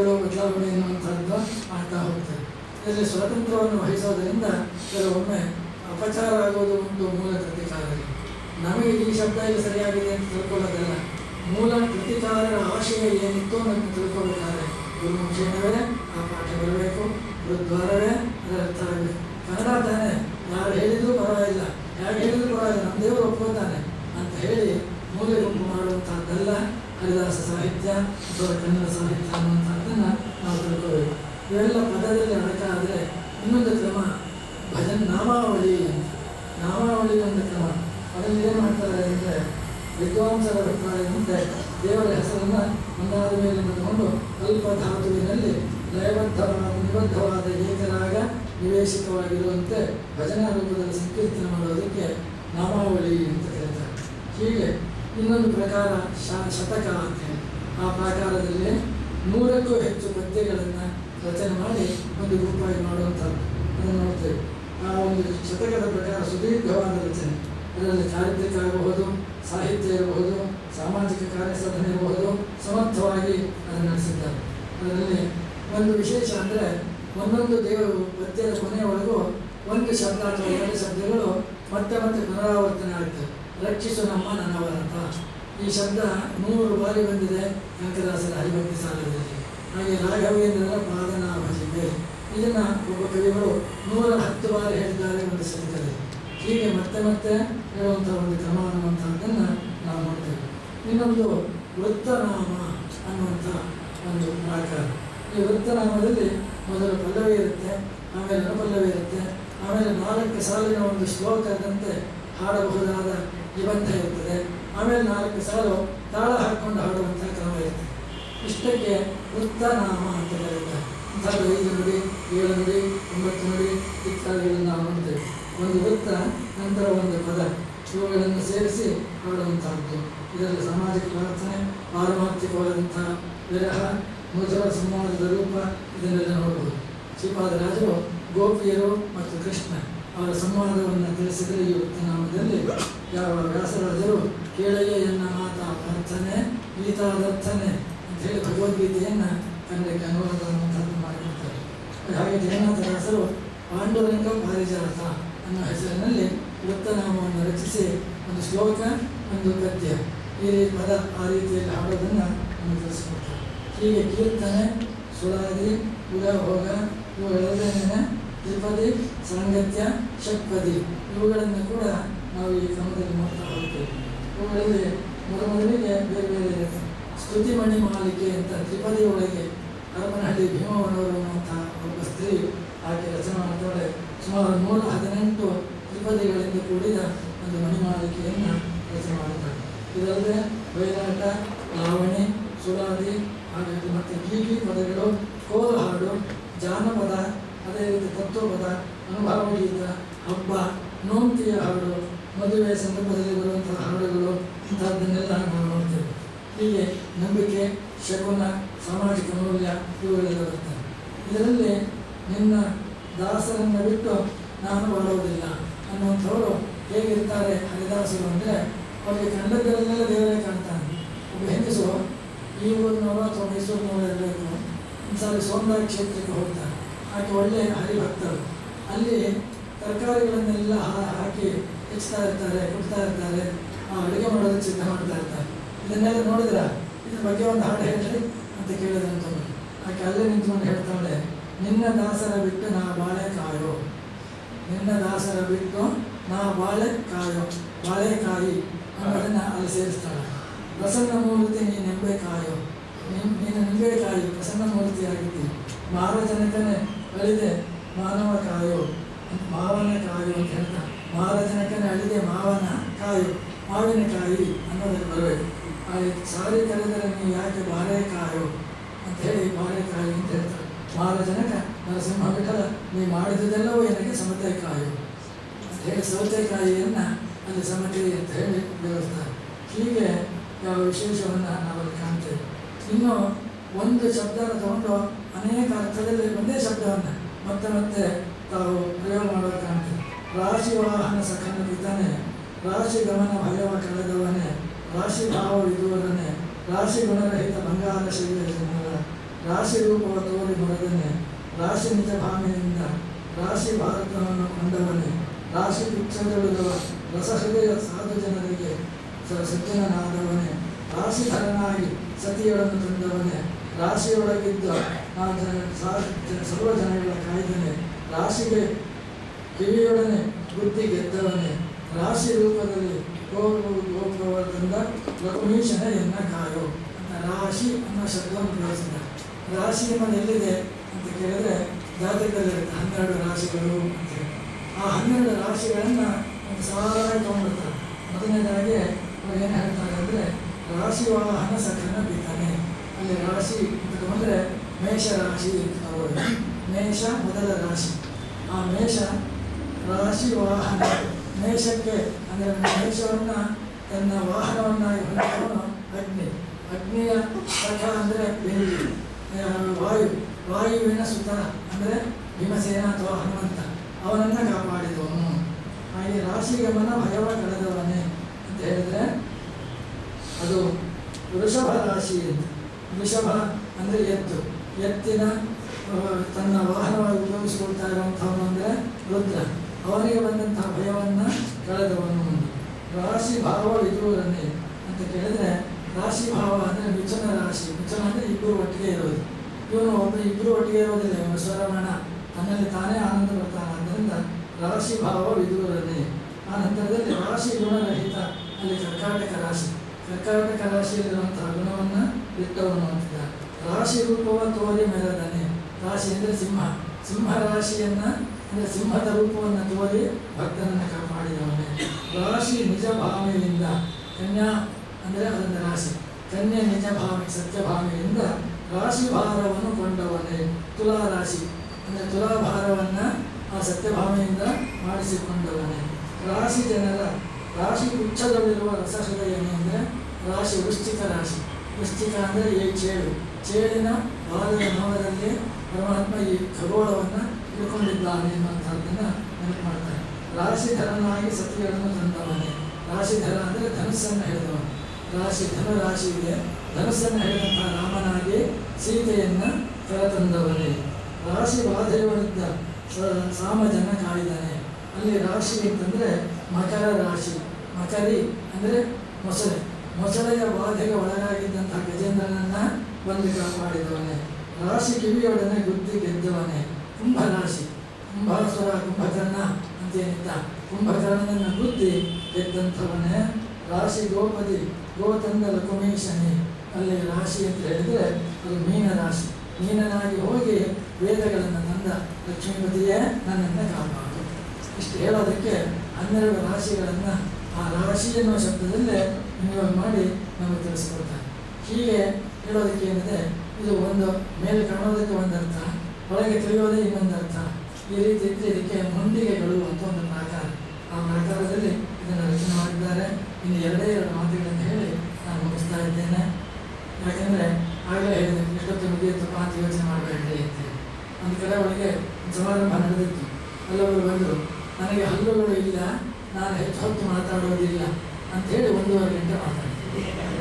ಬದಲಾವಣೆಗಳು ಬದಲಾವಣೆ ಎನ್ನುವಂಥದ್ದು ಆಗ್ತಾ ಹೋಗ್ತದೆ ಇದರಲ್ಲಿ ಸ್ವಾತಂತ್ರ್ಯವನ್ನು ವಹಿಸೋದರಿಂದ ಕೆಲವೊಮ್ಮೆ ಅಪಚಾರ ಆಗೋದು ಒಂದು ಮೂಲ ಕೃತಿಕಾರರಿಗೆ ನಮಗೆ ಈ ಶಬ್ದ ಇಲ್ಲಿ ಸರಿಯಾಗಿದೆ ಅಂತ ತಿಳ್ಕೊಳ್ಳೋದಲ್ಲ ಮೂಲ ಕೃತಿಕಾರರ ಆಶಯ ಏನಿತ್ತು ಅನ್ನೋದನ್ನು ತಿಳ್ಕೊಬೇಕಾದ್ರೆ ಗುರುಮುಖೇನವೇ ಆ ಪಾಠ ಬರಬೇಕು ಗುರುದ್ವಾರವೇ ಅದರ ಅರ್ಥ ಆಗಬೇಕು ಕನ್ನಡ ತಾನೇ ಯಾರು ಹೇಳಿದ್ರು ಪರವಾಗಿಲ್ಲ ಯಾರು ಹೇಳಿದ್ರು ಪರವಾಗಿಲ್ಲ ನಮ್ಮ ದೇವರು ಒಪ್ಕೋತಾನೆ ಅಂತ ಹೇಳಿ ಮೂಲೆ ಗುಂಪು ಮಾಡುವಂಥದ್ದೆಲ್ಲ ಹರಿದಾಸ ಸಾಹಿತ್ಯ ಅಥವಾ ಕನ್ನಡ ಸಾಹಿತ್ಯ ಅನ್ನುವಂಥದ್ದನ್ನು ನಾವು ತಿಳ್ಕೋಬೇಕು ಇವೆಲ್ಲ ಪದದಲ್ಲಿ ಅಡಕಾದರೆ ಇನ್ನೊಂದು ಕ್ರಮ ಭಜನ್ ನಾಮಾವಳಿ ಅಂತ ನಾಮಾವಳಿ ಒಂದು ಕ್ರಮ ಅದರಲ್ಲಿ ಏನು ಮಾಡ್ತಾರೆ ಅಂದರೆ ವಿದ್ವಾಂಸರ ಅಭಿಪ್ರಾಯದಂತೆ ದೇವರ ಹೆಸರನ್ನು ಒಂದಾದ ಮೇಲೆ ತಗೊಂಡು ಅಲ್ಪ ಧಾತುವಿನಲ್ಲಿ ಲಯಬದ್ಧವಾದ ನಿಬದ್ಧವಾದ ಏಕರಾಗ ನಿವೇಶಿತವಾಗಿರುವಂತೆ ಭಜನಾ ರೂಪದಲ್ಲಿ ಸಂಕೀರ್ತನೆ ಮಾಡೋದಕ್ಕೆ ನಾಮಾವಳಿ ಅಂತ ಕರೀತಾರೆ ಹೀಗೆ ಇನ್ನೊಂದು ಪ್ರಕಾರ ಶ ಶತಕ ಅಂತ ಹೇಳಿ ಆ ಪ್ರಕಾರದಲ್ಲಿ ನೂರಕ್ಕೂ ಹೆಚ್ಚು ಪದ್ಯಗಳನ್ನು ರಚನೆ ಮಾಡಿ ಒಂದು ರೂಪಾಯಿ ಮಾಡುವಂಥದ್ದು ಅದನ್ನು ನೋಡ್ತೇವೆ ಆ ಒಂದು ಶತಕದ ಪ್ರಕಾರ ಸುದೀರ್ಘವಾದ ರಚನೆ ಅದರಲ್ಲಿ ಚಾರಿತ್ರಿಕ ಇರಬಹುದು ಸಾಹಿತ್ಯ ಇರಬಹುದು ಸಾಮಾಜಿಕ ಕಾರ್ಯಸಾಧನೆ ಇರಬಹುದು ಸಮರ್ಥವಾಗಿ ಅದನ್ನು ನಡೆಸಿದ್ದಾರೆ ಅದರಲ್ಲಿ ಒಂದು ವಿಶೇಷ ಅಂದರೆ ಒಂದೊಂದು ದೇವರು ಪದ್ಯದ ಕೊನೆಯವರೆಗೂ ಒಂದು ಶಬ್ದ ಅಥವಾ ಎರಡು ಶಬ್ದಗಳು ಮತ್ತೆ ಮತ್ತೆ ಪುನರಾವರ್ತನೆ ಆಗ್ತವೆ ರಕ್ಷಿಸು ನಮ್ಮ ನನವರತ ಈ ಶಬ್ದ ನೂರು ಬಾರಿ ಬಂದಿದೆ ಕನಕದಾಸರ ಹರಿಭಕ್ತಿ ಸಾಲದಲ್ಲಿ ಹಾಗೆ ರಾಘವೇಂದ್ರರ ಪಾದನ ಭಜಿಗೆ ಇದನ್ನು ಒಬ್ಬ ಕವಿಗಳು ನೂರ ಹತ್ತು ಬಾರಿ ಹೇಳಿದ್ದಾರೆ ಒಂದು ಶತಕದಲ್ಲಿ ಹೀಗೆ ಮತ್ತೆ ಮತ್ತೆ ಹೇಳುವಂಥ ಒಂದು ಕ್ರಮ ಅನ್ನುವಂಥದ್ದನ್ನು ನಾವು ನೋಡ್ತೇವೆ ಇನ್ನೊಂದು ವೃತ್ತನಾಮ ಅನ್ನುವಂಥ ಒಂದು ಪ್ರಾಕಾರ ಈ ವೃತ್ತನಾಮದಲ್ಲಿ ಮೊದಲು ಪಲ್ಲವಿ ಇರುತ್ತೆ ಆಮೇಲೆ ಅನುಪಲ್ಲವಿ ಇರುತ್ತೆ ಆಮೇಲೆ ನಾಲ್ಕು ಸಾಲಿನ ಒಂದು ಶ್ಲೋಕದಂತೆ ಹಾಡಬಹುದಾದ ನಿಬಂಧ ಇರ್ತದೆ ಆಮೇಲೆ ನಾಲ್ಕು ಸಾಲು ತಾಳ ಹಾಕ್ಕೊಂಡು ಹಾಡುವಂಥ ಕ್ರಮ ಇರ್ತದೆ ಇಷ್ಟಕ್ಕೆ ವೃತ್ತನಾಮ ಅಂತ ಕರೀತಾರೆ ಅಂಥದ್ದು ಐದು ನುಡಿ ಏಳು ನುಡಿ ಒಂಬತ್ತು ನುಡಿ ಇತ್ಯಾದಿಗಳನ್ನು ನಾವು ನೋಡ್ತೇವೆ ಒಂದು ವೃತ್ತ ನಂತರ ಒಂದು ಪದ ಇವುಗಳನ್ನು ಸೇರಿಸಿ ಹಾಡುವಂತಹದ್ದು ಇದರಲ್ಲಿ ಸಾಮಾಜಿಕ ಪ್ರಾರ್ಥನೆ ಪಾರಮಾರ್ಥಿಕವಾದಂಥ ವಿರಹ ಮಧುರ ಸಂವಾದದ ರೂಪ ಇದನ್ನೆಲ್ಲ ನೋಡಬಹುದು ಶ್ರೀಪಾದರಾಜರು ಗೋಪಿಯರು ಮತ್ತು ಕೃಷ್ಣ ಅವರ ಸಂವಾದವನ್ನು ತಿಳಿಸಿದರೆ ಈ ವೃತ್ತನಾಮದಲ್ಲಿ ಯಾವ ವ್ಯಾಸರಾಜರು ಕೇಳಯ್ಯ ಎನ್ನ ಮಾತಾ ಪ್ರಾರ್ಥನೆ ಗೀತಾದರ್ಥನೆ ಅಂತ ಹೇಳಿ ಭಗವದ್ಗೀತೆಯನ್ನು ಕನ್ನಡಕ್ಕೆ ಅನುವಾದ ಅನ್ನುವಂಥದ್ದು ಮಾಡಿಕೊಡ್ತಾರೆ ಹಾಗೆ ಜಗನ್ನಾಥದಾಸರು ಪಾಂಡುರಂಗ ಪಾರಿಜಾತ ಅನ್ನೋ ಹೆಸರಿನಲ್ಲಿ ವೃತ್ತನಾಮವನ್ನು ರಚಿಸಿ ಒಂದು ಶ್ಲೋಕ ಒಂದು ಪದ್ಯ ಈ ರೀತಿ ಪದ ಆ ರೀತಿಯಲ್ಲಿ ಹಾಡೋದನ್ನು ನಮಗೆ ತಿಳಿಸ್ಕೊಡ್ತಾರೆ ಹೀಗೆ ಕೀರ್ತನೆ ಸುಳಾದಿ ಉಡಭೋಗ ಇವುಗಳೆಲ್ಲನೇ ತ್ರಿಪದಿ ಸಾಂಗತ್ಯ ಷಟ್ಪದಿ ಇವುಗಳನ್ನು ಕೂಡ ನಾವು ಈ ಕ್ರಮದಲ್ಲಿ ನೋಡ್ತಾ ಹೋಗ್ತೇವೆ ಇವುಗಳಲ್ಲಿ ಮೊದಮೊದಲಿಗೆ ಬೇರೆ ಬೇರೆ ಇರುತ್ತೆ ಸ್ತುತಿಮಣಿ ಮಾಲಿಕೆ ಅಂತ ತ್ರಿಪದಿ ಒಳಗೆ ಹರಪನಹಳ್ಳಿ ಭೀಮವನವರು ಅನ್ನುವಂಥ ಒಬ್ಬ ಸ್ತ್ರೀ ಆಕೆ ರಚನೆ ಮಾಡ್ತಾಳೆ ಸುಮಾರು ನೂರ ಹದಿನೆಂಟು ತ್ರಿಪದಿಗಳಿಂದ ಕೂಡಿದ ಒಂದು ಮಣಿಮಾಲಿಕೆಯನ್ನು ರಚನೆ ಮಾಡುತ್ತಾಳೆ ಇದಲ್ಲದೆ ಬಯಲಾಟ ಲಾವಣಿ ಸುಳಾದಿ ಹಾಗಾಗಿ ಮತ್ತು ಗೀಗಿ ಪದಗಳು ಕೋಲು ಹಾಡು ಜಾನಪದ ಅದೇ ರೀತಿ ತತ್ವಪದ ಅನುಭವ ಗೀತ ಹಬ್ಬ ನೋಂತಿಯ ಹಾಡು ಮದುವೆ ಸಂದರ್ಭದಲ್ಲಿ ಬರುವಂತಹ ಹಾಡುಗಳು ಇಂಥದ್ದನ್ನೆಲ್ಲ ನಾವು ನೋಡ್ತೇವೆ ಹೀಗೆ ನಂಬಿಕೆ ಶಕುನ ಸಾಮಾಜಿಕ ಮೌಲ್ಯ ಇವುಗಳೆಲ್ಲ ಬರ್ತವೆ ಇದರಲ್ಲಿ ನಿನ್ನ ದಾಸರನ್ನು ಬಿಟ್ಟು ನಾನು ಬಾಳುವುದಿಲ್ಲ ಅನ್ನುವಂಥವರು ಹೇಗಿರ್ತಾರೆ ಹರಿದಾಸರು ಅಂದರೆ ಅವರಿಗೆ ಕಂಡದ್ದರಲ್ಲೆಲ್ಲ ದೇವರೇ ಕಾಣ್ತಾನೆ ಒಬ್ಬ ಹೆಂಗಸು ಈ ಊರಿನವರು ಅಥವಾ ಮೈಸೂರಿನವರು ಇರಬೇಕು ಒಂದ್ಸಾರಿ ಸೋಮವಾರ ಕ್ಷೇತ್ರಕ್ಕೆ ಹೋಗ್ತಾರೆ ಆಕೆ ಒಳ್ಳೆ ಹರಿಭಕ್ತರು ಅಲ್ಲಿ ತರಕಾರಿಗಳನ್ನೆಲ್ಲ ಹಾ- ಹಾಕಿ ಹೆಚ್ಚುತ್ತಾ ಇರ್ತಾರೆ ಕೊಡ್ತಾ ಇರ್ತಾರೆ ಆ ಅಡುಗೆ ಮಾಡೋದಕ್ಕೆ ಸಿದ್ಧ ಮಾಡ್ತಾ ಇರ್ತಾರೆ ಇದನ್ನೆಲ್ಲ ನೋಡಿದ್ರ ಇದ್ರ ಬಗ್ಗೆ ಒಂದು ಹಾಡು ಹೇಳ್ರಿ ಅಂತ ಕೇಳಿದ್ರಂತ ಆಕೆ ಅಲ್ಲೇ ನಿಂತ್ಕೊಂಡು ಹೇಳ್ತಾಳೆ ನಿನ್ನ ದಾಸರ ಬಿಟ್ಟು ನಾ ಬಾಳೆ ಕಾಯೋ ನಿನ್ನ ದಾಸರ ಬಿಟ್ಟು ನಾ ಬಾಳೆ ಕಾಯೋ ಬಾಳೆಕಾಯಿ ಅನ್ನೋದನ್ನ ಅಲ್ಲಿ ಸೇರಿಸ್ತಾಳೆ ಪ್ರಸನ್ನ ಮೂರ್ತಿ ನೀನು ನಿಂಬೆಕಾಯೋ ನೀನು ನೀನು ನಿಂಬೆಕಾಯಿ ಪ್ರಸನ್ನ ಮೂರ್ತಿ ಆಗಿದ್ದೀನಿ ಮಾರಜನಕನೇ ಅಳಿದೆ ಮಾನವ ಕಾಯೋ ಮಾವನ ಕಾಯೋ ಅಂತ ಹೇಳ್ತಾನೆ ಮಾರಜನಕನೇ ಅಳಿದೆ ಮಾವನ ಕಾಯೋ ಮಾವಿನಕಾಯಿ ಅನ್ನೋದಕ್ಕೆ ಬರಬೇಕು ಆ ಸಾರಿ ಕರೆದರೆ ನೀವು ಯಾಕೆ ಬಾಳೆಕಾಯೋ ಅಂತ ಹೇಳಿ ಬಾಳೆಕಾಯಿ ಅಂತ ಹೇಳ್ತಾರೆ ಮಾರಜನಕ ನರಸಿಂಹ ವಿಠಲ ನೀವು ಮಾಡಿದುದೆಲ್ಲವೂ ನನಗೆ ಸಮತೆಕಾಯಿ ಅಂತ ಹೇಳಿ ಸೌತೆಕಾಯಿಯನ್ನು ಅಲ್ಲಿ ಸಮತೆ ಅಂತ ಹೇಳಿ ಬೆಳೆಸ್ತಾರೆ ಹೀಗೆ ಯಾವ ವಿಶೇಷವನ್ನು ನಾವಲ್ಲಿ ಕಾಣ್ತೇವೆ ಇನ್ನು ಒಂದು ಶಬ್ದನ ತಗೊಂಡು ಅನೇಕ ಅರ್ಥದಲ್ಲಿ ಒಂದೇ ಶಬ್ದವನ್ನು ಮತ್ತೆ ಮತ್ತೆ ತಾವು ಪ್ರಯೋಗ ಮಾಡೋದು ಕಾಣ್ತೇವೆ ರಾಶಿ ವಾಹನ ಸಖನ ಪಿತಾನೆ ರಾಶಿ ಗಮನ ಭಯವ ಕಳೆದವನೇ ರಾಶಿ ಭಾವ ವಿದೂರನೆ ರಾಶಿ ಗುಣರಹಿತ ಬಂಗಾರ ಶೈಲ ಜನರ ರಾಶಿ ರೂಪವ ತೋರಿ ಬರದನೆ ರಾಶಿ ನಿಜ ಭಾವನೆಯಿಂದ ರಾಶಿ ಭಾರತವನ್ನು ಕೊಂಡವನೇ ರಾಶಿ ಪುಚ್ಛದೊಳಗವ ರಸಹೃದಯ ಸಾಧು ಜನರಿಗೆ ಸ- ಸಜ್ಜನನಾದವನೇ ರಾಶಿಧರನಾಗಿ ಸತಿಯೊಳನ್ನು ತಂದವನೇ ರಾಶಿಯೊಳಗಿದ್ದ ಆ ಜನ ಸಾ- ಜ- ಸರ್ವ ಜನಗಳ ಕಾಯ್ದನೆ ರಾಶಿಗೆ ಕಿವಿಯೊಡನೆ ಬುದ್ಧಿ ಗೆದ್ದವನೇ ರಾಶಿ ರೂಪದಲ್ಲಿ ಗೋಗೋಗೋಗೋದಿಂದ ಲಕ್ಷ್ಮೀಶನ ಎನ್ನ ಕಾಯೋ ಅಂತ ರಾಶಿ ಅನ್ನೋ ಶಬ್ದವನ್ನು ಬಳಸಿದ ರಾಶಿ ಅನ್ನೋದು ಎಲ್ಲಿದೆ ಅಂತ ಕೇಳಿದ್ರೆ ಜಾತಕದಲ್ಲಿರುತ್ತೆ ಹನ್ನೆರಡು ರಾಶಿಗಳು ಅಂತ ಹೇಳಿ. ಆ ಹನ್ನೆರಡು ರಾಶಿಗಳನ್ನು ಒಂದು ಸಾಲಾಗಿ ತೊಗೊಂಡ್ಬಿಡ್ತಾರೆ ಮೊದಲನೇದಾಗಿ ಅವ್ರು ಏನು ಹೇಳ್ತಾರೆ ಅಂದರೆ ರಾಶಿ ವಾಹನ ಸಖನ ಬಿದ್ದಾನೆ ಅಲ್ಲಿ ರಾಶಿ ಅಂತ ತಗೊಂಡ್ರೆ ಮೇಷ ರಾಶಿ ಅಂತ ತಗೊಳ್ಳಿ ಮೇಷ ಮೊದಲ ರಾಶಿ ಆ ಮೇಷ ರಾಶಿ ವಾಹನ ಮೇಷಕ್ಕೆ ಅಂದರೆ ಮೇಷವನ್ನು ತನ್ನ ವಾಹನವನ್ನಾಗಿ ಹೊಂದಿದವನು ಅಗ್ನಿ ಅಗ್ನಿಯ ಸಖ ಅಂದರೆ ಬೆಂಕಿ ಆ, ವಾಯು ವಾಯುವಿನ ಸುತ ಅಂದರೆ ಭೀಮಸೇನ ಅಥವಾ ಹನುಮಂತ ಅವನನ್ನು ಕಾಪಾಡಿದವನು ಹಾಗೆ ರಾಶಿಗಮನ ಭಯವ ಕಳೆದವನೇ ಅಂತ ಹೇಳಿದ್ರೆ ಅದು ವೃಷಭ ರಾಶಿ ಅಂತ ವೃಷಭ ಅಂದರೆ ಎತ್ತು ಎತ್ತಿನ ಆ, ತನ್ನ ವಾಹನವಾಗಿ ಉಪಯೋಗಿಸಿಕೊಳ್ತಾ ಇರುವಂಥವನು ಅಂದರೆ ರುದ್ರ ಅವನಿಗೆ ಬಂದಂತಹ ಭಯವನ್ನು ಕಳೆದವನು ಒಂದು ರಾಶಿ ಭಾವ ವಿದೂರನೇ ಅಂತ ಕೇಳಿದ್ರೆ ರಾಶಿ ಭಾವ ಅಂದರೆ ಮಿಥುನ ರಾಶಿ ಮಿಥುನ ಅಂದರೆ ಇಬ್ಬರು ಒಟ್ಟಿಗೆ ಇರೋದು ಇವನು ಒಬ್ಬ ಇಬ್ಬರು ಒಟ್ಟಿಗೆ ಇರೋದಿಲ್ಲ ಇವನು ಸ್ವರಮಣ ತನ್ನಲ್ಲಿ ತಾನೇ ಆನಂದ ಬರ್ತಾನೆ ಆದ್ದರಿಂದ ರಾಶಿ ಭಾವ ವಿದೂರನೇ ಆ ನಂತರದಲ್ಲಿ ರಾಶಿ ಗುಣರಹಿತ ಅಲ್ಲಿ ಕರ್ಕಾಟಕ ರಾಶಿ ಕರ್ಕಾಟಕ ರಾಶಿಯಲ್ಲಿರುವಂತಹ ಗುಣವನ್ನು ಬಿಟ್ಟವನು ಅಂತಿದ್ದಾರೆ ರಾಶಿ ರೂಪವ ತೋರಿ ಮೆರೆದನೆ ರಾಶಿ ಅಂದರೆ ಸಿಂಹ ಸಿಂಹ ರಾಶಿಯನ್ನ ಅಂದರೆ ಸಿಂಹದ ರೂಪವನ್ನು ತೋರಿ ಭಕ್ತನನ್ನು ಕಾಪಾಡಿದವನೇ ರಾಶಿ ನಿಜ ಭಾವನೆಯಿಂದ ಕನ್ಯಾ ಅಂದರೆ ಅದೊಂದು ರಾಶಿ ಕನ್ಯೆ ನಿಜ ಭಾವನೆ ಸತ್ಯ ಭಾವನೆಯಿಂದ ರಾಶಿ ಭಾರವನ್ನು ಕೊಂಡವನೇ ತುಲಾ ರಾಶಿ ಅಂದರೆ ತುಲಾಭಾರವನ್ನು ಆ ಸತ್ಯಭಾವನೆಯಿಂದ ಮಾಡಿಸಿಕೊಂಡವನೇ ರಾಶಿ ಜನರ ರಾಶಿ ಉಚ್ಚದಲ್ಲಿರುವ ರಸಹೃದಯನೇ ಅಂದರೆ ರಾಶಿ ವೃಶ್ಚಿಕ ರಾಶಿ ವೃಶ್ಚಿಕ ಅಂದರೆ ಈ ಚೇಳು ಚೇಳಿನ ಬಾಲದ ನೋವದಲ್ಲಿ ಪರಮಾತ್ಮ ಈ ಖಗೋಳವನ್ನು ಇಟ್ಕೊಂಡಿದ್ದಾನೆ ಎನ್ನುವಂಥದ್ದನ್ನು ನೆನಪು ಮಾಡ್ತಾರೆ ರಾಶಿಧರನಾಗಿ ಸತಿಗಳನ್ನು ತಂದವನೇ ರಾಶಿಧರ ಅಂದರೆ ಧನುಸ್ಸನ್ನು ಹಿಡಿದವನು ರಾಶಿ ಧನು ರಾಶಿ ಇದೆ ಧನುಸ್ಸನ್ನು ಹಿಡಿದಂತಹ ರಾಮನಾಗಿ ಸೀತೆಯನ್ನು ಕರೆತಂದವನೇ ರಾಶಿ ಬಾಧೆಯೊಳಿದ್ದ ಸ- ಸಾಮಜನ ಕಾಯ್ದಾನೆ ಅಲ್ಲಿ ರಾಶಿ ಅಂತಂದರೆ ಮಕರ ರಾಶಿ ಮಕರಿ ಅಂದರೆ ಮೊಸಳೆ ಮೊಸಳೆಯ ಬಾಧೆಗೆ ಒಳಗಾಗಿದ್ದಂತಹ ಗಜೇಂದ್ರನನ್ನ ಬಂದು ಕಾಪಾಡಿದವನೇ ರಾಶಿ ಕಿವಿಯೊಡನೆ ಗುದ್ದಿ ಗೆದ್ದವನೇ ಕುಂಭರಾಶಿ ಕುಂಭಾಸುರ ಕುಂಭಕರ್ಣ ಅಂತೇನಿದ್ದ ಕುಂಭಕರ್ಣನನ್ನು ಗುದ್ದಿ ಗೆದ್ದಂಥವನೇ ರಾಶಿ ಗೋಪದಿ ಗೋತಂದ ಲಕುಮೇಶನೇ ಅಲ್ಲಿ ರಾಶಿ ಅಂತ ಹೇಳಿದರೆ ಅದು ಮೀನ ರಾಶಿ ಮೀನನಾಗಿ ಹೋಗಿ ವೇದಗಳನ್ನು ತಂದ ಲಕ್ಷ್ಮೀಪತಿಯೇ ನನ್ನನ್ನು ಕಾಪಾಡು ಇಷ್ಟು ಹೇಳೋದಕ್ಕೆ ಹನ್ನೆರಡು ರಾಶಿಗಳನ್ನು ಆ ರಾಶಿ ಎನ್ನುವ ಶಬ್ದದಲ್ಲೇ ವಿನಿಯೋಗ ಮಾಡಿ ನಮಗೆ ತಿಳಿಸ್ಕೊಡ್ತಾರೆ ಹೀಗೆ ಹೇಳೋದಕ್ಕೆ ಏನಿದೆ ಇದು ಒಂದು ಮೇಲೆ ಕಾಣೋದಕ್ಕೆ ಒಂದು ಅರ್ಥ ಒಳಗೆ ತಿಳಿಯೋದೇ ಇನ್ನೊಂದು ಅರ್ಥ ಈ ರೀತಿ ಇದ್ರೆ ಇದಕ್ಕೆ ಮುಂಡಿಗೆಗಳು ಅಂತ ಒಂದು ಪ್ರಾಕಾರ ಆ ಪ್ರಾಕಾರದಲ್ಲಿ ಇದನ್ನು ರಚನೆ ಮಾಡಿದ್ದಾರೆ ಇನ್ನು ಎರಡೇ ಎರಡು ಮಾತುಗಳನ್ನು ಹೇಳಿ ನಾನು ಮುಗಿಸ್ತಾ ಇದ್ದೇನೆ ಯಾಕೆಂದರೆ ಆಗಲೇ ಹೇಳಿದೆ ಎಷ್ಟೊತ್ತು ಮುಗಿಯುತ್ತಪ್ಪ ಅಂತ ಯೋಚನೆ ಮಾಡಬೇಡ್ರಿ ಅಂತ ಹೇಳಿ. ಒಂದು ಕಡೆ ಒಳಗೆ ಒಂದು ಸಮಾರಂಭ ನಡೆದಿತ್ತು ಅಲ್ಲೊಬ್ಬರು ಬಂದರು ನನಗೆ ಹಲ್ಲುಗಳು ಇಲ್ಲ ನಾನು ಹೆಚ್ಚು ಹೊತ್ತು ಮಾತಾಡೋದಿಲ್ಲ ಅಂಥೇಳಿ ಒಂದೂವರೆ ಗಂಟೆ ಮಾತಾಡಿದೆ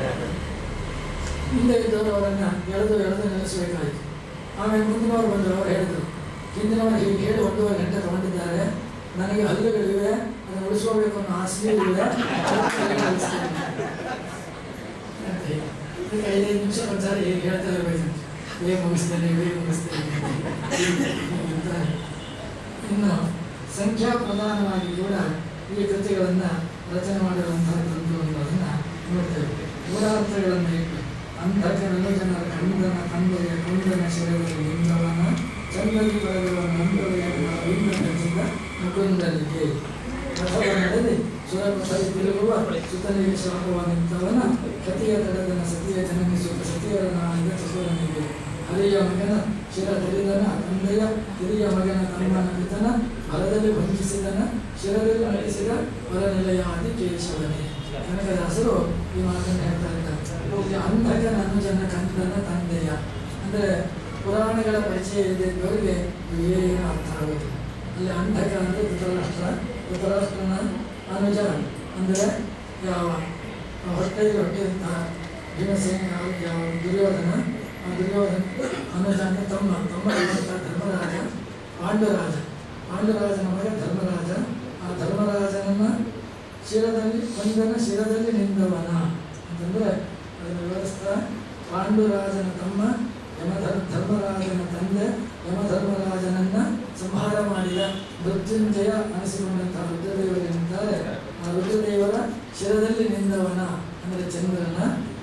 ಹಿಂದೆ ಇದ್ದವರು ಅವರನ್ನು ಎಳೆದು ಎಳೆದು ನಿಲ್ಲಿಸಬೇಕಾಯಿತು ಆಮೇಲೆ ಮುಂದಿನವರು ಬಂದರು ಅವರು ಹೇಳಿದರು ಹಿಂದಿನವರು ಹೀಗೆ ಹೇಳಿ ಒಂದೂವರೆ ಗಂಟೆ ತಗೊಂಡಿದ್ದಾರೆ ನನಗೆ ಹಲ್ಲುಗಳಿವೆ ಅದನ್ನು ಉಳಿಸ್ಕೋಬೇಕು ಅನ್ನೋ ಆಸೆಯೂ ಇದೆ ಅದಕ್ಕೆ ಕಲಿಸ್ತೀನಿ. ಅಂತ ಹೇಳಿ. ಅದಕ್ಕೆ ಐದೈದು ನಿಮಿಷ ಒಂದ್ಸಾರಿ ಹೇಗೆ ಹೇಳ್ತಾ ಇರಬೇಕಂತ ಬೇಗ ಮುಗಿಸ್ತೇನೆ ಬೇಗ ಮುಗಿಸ್ತೇನೆ ಅಂತ ಇನ್ನು ಸಂಖ್ಯಾ ಪ್ರಧಾನವಾಗಿ ಕೂಡ ಈ ಕೃತಿಗಳನ್ನು ರಚನೆ ಮಾಡಿರುವಂತಹದ್ದು ಅನ್ನೋದನ್ನು ನೋಡ್ತೇವೆ ಮೂಲಾರ್ಥಗಳನ್ನು ಇಟ್ಟು ಅಂಧಕರಲು ಜನರ ಕಂದನ ತಂದೆಯ ಕುಂದನ ಶಿರದಲ್ಲಿ ಲಿಂಗವನ ಚಂದಗಿ ಬರೆದಿರುವ ನಂದವೆಯ ಲಿಂಗದಿಂದ ಮುಕುಂದನಿಗೆ ಅಥವಾ ನಡೆದಿ ಸುರಪಥದಲ್ಲಿ ತಿರುಗುವ ಸುತನಿಗೆ ಶಾಪವನಿದ್ದವನ ಕತಿಯ ತಡದನ ಸತಿಯ ಜನನಿಸುವ ಸತಿಯರನಾದ ಚತುರನಿಗೆ ಹರಿಯ ಮಗನ ಶಿರ ತೆರಿದನ ತಂದೆಯ ಹಿರಿಯ ಮಗನ ತಮ್ಮನ ಪಿತನ ಬಲದಲ್ಲಿ ಭಂಜಿಸಿದನ ಶಿರದಲ್ಲಿ ನಡೆಸಿದ ಹೊರನೆಲೆಯಾದಿ ಕೇಶವನೇ ಕನಕದಾಸರು ಈ ಮಾತನ್ನು ಹೇಳ್ತಾ ಇದ್ದಾರೆ ಇಲ್ಲಿ ಅಂಧಕನ ಅನುಜನ ಕಂದನ ತಂದೆಯ ಅಂದರೆ ಪುರಾಣಗಳ ಪರಿಚಯ ಇದ್ದವರಿಗೆ ಏನು ಅರ್ಥ ಆಗೋದಿಲ್ಲ ಅಲ್ಲಿ ಅಂಧಕ ಅಂದರೆ ಧೃತರಾಷ್ಟ್ರ ಧೃತರಾಷ್ಟ್ರನ ಅನುಜ ಅಂದರೆ ಯಾವ ಹೊಟ್ಟೆಗೆ ಹೊಟ್ಟೆಯಂತಹ ಭೀಮಸೇನ ಯಾವ ಯಾವ ದುರ್ಯೋಧನ ಆ ದುರ್ಯೋಧನ ಅನುಜ ಅಂದರೆ ತಮ್ಮ ತಮ್ಮ ಇರುವಂಥ ಧರ್ಮರಾಜ ಪಾಂಡುರಾಜ ಪಾಂಡುರಾಜನ ಮಗ ಧರ್ಮರಾಜ ಆ ಧರ್ಮರಾಜನನ್ನ ಶಿರದಲ್ಲಿ ಒಂದನ ಶಿರದಲ್ಲಿ ನಿಂದವನ ಅಂತಂದರೆ ಅದನ್ನು ವಿವರಿಸ್ತಾ ಪಾಂಡುರಾಜನ ತಮ್ಮ ಯಮಧರ್ ಧರ್ಮರಾಜನ ತಂದೆ ಯಮಧರ್ಮರಾಜನನ್ನ ಸಂಹಾರ ಮಾಡಿದ ಮೃತ್ಯುಂಜಯ ಅನಿಸಿಕೊಂಡಂತಹ ರುದ್ರದೇವರಿದ್ದಾರೆ ಆ ರುದ್ರದೇವರ ಶಿರದಲ್ಲಿ ನಿಂದವನ ಅಂದರೆ ಚಂದ್ರನ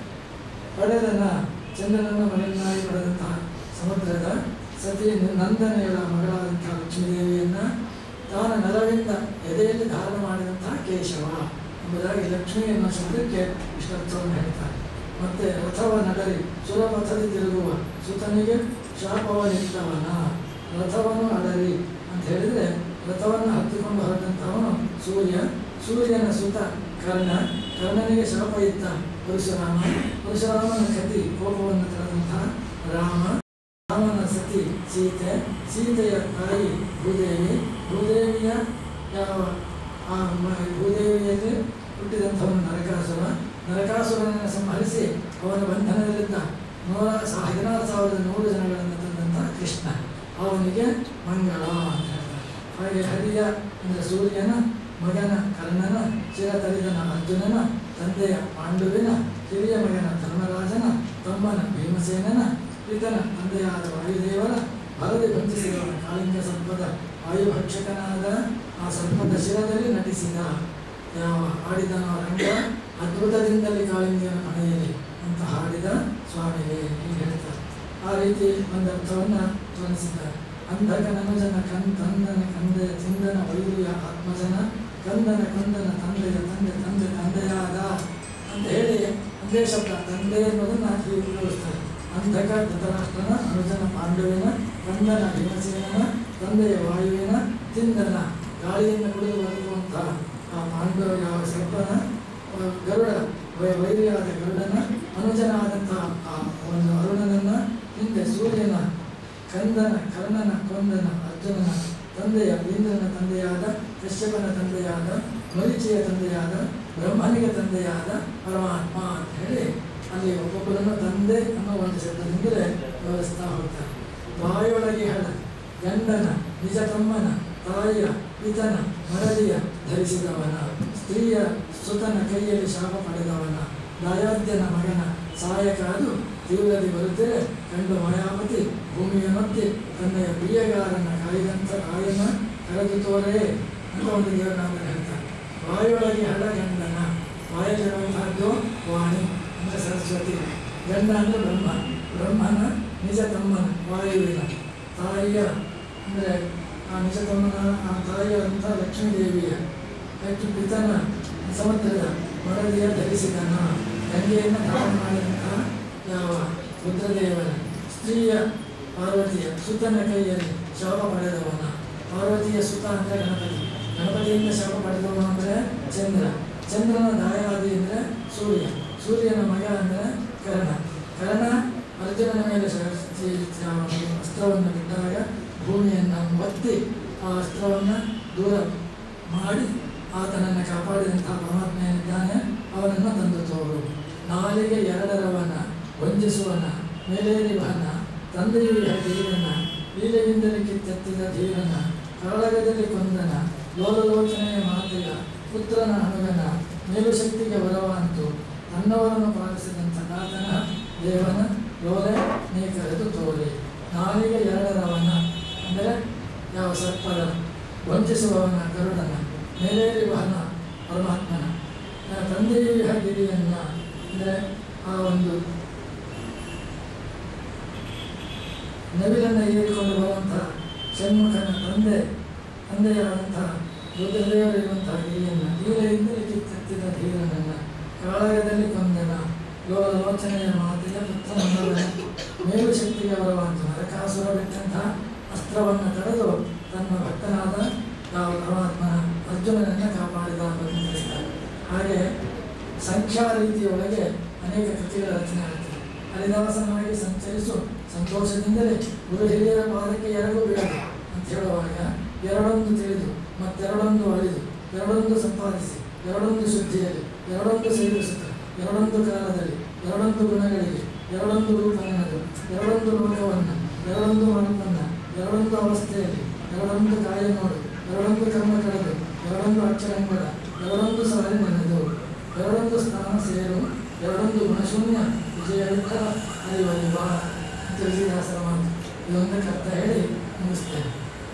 ಪಡೆದನ ಚಂದ್ರನನ್ನ ಮನೆಯನ್ನಾಗಿ ಪಡೆದಂತಹ ಸಮುದ್ರದ ಸತಿ ನಂದನೆಯಳ ಮಗಳಾದಂತಹ ಲಕ್ಷ್ಮೀದೇವಿಯನ್ನ ತಾನ ನರವಿಂದ ಎದೆಯಲ್ಲಿ ಧಾರಣ ಮಾಡಿದಂತಹ ಕೇಶವ ಎಂಬುದಾಗಿ ಲಕ್ಷ್ಮಿ ಎನ್ನುವ ಶಬ್ದಕ್ಕೆ ಇಷ್ಟರ್ಥವನ್ನು ಹೇಳ್ತಾರೆ ಮತ್ತೆ ರಥವ ನಡರಿ ಸುರಪಥದಿ ತಿರುಗುವ ಸುತನಿಗೆ ಶಾಪವನಿತ್ತವನ ರಥವನ್ನು ಅಡರಿ ಅಂತ ಹೇಳಿದ್ರೆ ರಥವನ್ನು ಹತ್ತಿಕೊಂಡು ಹೊರಟಂತಹವನು ಸೂರ್ಯ ಸೂರ್ಯನ ಸುತ ಕರ್ಣ ಕರ್ಣನಿಗೆ ಶಾಪ ಇತ್ತ ಪರಶುರಾಮ ಪರಶುರಾಮನ ಕತಿ ಕೋಪವನ್ನು ತಳೆದಂತಹ ರಾಮ ರಾಮನ ಸತಿ ಸೀತೆ ಸೀತೆಯ ತಾಯಿ ಭೂದೇವಿ ಭೂದೇವಿಯ ಯಾವ ಆ ಮ- ಭೂದೇವಿಯಲ್ಲಿ ಹುಟ್ಟಿದಂಥವನು ನರಕಾಸುರ ನರಕಾಸುರನನ್ನು ಸಂಹರಿಸಿ ಅವನ ಬಂಧನದಲ್ಲಿದ್ದ ನೂರ ಸಾ- ಹದಿನಾರು ಸಾವಿರದ ನೂರು ಜನಗಳನ್ನು ತಂದಂತಹ ಕೃಷ್ಣ ಅವನಿಗೆ ಮಂಗಳ ಅಂತ ಹೇಳ್ತಾರೆ ಹಾಗೆ ಹರಿಯ ಅಂದರೆ ಸೂರ್ಯನ ಮಗನ ಕರ್ಣನ ಚಿರತರಿದನ ಅರ್ಜುನನ ತಂದೆಯ ಪಾಂಡುವಿನ ಹಿರಿಯ ಮಗನ ಧರ್ಮರಾಜನ ತಮ್ಮನ ಭೀಮಸೇನನ ಪಿತನ ತಂದೆಯಾದ ವಾಯುದೇವರ ಭರದಿ ಬಂಧಿಸಿದವನ ಕಾಳಿಂಗ ಸರ್ಪದ ವಾಯುಭಕ್ಷಕನಾದ ಆ ಸರ್ಪದ ಶಿರದಲ್ಲಿ ನಟಿಸಿದ ಯಾವ ಹಾಡಿದನೋ ರಂಗ ಅದ್ಭುತದಿಂದಲೇ ಕಾಳಿಂಗನ ಮನೆಯಲ್ಲಿ ಅಂತ ಹಾಡಿದ ಸ್ವಾಮಿಗೆ ಹೀಗೆ ಹೇಳ್ತಾರೆ ಆ ರೀತಿ ಒಂದು ಅರ್ಥವನ್ನು ತೋರಿಸಿದ್ದಾರೆ ಅಂಧಕ ನಮಜನ ಕನ್ ತಂದನ ಕಂದೆಯ ತಿಂದನ ವೈರಿಯ ಆತ್ಮಜನ ಕಂದನ ಕಂದನ ತಂದೆಯ ತಂದೆ ತಂದೆ ತಂದೆಯಾದ ಅಂತ ಹೇಳಿ ಒಂದೇ ಶಬ್ದ ತಂದೆ ಅನ್ನೋದನ್ನ ಹೀಗೆ ಉಪಯೋಗಿಸ್ತಾರೆ ಅಂಧಕ ಧೃತರಾಷ್ಟ್ರನ ಅನುಜನ ಪಾಂಡವಿನ ಕಂದನ ಭೀಮಸೇನನ ತಂದೆಯ ವಾಯುವಿನ ತಿಂದನ ಗಾಳಿಯನ್ನು ಕುಡಿದು ಬದುಕುವಂತಹ ಆ ಪಾಂಡವ ಯಾವ ಸರ್ಪನ ಆ, ಗರುಡ ವೈ- ವೈರಿಯಾದ ಗರುಡನ ಅನುಜನಾದಂತಹ ಆ ಒಂದು ಅರುಣನನ್ನ ಹಿಂದೆ ಸೂರ್ಯನ ಕಂದನ ಕರ್ಣನ ಕೊಂದನ ಅರ್ಜುನನ ತಂದೆಯ ಇಂದ್ರನ ತಂದೆಯಾದ ಕಶ್ಯಪನ ತಂದೆಯಾದ ಮರಿಚಿಯ ತಂದೆಯಾದ ಬ್ರಹ್ಮನಿಗೆ ತಂದೆಯಾದ ಪರಮಾತ್ಮ ಅಂತ ಹೇಳಿ ಅಲ್ಲಿ ಒಬ್ಬೊಬ್ಬರನ್ನು ತಂದೆ ಅನ್ನೋ ಒಂದು ಶಬ್ದದಿಂದಲೇ ವಿವರಿಸ್ತಾ ಹೋಗ್ತಾರೆ ಬಾಯೊಳಗೆ ಹಡ ಗಂಡನ ನಿಜ ತಮ್ಮನ ತಾಯಿಯ ಪಿತನ ಮರದಿಯ ಧರಿಸಿದವನ ಸ್ತ್ರೀಯ ಸುತನ ಕೈಯಲ್ಲಿ ಶಾಪ ಪಡೆದವನ ದಾಯಾದ್ಯನ ಮಗನ ಸಹಾಯಕಾದು ತೀವ್ರದಿ ಬರುತ್ತಿರೆ ಕಂಡು ಮಾಯಾವತಿ ಭೂಮಿಯ ಮಧ್ಯೆ ತನ್ನೆಯ ಪ್ರಿಯಗಾರನ ಕಾಯ್ದಂಥ ಕಾಯನ ಕರೆದು ತೋರೇ ಅಂತ ಒಂದು ದೇವರನಾಮ ಹೇಳ್ತಾರೆ ವಾಯೊಳಗೆ ಹಡ ಗಂಡನ ವಾಯಲ್ಲಿರುವಂತಹದ್ದು ವಾಣಿ ಅಂದರೆ ಸರಸ್ವತಿ ಗಂಡ ಅಂದರೆ ಬ್ರಹ್ಮ ಬ್ರಹ್ಮನ ನಿಜ ತಮ್ಮನ ವಾಯುವಿನ ತಾಯಿಯ ಅಂದರೆ ಆ ನಿಜ ತಮ್ಮನ ಆ ತಾಯಿಯಾದಂಥ ಲಕ್ಷ್ಮೀದೇವಿಯ ಹೆಚ್ಚು ಪಿತನ ಸಮುದ್ರದ ಮಡದಿಯ ಧರಿಸಿದನ ಗಂಗೆಯನ್ನು ಧಾರಣ ಮಾಡಿದಂತಹ ಯಾವ ರುದ್ರದೇವನ ಸ್ತ್ರೀಯ ಪಾರ್ವತಿಯ ಸುತನ ಕೈಯಲ್ಲಿ ಶಾಪ ಪಡೆದವನ ಪಾರ್ವತಿಯ ಸುತ ಅಂದರೆ ಗಣಪತಿ ಗಣಪತಿಯಿಂದ ಶಾಪ ಪಡೆದವನು ಅಂದರೆ ಚಂದ್ರ ಚಂದ್ರನ ದಾಯಾದಿ ಅಂದರೆ ಸೂರ್ಯ ಸೂರ್ಯನ ಮಗ ಅಂದರೆ ಕರ್ಣ ಕರ್ಣ ಅರ್ಜುನನ ಮೇಲೆ ಶ- ಸಿ- ಸ- ಅಸ್ತ್ರವನ್ನು ಬಿಟ್ಟಾಗ ಭೂಮಿಯನ್ನು ಒತ್ತಿ ಆ ಅಸ್ತ್ರವನ್ನು ದೂರ ಮಾಡಿ ಆತನನ್ನು ಕಾಪಾಡಿದಂತಹ ಪರಮಾತ್ಮ ಏನಿದ್ದಾನೆ ಅವನನ್ನು ತಂದು ತೋರು ನಾಲಿಗೆ ಎರಡರವನ ವಂಜಿಸುವನ ಮೇಲೇರಿವನ ತಂದೆಯ ಧೀರನ ಲೀಲೆಯಿಂದಲೇ ಕಿತ್ತೆತ್ತಿದ ಧೀರನ ಕಾಳಗದಲ್ಲಿ ಕೊಂದನ ಲೋಲಲೋಚನೆಯ ಮಾತೆಯ ಪುತ್ರನ ಅಣುಗನ ಮೇಲುಶಕ್ತಿಗೆ ಬರವಂತು ತನ್ನವರನ್ನು ಪಾಲಿಸಿದಂಥ ನಾಥನ ದೇವನ ಲೋಲೆ ನೀ ಕರೆದು ತೋರಿ ನಾಲಿಗೆ ಎರಡರವನ ಅಂದರೆ ಯಾವ ಸರ್ಪದ ವಂಚಿಸುವವನ ಗರುಡನ ಮೇಲೇರಿವನ ಪರಮಾತ್ಮನ ನನ್ನ ತಂದೆಯ ಗಿರಿಯನ್ನ ಅಂದರೆ ಆ ಒಂದು ನವಿಲನ್ನು ಹೀರಿಕೊಂಡು ಬರುವಂತಹ ಷಣ್ಮುಖನ ತಂದೆ ತಂದೆಯಾದಂತಹ ರುದ್ರದೇವರಿರುವಂತಹ ಗಿರಿಯನ್ನ ಧೀರೆಯಿಂದಲೇ ಕಿತ್ತೆತ್ತಿದ ಧೀರನನ್ನ ಕಾಳಗದಲ್ಲಿ ಕೊಂದನ ಲೋಚನೆಯ ಮಾತೆಯ ಪುತ್ರನಲ್ಲವನ ಮೇಲು ಶಕ್ತಿಗೆ ಬರುವಂತ ನರಕಾಸುರ ಬಿಟ್ಟಂತಹ ಅಸ್ತ್ರವನ್ನು ತಡೆದು ತನ್ನ ಭಕ್ತನಾದ ಯಾವ ಪರಮಾತ್ಮನ ಅರ್ಜುನನನ್ನು ಕಾಪಾಡಿದ ಅಂತ ತಿಳಿಸ್ತಾರೆ ಹಾಗೆ ಸಂಖ್ಯಾ ರೀತಿಯೊಳಗೆ ಅನೇಕ ಕೃತಿಗಳ ರಚನೆ ಆಗ್ತದೆ ಹರಿದಾಸನಾಗಿ ಸಂಚರಿಸು ಸಂತೋಷದಿಂದಲೇ ಗುರು ಹಿರಿಯರ ಪಾದಕ್ಕೆ ಎರಡೂ ಬೀಳದು ಅಂತ ಹೇಳುವಾಗ ಎರಡೊಂದು ತಿಳಿದು ಮತ್ತೆರಡೊಂದು ಅಳಿದು ಎರಡೊಂದು ಸಂಪಾದಿಸಿ ಎರಡೊಂದು ಶುದ್ಧಿಯಲ್ಲಿ ಎರಡೊಂದು ಸೇವಿಸುತ್ತ ಎರಡೊಂದು ಕಾಲದಲ್ಲಿ ಎರಡೊಂದು ಗುಣಗಳಿಗೆ ಎರಡೊಂದು ರೂಪ ನೆನೆದು ಎರಡೊಂದು ಅವಸ್ಥೆಯಲ್ಲಿ ಎರಡೊಂದು ಕಾಯ ನೋಡು ಎರಡೊಂದು ಕರ್ಮ ಕಳೆದು ಎರಡೊಂದು ಅಕ್ಷರಂಗಳ ಎರಡೊಂದು ಸಾರಿ ನೆನೆದು ಎರಡೊಂದು ಸ್ಥಾನ ಸೇರು ಎರಡೊಂದು ಗುಣಶೂನ್ಯ ವಿಜಯವಿದ್ದ ಅರಿವಲ್ಲಿ ಬಾ ಅಂತ ವಿಜಯದಾಸರ ಮಾತು ಇದೊಂದಕ್ಕೆ ಅರ್ಥ ಹೇಳಿ ಮುಗಿಸ್ತೇನೆ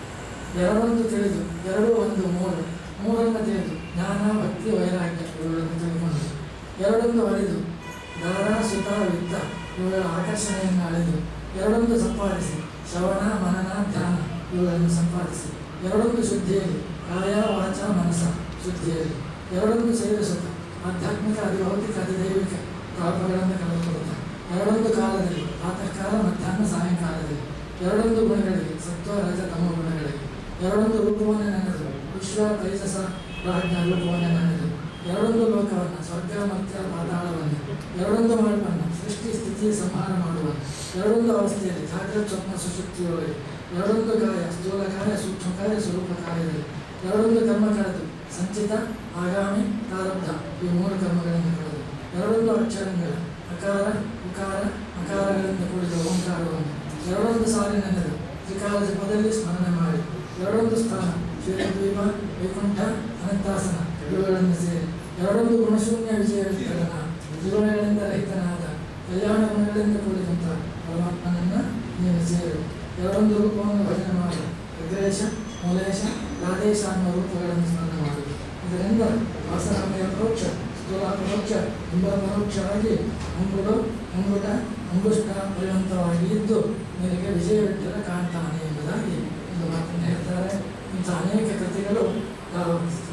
ಎರಡೊಂದು ತಿಳಿದು ಎರಡು ಒಂದು ಮೂರು ಮೂರನ್ನು ತಿಳಿದು ಜ್ಞಾನ ಭಕ್ತಿ ವೈರಾಗ್ಯ ಇವುಗಳನ್ನು ತಿಳ್ಕೊಂಡು ಎರಡೊಂದು ಅಳಿದು ದಾರ ಸುತ ವಿತ್ತ ಇವುಗಳ ಆಕರ್ಷಣೆಯನ್ನು ಅಳೆದು ಎರಡೊಂದು ಸಂಪಾದಿಸಿ ಶ್ರವಣ ಮನನ ಧ್ಯಾನ ಇವುಗಳನ್ನು ಸಂಪಾದಿಸಿ ಎರಡೊಂದು ಶುದ್ಧಿಯಲ್ಲಿ ಕಾಯ ವಾಚ ಮನಸ್ಸ ಶುದ್ಧಿಯಲ್ಲಿ ಎರಡೊಂದು ಸೇರಿಸುತ್ತ ಆಧ್ಯಾತ್ಮಿಕ ಅಧಿಭೌತಿಕ ಅಧಿದೈವಿಕ ಪಾಪಗಳನ್ನು ಕಳೆದುಕೊಳ್ಳುತ್ತ ಎರಡೊಂದು ಕಾಲದಲ್ಲಿ ಪ್ರಾತಃ ಕಾಲ ಮಧ್ಯಾಹ್ನ ಸಾಯಂಕಾಲದಲ್ಲಿ ಎರಡೊಂದು ಗುಣಗಳಿಗೆ ಸತ್ವ ರಜ ತಮ ಗುಣಗಳಿಗೆ ಎರಡೊಂದು ರೂಪವನ್ನು ನೆನೆದು ವಿಶ್ವ ತೈಜಸ ಪ್ರಾಜ್ಞ ರೂಪವನ್ನು ನೆನೆದು ಎರಡೊಂದು ಲೋಕವನ್ನು ಸ್ವರ್ಗ ಮರ್ತ್ಯ ಪಾತಾಳವನ್ನು ಎರಡೊಂದು ಮಾರ್ಪನ್ನು ಸೃಷ್ಟಿ ಸ್ಥಿತಿ ಸಂಹಾರ ಮಾಡುವ ಎರಡೊಂದು ಅವಸ್ಥೆಯಲ್ಲಿ ಜಾಗ್ರತ ಸ್ವಪ್ನ ಸುಶುಕ್ತಿಯೊಳಗೆ ಎರಡೊಂದು ಕಾಯ ಸ್ಥೂಲ ಕಾಯ ಸೂಕ್ಷ್ಮ ಕಾಯ ಸ್ವರೂಪ ಕಾಯದಲ್ಲಿ ಎರಡೊಂದು ಕರ್ಮ ಕಳೆದು ಸಂಚಿತ ಆಗಾಮಿ ಪ್ರಾರಬ್ಧ ಈ ಮೂರು ಕರ್ಮಗಳನ್ನು ಕಳೆದು ಎರಡೊಂದು ಅಕ್ಷರಗಳ ಅಕಾರ ಉಕಾರ ಅಕಾರಗಳಿಂದ ಕೂಡಿದ ಓಂಕಾರವನ್ನು ಎರಡೊಂದು ಸಾಲಿನೆಂದರೆ ತ್ರಿಕಾಲ ಜಪದಲ್ಲಿ ಸ್ಮರಣೆ ಮಾಡಿ ಎರಡೊಂದು ಸ್ಥಾನ ಶ್ವೇತದ್ವೀಪ ವೈಕುಂಠ ಅನಂತಾಸನ ಇವುಗಳನ್ನು ಸೇರಿ ಎರಡೊಂದು ಗುಣಶೂನ್ಯ ವಿಜಯ ವಿಠಲನ ತ್ರಿಗುಣಗಳಿಂದ ರಹಿತನಾದ ಕಲ್ಯಾಣ ಗುಣಗಳಿಂದ ಕೂಡಿದಂಥ ಪರಮಾತ್ಮನನ್ನ ನೀನು ಸೇರು ಎರಡೊಂದು ರೂಪವನ್ನು ಭಜನೆ ಮಾಡಿ ವಿಗ್ರೇಶ ಮೂಲೇಶ ರಾಧೇಶ ಅನ್ನುವ ರೂಪಗಳನ್ನು ಸ್ಮರಣೆ ಮಾಡಿ ಇದರಿಂದ ವಾಸನಾಮಯ ಪರೋಕ್ಷ ಸ್ಥೂಲ ಪರೋಕ್ಷ ಇಂಬ ಪರೋಕ್ಷವಾಗಿ ಅಂಗುಡು ಅಂಗುಟ ಅಂಗುಷ್ಟ ಪರ್ಯಂತವಾಗಿ ಇದ್ದು ನಿನಗೆ ವಿಜಯ ವಿಠಲ ಕಾಣ್ತಾನೆ ಎಂಬುದಾಗಿ ಒಂದು ಮಾತನ್ನು ಹೇಳ್ತಾರೆ ಇಂಥ ಅನೇಕ ಕೃತಿಗಳು ನಾವು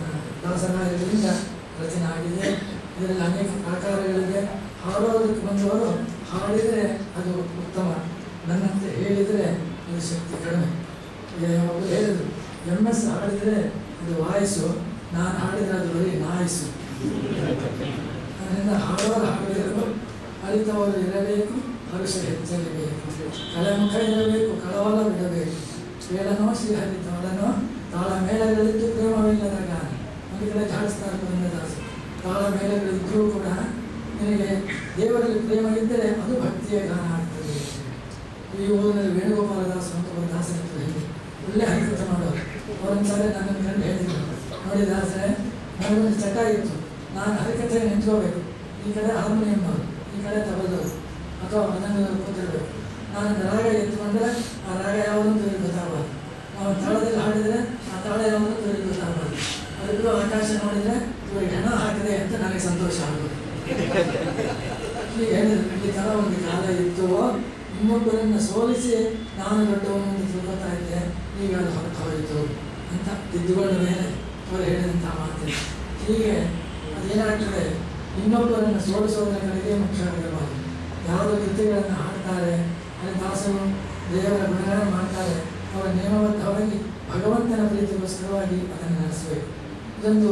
ದಾಸರಾಯರಿಂದ ರಚನೆ ಆಗಿದೆ ಇದರಲ್ಲಿ ಅನೇಕ ಪ್ರಕಾರಗಳಿದೆ ಹಾಡೋದಕ್ಕೆ ಬಂದವರು ಹಾಡಿದರೆ ಅದು ಉತ್ತಮ ನನ್ನಂತೆ ಹೇಳಿದರೆ ಅದು ಶಕ್ತಿ ಕಡಿಮೆ ಈಗ ಒಬ್ಬರು ಹೇಳಿದರು ಎಮ್ ಎಸ್ ಹಾಡಿದರೆ ಅದು ವಾಯ್ಸು ನಾನು ಹಾಡಿದರೆ ಅದು ಬರೀ ನಾಯ್ಸು ಅದರಿಂದ ಹಾಡೋರು ಹಾಡಬೇಕು ಅರಿತವರು ಇರಬೇಕು ಹರುಷ ಹೆಚ್ಚಲಿಬೇಕು ಕಳೆಮುಖ ಇರಬೇಕು ಕಳವಳ ಬಿಡಬೇಕು ಕೇಳನೋ ಶ್ರೀಹರಿತವಳನೋ ತಾಳ ಮೇಳಗಳಿದ್ದು ಪ್ರೇಮವಿಲ್ಲದ ಗಾನ ಒಂದು ಕಡೆ ಜಾಡಿಸ್ತಾರೆ ಪುರಂದರದಾಸರು ತಾಳ ಮೇಳಗಳಿದ್ದರೂ ಕೂಡ ನಿನಗೆ ದೇವರಲ್ಲಿ ಪ್ರೇಮ ಇದ್ದರೆ ಅದು ಭಕ್ತಿಯ ಗಾನ ಆಗ್ತದೆ ಈ ಊರಿನಲ್ಲಿ ವೇಣುಗೋಪಾಲದಾಸ ಅಂತ ಒಬ್ಬ ದಾಸರಿದ್ರು ಹಿಂದೆ ಒಳ್ಳೆ ಹರಿಕೃತ ಮಾಡೋರು ಅವರೊಂದ್ಸಲ ನನ್ನನ್ನು ಕಂಡು ಹೇಳಿದ್ರು ನೋಡಿ ದಾಸರೇ ನನಗೊಂದು ಚಟ ಇತ್ತು ನಾನು ಹರಿಕಥೆ ನಿಂತ್ಕೋಬೇಕು ಈ ಕಡೆ ಹಾರ್ಮೋನಿಯಂನವರು ಈ ಕಡೆ ತಬಲದವರು ಅಥವಾ ಮದನದವರು ಕೂತಿರ್ಬೇಕು ನಾನು ರಾಗ ಎತ್ಕೊಂಡ್ರೆ ಆ ರಾಗ ಯಾವುದಂತ ಇವ್ರಿಗೆ ಗೊತ್ತಾಗಬಾರ್ದು ನಾವು ತಾಳದಲ್ಲಿ ಹಾಡಿದರೆ ಆ ತಾಳ ಯಾವುದಂತ ಇವ್ರಿಗೆ ಗೊತ್ತಾಗಬಾರ್ದು ಅದಕ್ಕೂ ಆಕಾಶ ನೋಡಿದರೆ ಇವರಿಗೆ ಹಣ ಹಾಕಿದೆ ಅಂತ ನನಗೆ ಸಂತೋಷ ಆಗೋದು ಹೀಗೆ ಹೇಳಿದ್ರು ಈ ಥರ ಒಂದು ಕಾಲ ಇತ್ತು ಇನ್ನೊಬ್ಬರನ್ನು ಸೋಲಿಸಿ ನಾನು ದೊಡ್ಡವನು ಅಂತ ತಿಳ್ಕೊತಾ ಇದ್ದೆ ಈಗ ಅದು ಹೊರಟು ಹೋಯಿತು ಅಂತ ತಿದ್ದುಕೊಂಡ ಮೇಲೆ ಅವರು ಹೇಳಿದಂಥ ಮಾತು ಹೀಗೆ ಅದೇನಾಗ್ತದೆ ಇನ್ನೊಬ್ಬರನ್ನು ಸೋಲಿಸೋದರ ಕಡೆಗೆ ಮುಖ್ಯವಾಗಿರಬಾರದು ಯಾವ ಕೃತಿಗಳನ್ನು ಹಾಡ್ತಾರೆ ಅಲ್ಲಿ ದಾಸರು ದೇವರ ಗುಣಗಾನ ಮಾಡ್ತಾರೆ ಅವರ ನಿಯಮಬದ್ಧವಾಗಿ ಭಗವಂತನ ಪ್ರೀತಿಗೋಸ್ಕರವಾಗಿ ಅದನ್ನು ನಡೆಸಬೇಕು ಇದೊಂದು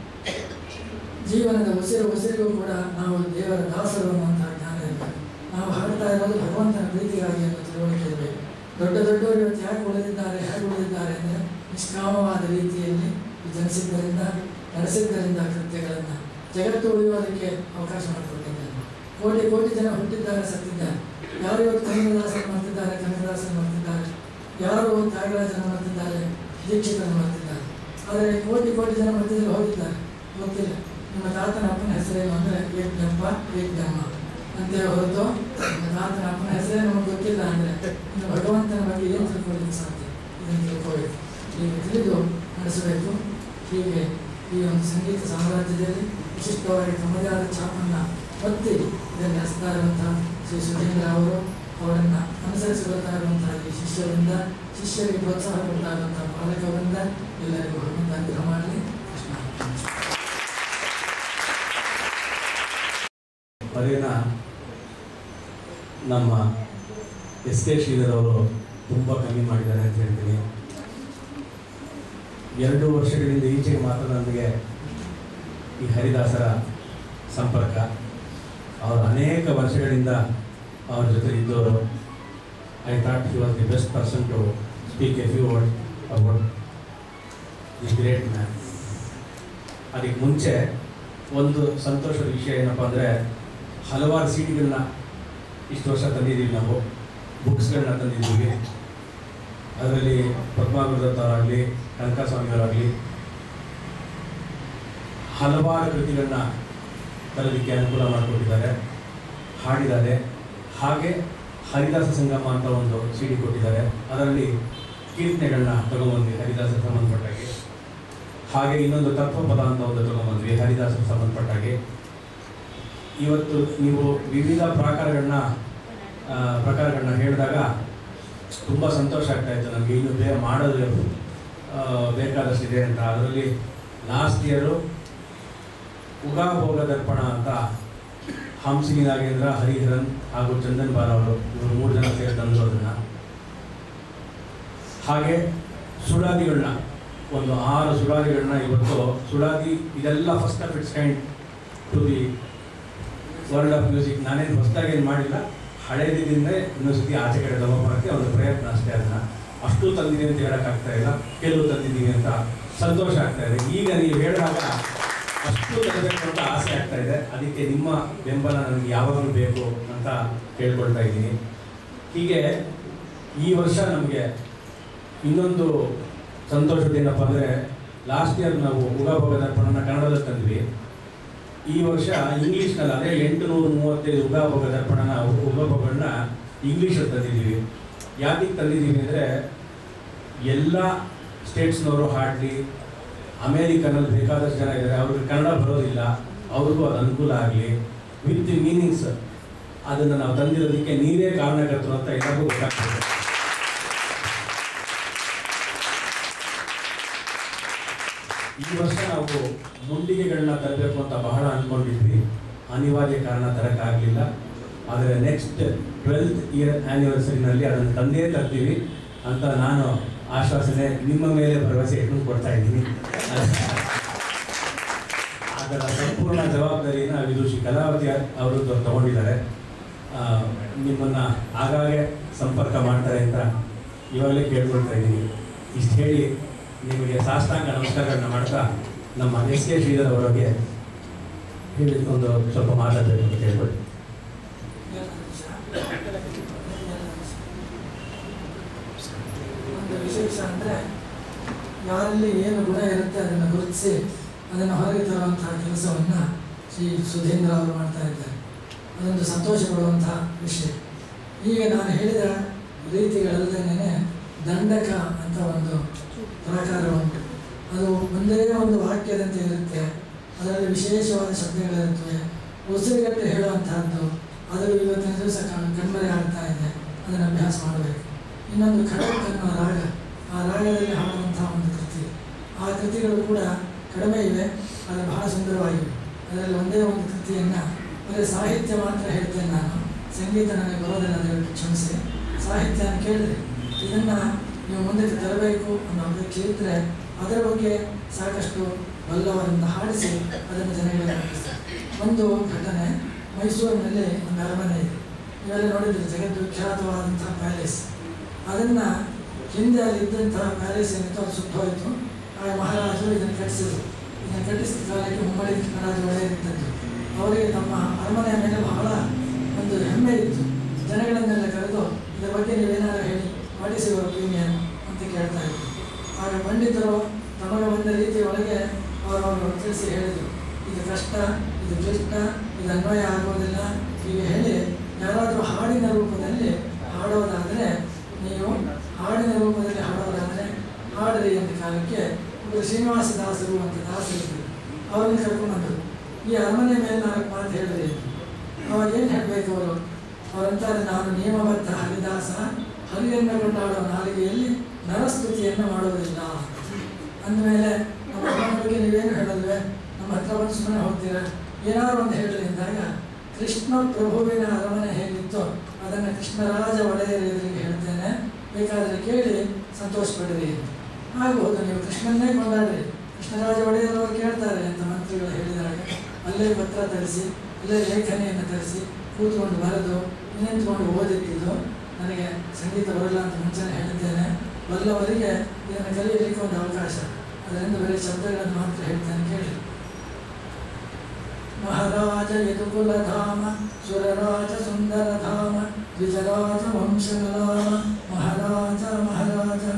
ಜೀವನದ ಉಸಿರು ಉಸಿರಿಗೂ ಕೂಡ ನಾವು ದೇವರ ದಾಸರು ಅನ್ನುವಂತಹ ಜ್ಞಾನ ಇರಬೇಕು ನಾವು ಹಾಡ್ತಾ ಇರೋದು ಭಗವಂತನ ಪ್ರೀತಿಗಾಗಿ ಅನ್ನೋ ತಿಳುವಳಿಕೆ ಇರಬೇಕು ದೊಡ್ಡ ದೊಡ್ಡವರು ಇವತ್ತು ಯಾಕೆ ಉಳಿದಿದ್ದಾರೆ ಹೇಗೆ ಉಳಿದಿದ್ದಾರೆ ಅಂದರೆ ನಿಷ್ಕಾಮವಾದ ರೀತಿಯಲ್ಲಿ ಜನಿಸಿದ್ದರಿಂದ ನಡೆಸಿದ್ದರಿಂದ ಕೃತ್ಯಗಳನ್ನು ಜಗತ್ತು ಉಳಿಯೋದಕ್ಕೆ ಅವಕಾಶ ಮಾಡಿಕೊಟ್ಟಿದ್ದಾರೆ ಕೋಟಿ ಕೋಟಿ ಜನ ಹುಟ್ಟಿದ್ದಾರೆ ಸತ್ತಿದ್ದಾರೆ ಯಾರು ಇವತ್ತು ಕನಕದಾಸರು ಮಾಡ್ತಿದ್ದಾರೆ ಕನಕದಾಸರು ಮಾಡ್ತಿದ್ದಾರೆ ಯಾರು ತ್ಯಾಗರಾಜನ ಮಾಡ್ತಿದ್ದಾರೆ ದೀಕ್ಷಿತರನ್ನು ಮಾಡ್ತಿದ್ದಾರೆ ಆದರೆ ಕೋಟಿ ಕೋಟಿ ಜನ ಮಧ್ಯದಲ್ಲಿ ಹೋಗಿದ್ದಾರೆ ಗೊತ್ತಿಲ್ಲ ನಿಮ್ಮ ತಾತನ ಅಪ್ಪನ ಹೆಸರೇನು ಅಂದರೆ ಏಕ್ನಪ್ಪ ಏಕ್ನಮ್ಮ ಅಂತೇ ಹೊರತು ನಿಮ್ಮ ತಾತನ ಅಪ್ಪನ ಹೆಸರೇ ನಮಗೆ ಗೊತ್ತಿಲ್ಲ ಅಂದರೆ ಇನ್ನು ಭಗವಂತನ ಬಗ್ಗೆ ಏನು ತಿಳ್ಕೊಳ್ಳಿಕ್ಕೆ ಸಾಧ್ಯ ಇದನ್ನು ತಿಳ್ಕೋಬೇಕು ಈಗ ತಿಳಿದು ನಡೆಸಬೇಕು ಹೀಗೆ ಈ ಒಂದು ಸಂಗೀತ ಸಾಮ್ರಾಜ್ಯದಲ್ಲಿ ವಿಶಿಷ್ಟವಾಗಿ ತಮ್ಮದೇ ಆದ ಛಾಪನ್ನು ಒತ್ತಿ ಇದನ್ನು ನಡೆಸ್ತಾ ಇರುವಂತಹ ಶ್ರೀ ಸುಧೀಂದ್ರ ಅವರು ಅವರನ್ನು ಅನುಸರಿಸಿಕೊಳ್ತಾ ಇರುವಂತಹ ಈ ಶಿಷ್ಯರಿಂದ ಶಿಷ್ಯರಿಗೆ ಪ್ರೋತ್ಸಾಹ ಕೊಡ್ತಾ ಇರುವಂತಹ ಪಾಲಕರಿಂದ ಎಲ್ಲರಿಗೂ ಭಗವಂತ ಅನುಗ್ರಹ ಮಾಡಲಿ ಕೃಷ್ಣ ಪರಿನ ನಮ್ಮ ಎಸ್ ಕೆ ಶ್ರೀಧರ್ ಅವರು ತುಂಬ ಕಮ್ಮಿ ಮಾಡಿದ್ದಾರೆ ಅಂತ ಹೇಳ್ತೀನಿ ಎರಡು ವರ್ಷಗಳಿಂದ ಈಚೆಗೆ ಮಾತ್ರ ನನಗೆ ಈ ಹರಿದಾಸರ ಸಂಪರ್ಕ ಅವರು ಅನೇಕ ವರ್ಷಗಳಿಂದ ಅವ್ರ ಜೊತೆ ಇದ್ದವರು I thought he was the best person to speak a few word about the great man ಅದಕ್ಕೆ ಮುಂಚೆ ಒಂದು ಸಂತೋಷದ ವಿಷಯ ಏನಪ್ಪ ಅಂದರೆ ಹಲವಾರು ಸೀಟ್ಗಳನ್ನ ಇಷ್ಟು ವರ್ಷ ತಂದಿದ್ದೀವಿ ನಾವು ಬುಕ್ಸ್ಗಳನ್ನ ತಂದಿದ್ದೀವಿ ಅದರಲ್ಲಿ ಪದ್ಮಾಗುರುದತ್ತವರಾಗಲಿ ಕನಕಸ್ವಾಮಿಯವರಾಗಲಿ ಹಲವಾರು ಕೃತಿಗಳನ್ನ ತರಲಿಕ್ಕೆ ಅನುಕೂಲ ಮಾಡಿಕೊಟ್ಟಿದ್ದಾರೆ ಹಾಡಿದ್ದಾರೆ ಹಾಗೆ ಹರಿದಾಸ ಸಂಗಮ ಅಂತ ಒಂದು ಸಿ ಡಿ ಕೊಟ್ಟಿದ್ದಾರೆ ಅದರಲ್ಲಿ ಕೀರ್ತನೆಗಳನ್ನ ತಗೊಂಬಂದ್ವಿ ಹರಿದಾಸಕ್ಕೆ ಸಂಬಂಧಪಟ್ಟಾಗೆ ಹಾಗೆ ಇನ್ನೊಂದು ತತ್ವಪದ ಅಂತ ಒಂದು ತಗೊಂಬಂದ್ವಿ ಹರಿದಾಸಕ್ಕೆ ಸಂಬಂಧಪಟ್ಟಾಗೆ ಇವತ್ತು ನೀವು ವಿವಿಧ ಪ್ರಕಾರಗಳನ್ನ ಆ, ಪ್ರಕಾರಗಳನ್ನ ಹೇಳಿದಾಗ ತುಂಬ ಸಂತೋಷ ಆಗ್ತಾ ಇತ್ತು ನಮಗೆ ಇನ್ನು ಬೇ ಮಾಡೋದು ಆ, ಬೇಕಾದಷ್ಟಿದೆ ಅಂತ ಅದರಲ್ಲಿ ಲಾಸ್ಟ್ ಇಯರು ಉಗಾಭೋಗ ದರ್ಪಣ ಅಂತ ಹಂಸಿನಿ ನಾಗೇಂದ್ರ ಹರಿಹರನ್ ಹಾಗೂ ಚಂದನ್ ಬಾರ್ ಅವರು ಇವರು ಮೂರು ಜನ ಸೇರಿ ತಂದರು ಅದನ್ನು ಹಾಗೆ ಸುಡಾದಿಗಳನ್ನ ಒಂದು ಆರು ಸುಡಾದಿಗಳನ್ನ ಇವತ್ತು ಸುಡಾದಿ ಇದೆಲ್ಲ first of it's kind to the world of music ನಾನೇನು ಹೊಸದಾಗಿ ಏನು ಮಾಡಿಲ್ಲ ಹಳೇದಿದ್ದಿಂದ ಇನ್ನೊಂದು ಸತಿ ಆಚೆ ಕಡೆ ತಗೊಂಬರೋಕ್ಕೆ ಒಂದು ಪ್ರಯತ್ನ ಅಷ್ಟೇ ಅದನ್ನ ಅಷ್ಟು ತಂದಿದ್ದೀನಿ ಅಂತ ಹೇಳೋಕ್ಕಾಗ್ತಾ ಇಲ್ಲ ಕೆಲವು ತಂದಿದ್ದೀವಿ ಅಂತ ಸಂತೋಷ ಆಗ್ತಾ ಇದೆ ಈಗ ನೀವು ಹೇಳಿದಾಗ ಅಷ್ಟು ತರಬೇಕು ಅಂತ ಆಸೆ ಆಗ್ತಾ ಇದೆ ಅದಕ್ಕೆ ನಿಮ್ಮ ಬೆಂಬಲ ನನಗೆ ಯಾವಾಗಲೂ ಬೇಕು ಅಂತ ಕೇಳ್ಕೊಳ್ತಾ ಇದ್ದೀನಿ ಹೀಗೆ ಈ ವರ್ಷ ನಮಗೆ ಇನ್ನೊಂದು ಸಂತೋಷದೇನಪ್ಪ ಅಂದರೆ ಲಾಸ್ಟ್ ಇಯರ್ ನಾವು ಉಗಾಭೋಗ ದರ್ಪಣನ ಕನ್ನಡದಲ್ಲಿ ತಂದ್ವಿ ಈ ವರ್ಷ ಇಂಗ್ಲೀಷ್ನಲ್ಲಿ ಅದೇ ಎಂಟು ನೂರ ಮೂವತ್ತೈದು ಉಗಾಭೋಗ ದರ್ಪಣನ ಉಗಾಭೋಗಗಳನ್ನ ಇಂಗ್ಲೀಷಲ್ಲಿ ತಂದಿದ್ದೀವಿ ಯಾಕೆ ತಂದಿದ್ದೀವಿ ಅಂದರೆ ಎಲ್ಲ ಸ್ಟೇಟ್ಸ್ನವರು ಹಾಡಲಿ ಅಮೇರಿಕನಲ್ಲಿ ಬೇಕಾದಷ್ಟು ಜನ ಇದ್ದಾರೆ ಅವ್ರಿಗೆ ಕನ್ನಡ ಬರೋದಿಲ್ಲ ಅವ್ರಿಗೂ ಅದು ಅನುಕೂಲ ಆಗಲಿ ವಿತ್ ಮೀನಿಂಗ್ಸ್ ಅದನ್ನು ನಾವು ತಂದಿರೋದಕ್ಕೆ ನೀವೇ ಕಾರಣಕರ್ತರು ಅಂತ ಎಲ್ಲರಿಗೂ ಗೊತ್ತಾಗ್ತದೆ ಈ ವರ್ಷ ನಾವು ಮುಂಡಿಗೆಗಳನ್ನ ತರಬೇಕು ಅಂತ ಬಹಳ ಅಂದ್ಕೊಂಡಿದ್ವಿ ಅನಿವಾರ್ಯ ಕಾರಣ ತರಕ್ಕಾಗಲಿಲ್ಲ ಆದರೆ ನೆಕ್ಸ್ಟ್ ಟ್ವೆಲ್ತ್ ಇಯರ್ ಆ್ಯನಿವರ್ಸರಿನಲ್ಲಿ ಅದನ್ನು ತಂದೇ ತರ್ತೀವಿ ಅಂತ ನಾನು ಆಶ್ವಾಸನೆ ನಿಮ್ಮ ಮೇಲೆ ಭರವಸೆ ಇಟ್ಟು ಕೊಡ್ತಾ ಇದ್ದೀನಿ ಅದರ ಸಂಪೂರ್ಣ ಜವಾಬ್ದಾರಿನ ವಿದುಷಿ ಕಲಾವತಿ ಅವರು ತಗೊಂಡಿದ್ದಾರೆ ಆ, ನಿಮ್ಮನ್ನ ಆಗಾಗ್ಗೆ ಸಂಪರ್ಕ ಮಾಡ್ತಾರೆ ಅಂತ ಇವಾಗಲೇ ಕೇಳ್ಕೊಳ್ತಾ ಇದ್ದೀನಿ ಇಷ್ಟು ಹೇಳಿ ನಿಮಗೆ ಸಾಷ್ಟಾಂಗ ನಮಸ್ಕಾರಗಳನ್ನ ಮಾಡ್ತಾ ನಮ್ಮ ಎಸ್ ಕೆ ಶ್ರೀಧರ್ ಅವರಿಗೆ ಹೇಳಿ ಒಂದು ಸ್ವಲ್ಪ ಮಾತಾಡಬೇಕು ಅಂತ ಕೇಳ್ಕೊಳ್ಳಿ ಒಂದು ವಿಶೇಷ ಅಂದರೆ ಯಾರಲ್ಲಿ ಏನು ಗುಣ ಇರುತ್ತೆ ಅದನ್ನು ಗುರುತಿಸಿ ಅದನ್ನು ಹೊರಗೆ ತರುವಂತಹ ಕೆಲಸವನ್ನು ಶ್ರೀ ಸುಧೀಂದ್ರ ಅವರು ಮಾಡ್ತಾ ಇದ್ದಾರೆ ಅದೊಂದು ಸಂತೋಷ ಪಡುವಂತಹ ವಿಷಯ ಈಗ ನಾನು ಹೇಳಿದ ರೀತಿಗಳಲ್ಲದೇನೆ ದಂಡಕ ಅಂತ ಒಂದು ಪ್ರಕಾರ ಉಂಟು ಅದು ಒಂದೇ ಒಂದು ವಾಕ್ಯದಂತೆ ಇರುತ್ತೆ ಅದರಲ್ಲಿ ವಿಶೇಷವಾದ ಶಬ್ದಗಳಿರುತ್ತವೆ ಉಸಿರುಗಟ್ಟು ಹೇಳುವಂತಹದ್ದು ಅದು ಇವತ್ತಿನ ದಿವಸ ಕಣ್- ಕಣ್ಮರೆ ಆಗ್ತಾ ಇದೆ ಅದನ್ನು ಅಭ್ಯಾಸ ಮಾಡಬೇಕು ಇನ್ನೊಂದು ಖಡಕ್ ಅನ್ನೋ ರಾಗ ಆ ರಾಗದಲ್ಲಿ ಹಾಡುವಂತಹ ಒಂದು ಕೃತಿ ಆ ಕೃತಿಗಳು ಕೂಡ ಕಡಿಮೆ ಇವೆ ಆದರೆ ಬಹಳ ಸುಂದರವಾಗಿವೆ ಅದರಲ್ಲಿ ಒಂದೇ ಒಂದು ಕೃತಿಯನ್ನು ಬರೀ ಸಾಹಿತ್ಯ ಮಾತ್ರ ಹೇಳ್ತೇನೆ ನಾನು ಸಂಗೀತ ನನಗೆ ಬರೋದಿಲ್ಲ ದಯವಿಟ್ಟು ಕ್ಷಮಿಸಿ ಸಾಹಿತ್ಯ ಕೇಳಿದ್ರೆ ಇದನ್ನು ನೀವು ಮುಂದಕ್ಕೆ ತರಬೇಕು ಅನ್ನೋ ಅಪೇಕ್ಷೆ ಇದ್ದರೆ ಅದರ ಬಗ್ಗೆ ಸಾಕಷ್ಟು ಬಲ್ಲವರಿಂದ ಹಾಡಿಸಿ ಅದನ್ನು ಜನಗಳಿಗೆ ಮುಟ್ಟಿಸ್ತಾರೆ ಒಂದು ಘಟನೆ ಮೈಸೂರಿನಲ್ಲಿ ಒಂದು ಅರಮನೆ ಇದೆ ಇವೆಲ್ಲ ನೋಡಿದ್ರೆ ಜಗದ್ವಿಖ್ಯಾತವಾದಂತಹ ಪ್ಯಾಲೇಸ್ ಅದನ್ನು ಹಿಂದೆ ಅಲ್ಲಿ ಇದ್ದಂತಹ ಪ್ಯಾಲೇಸ್ ಏನಿತ್ತು ಅದು ಸುಟ್ಟು ಹೋಯಿತು ಆಗ ಮಹಾರಾಜರು ಇದನ್ನು ಕಟ್ಟಿಸಿದರು ಇದನ್ನು ಕಟ್ಟಿಸಿದ ಕಾಲಕ್ಕೆ ಮುಂಬೈ ಕೃಷ್ಣರಾಜ ಒಳ್ಳೆಯದಿದ್ದದ್ದು ಅವರಿಗೆ ತಮ್ಮ ಅರಮನೆಯ ಮೇಲೆ ಬಹಳ ಒಂದು ಹೆಮ್ಮೆ ಇತ್ತು ಜನಗಳನ್ನೆಲ್ಲ ಕರೆದು ಇದರ ಬಗ್ಗೆ ನೀವೇನಾದ್ರು ಹೇಳಿ ಮಾಡಿಸಿ ಒಪಿನಿಯನ್ ಅಂತ ಕೇಳ್ತಾ ಇದ್ರು ಆಗ ಪಂಡಿತರು ತಮಗೆ ಬಂದ ರೀತಿ ಒಳಗೆ ಅವರು ತಿಳಿಸಿ ಹೇಳಿದರು ಇದು ಕಷ್ಟ ಇದು ಕ್ಲಿಷ್ಟ ಇದು ಅನ್ವಯ ಆಗೋದಿಲ್ಲ ಹೀಗೆ ಹೇಳಿ ಯಾರಾದರೂ ಹಾಡಿನ ರೂಪದಲ್ಲಿ ಹಾಡೋದಾದರೆ ನೀವು ಹಾಡಿನ ರೂಪದಲ್ಲಿ ಹಾಡೋದಾದರೆ ಹಾಡ್ರಿ ಅಂತ ಕಾಲಕ್ಕೆ ಒಬ್ಬರು ಶ್ರೀನಿವಾಸ ದಾಸರು ಅಂತ ದಾಸರಿದ್ದರು ಅವ್ರನ್ನ ಕರ್ಕೊಂಡ್ಬಂದರು ಈ ಅರಮನೆ ಮೇಲೆ ನಾಲ್ಕು ಮಾತು ಹೇಳಿದ್ರಿ ಅಂತ. ಅವಾಗ ಏನು ಹೇಳಬೇಕು ಅವರು ಅವರಂತಾರೆ ನಾನು ನಿಯಮಬದ್ಧ ಹರಿದಾಸ ಹರಿಯನ್ನು ಕೊಂಡಾಡೋ ನಾಲಿಗೆಯಲ್ಲಿ ನರಸ್ತುತಿಯನ್ನು ಮಾಡೋದಿಲ್ಲ ಅಂದಮೇಲೆ ನಮ್ಮ ಅಮ್ಮನ ಬಗ್ಗೆ ನೀವೇನು ಹೇಳಲ್ವೇ ನಮ್ಮ ಹತ್ರ ಬಂದು ಸುಮ್ಮನೆ ಹೋಗ್ತೀರಾ ಏನಾದ್ರು ಒಂದು ಹೇಳಿ ಅಂದಾಗ ಕೃಷ್ಣ ಪ್ರಭುವಿನ ಅರಮನೆ ಹೇಗಿತ್ತು ಅದನ್ನು ಕೃಷ್ಣರಾಜ ಒಡೆಯರ ಎದುರಿಗೆ ಹೇಳ್ತೇನೆ ಬೇಕಾದರೆ ಕೇಳಿ ಸಂತೋಷ ಪಡಿರಿ ಆಗ್ಬೋದು ನೀವು ಕೃಷ್ಣನ್ನೇ ಕೊಂಡಾಡ್ರಿ ಕೃಷ್ಣರಾಜ ಒಡೆಯರವರು ಕೇಳ್ತಾರೆ ಅಂತ ಮಂತ್ರಿಗಳು ಹೇಳಿದಾಗ ಅಲ್ಲೇ ಪತ್ರ ತರಿಸಿ ಅಲ್ಲೇ ಲೇಖನಿಯನ್ನು ತರಿಸಿ ಕೂತ್ಕೊಂಡು ಬರೆದು ನಿಂತ್ಕೊಂಡು ಓದಿದ್ದು ನನಗೆ ಸಂಗೀತ ಬರಲ್ಲ ಅಂತ ಮುಂಚೆನೇ ಹೇಳಿದ್ದೇನೆ ಬಲ್ಲವರಿಗೆ ಇದನ್ನು ಕಲಿಯಲಿಕ್ಕೆ ಒಂದು ಅವಕಾಶ ಅದರಿಂದ ಬರೀ ಶಬ್ದಗಳನ್ನು ಮಾತ್ರ ಹೇಳ್ತೇನೆ ಕೇಳಿ ಮಹಾರಾಜ ಯದುಕುಲಧಾಮ ಸುರರಾಜ ಸುಂದರಧಾಮ ದ್ವಿಜರಾಜ ವಂಶಗಲಾಮ ಮಹಾರಾಜ ಮಹಾರಾಜ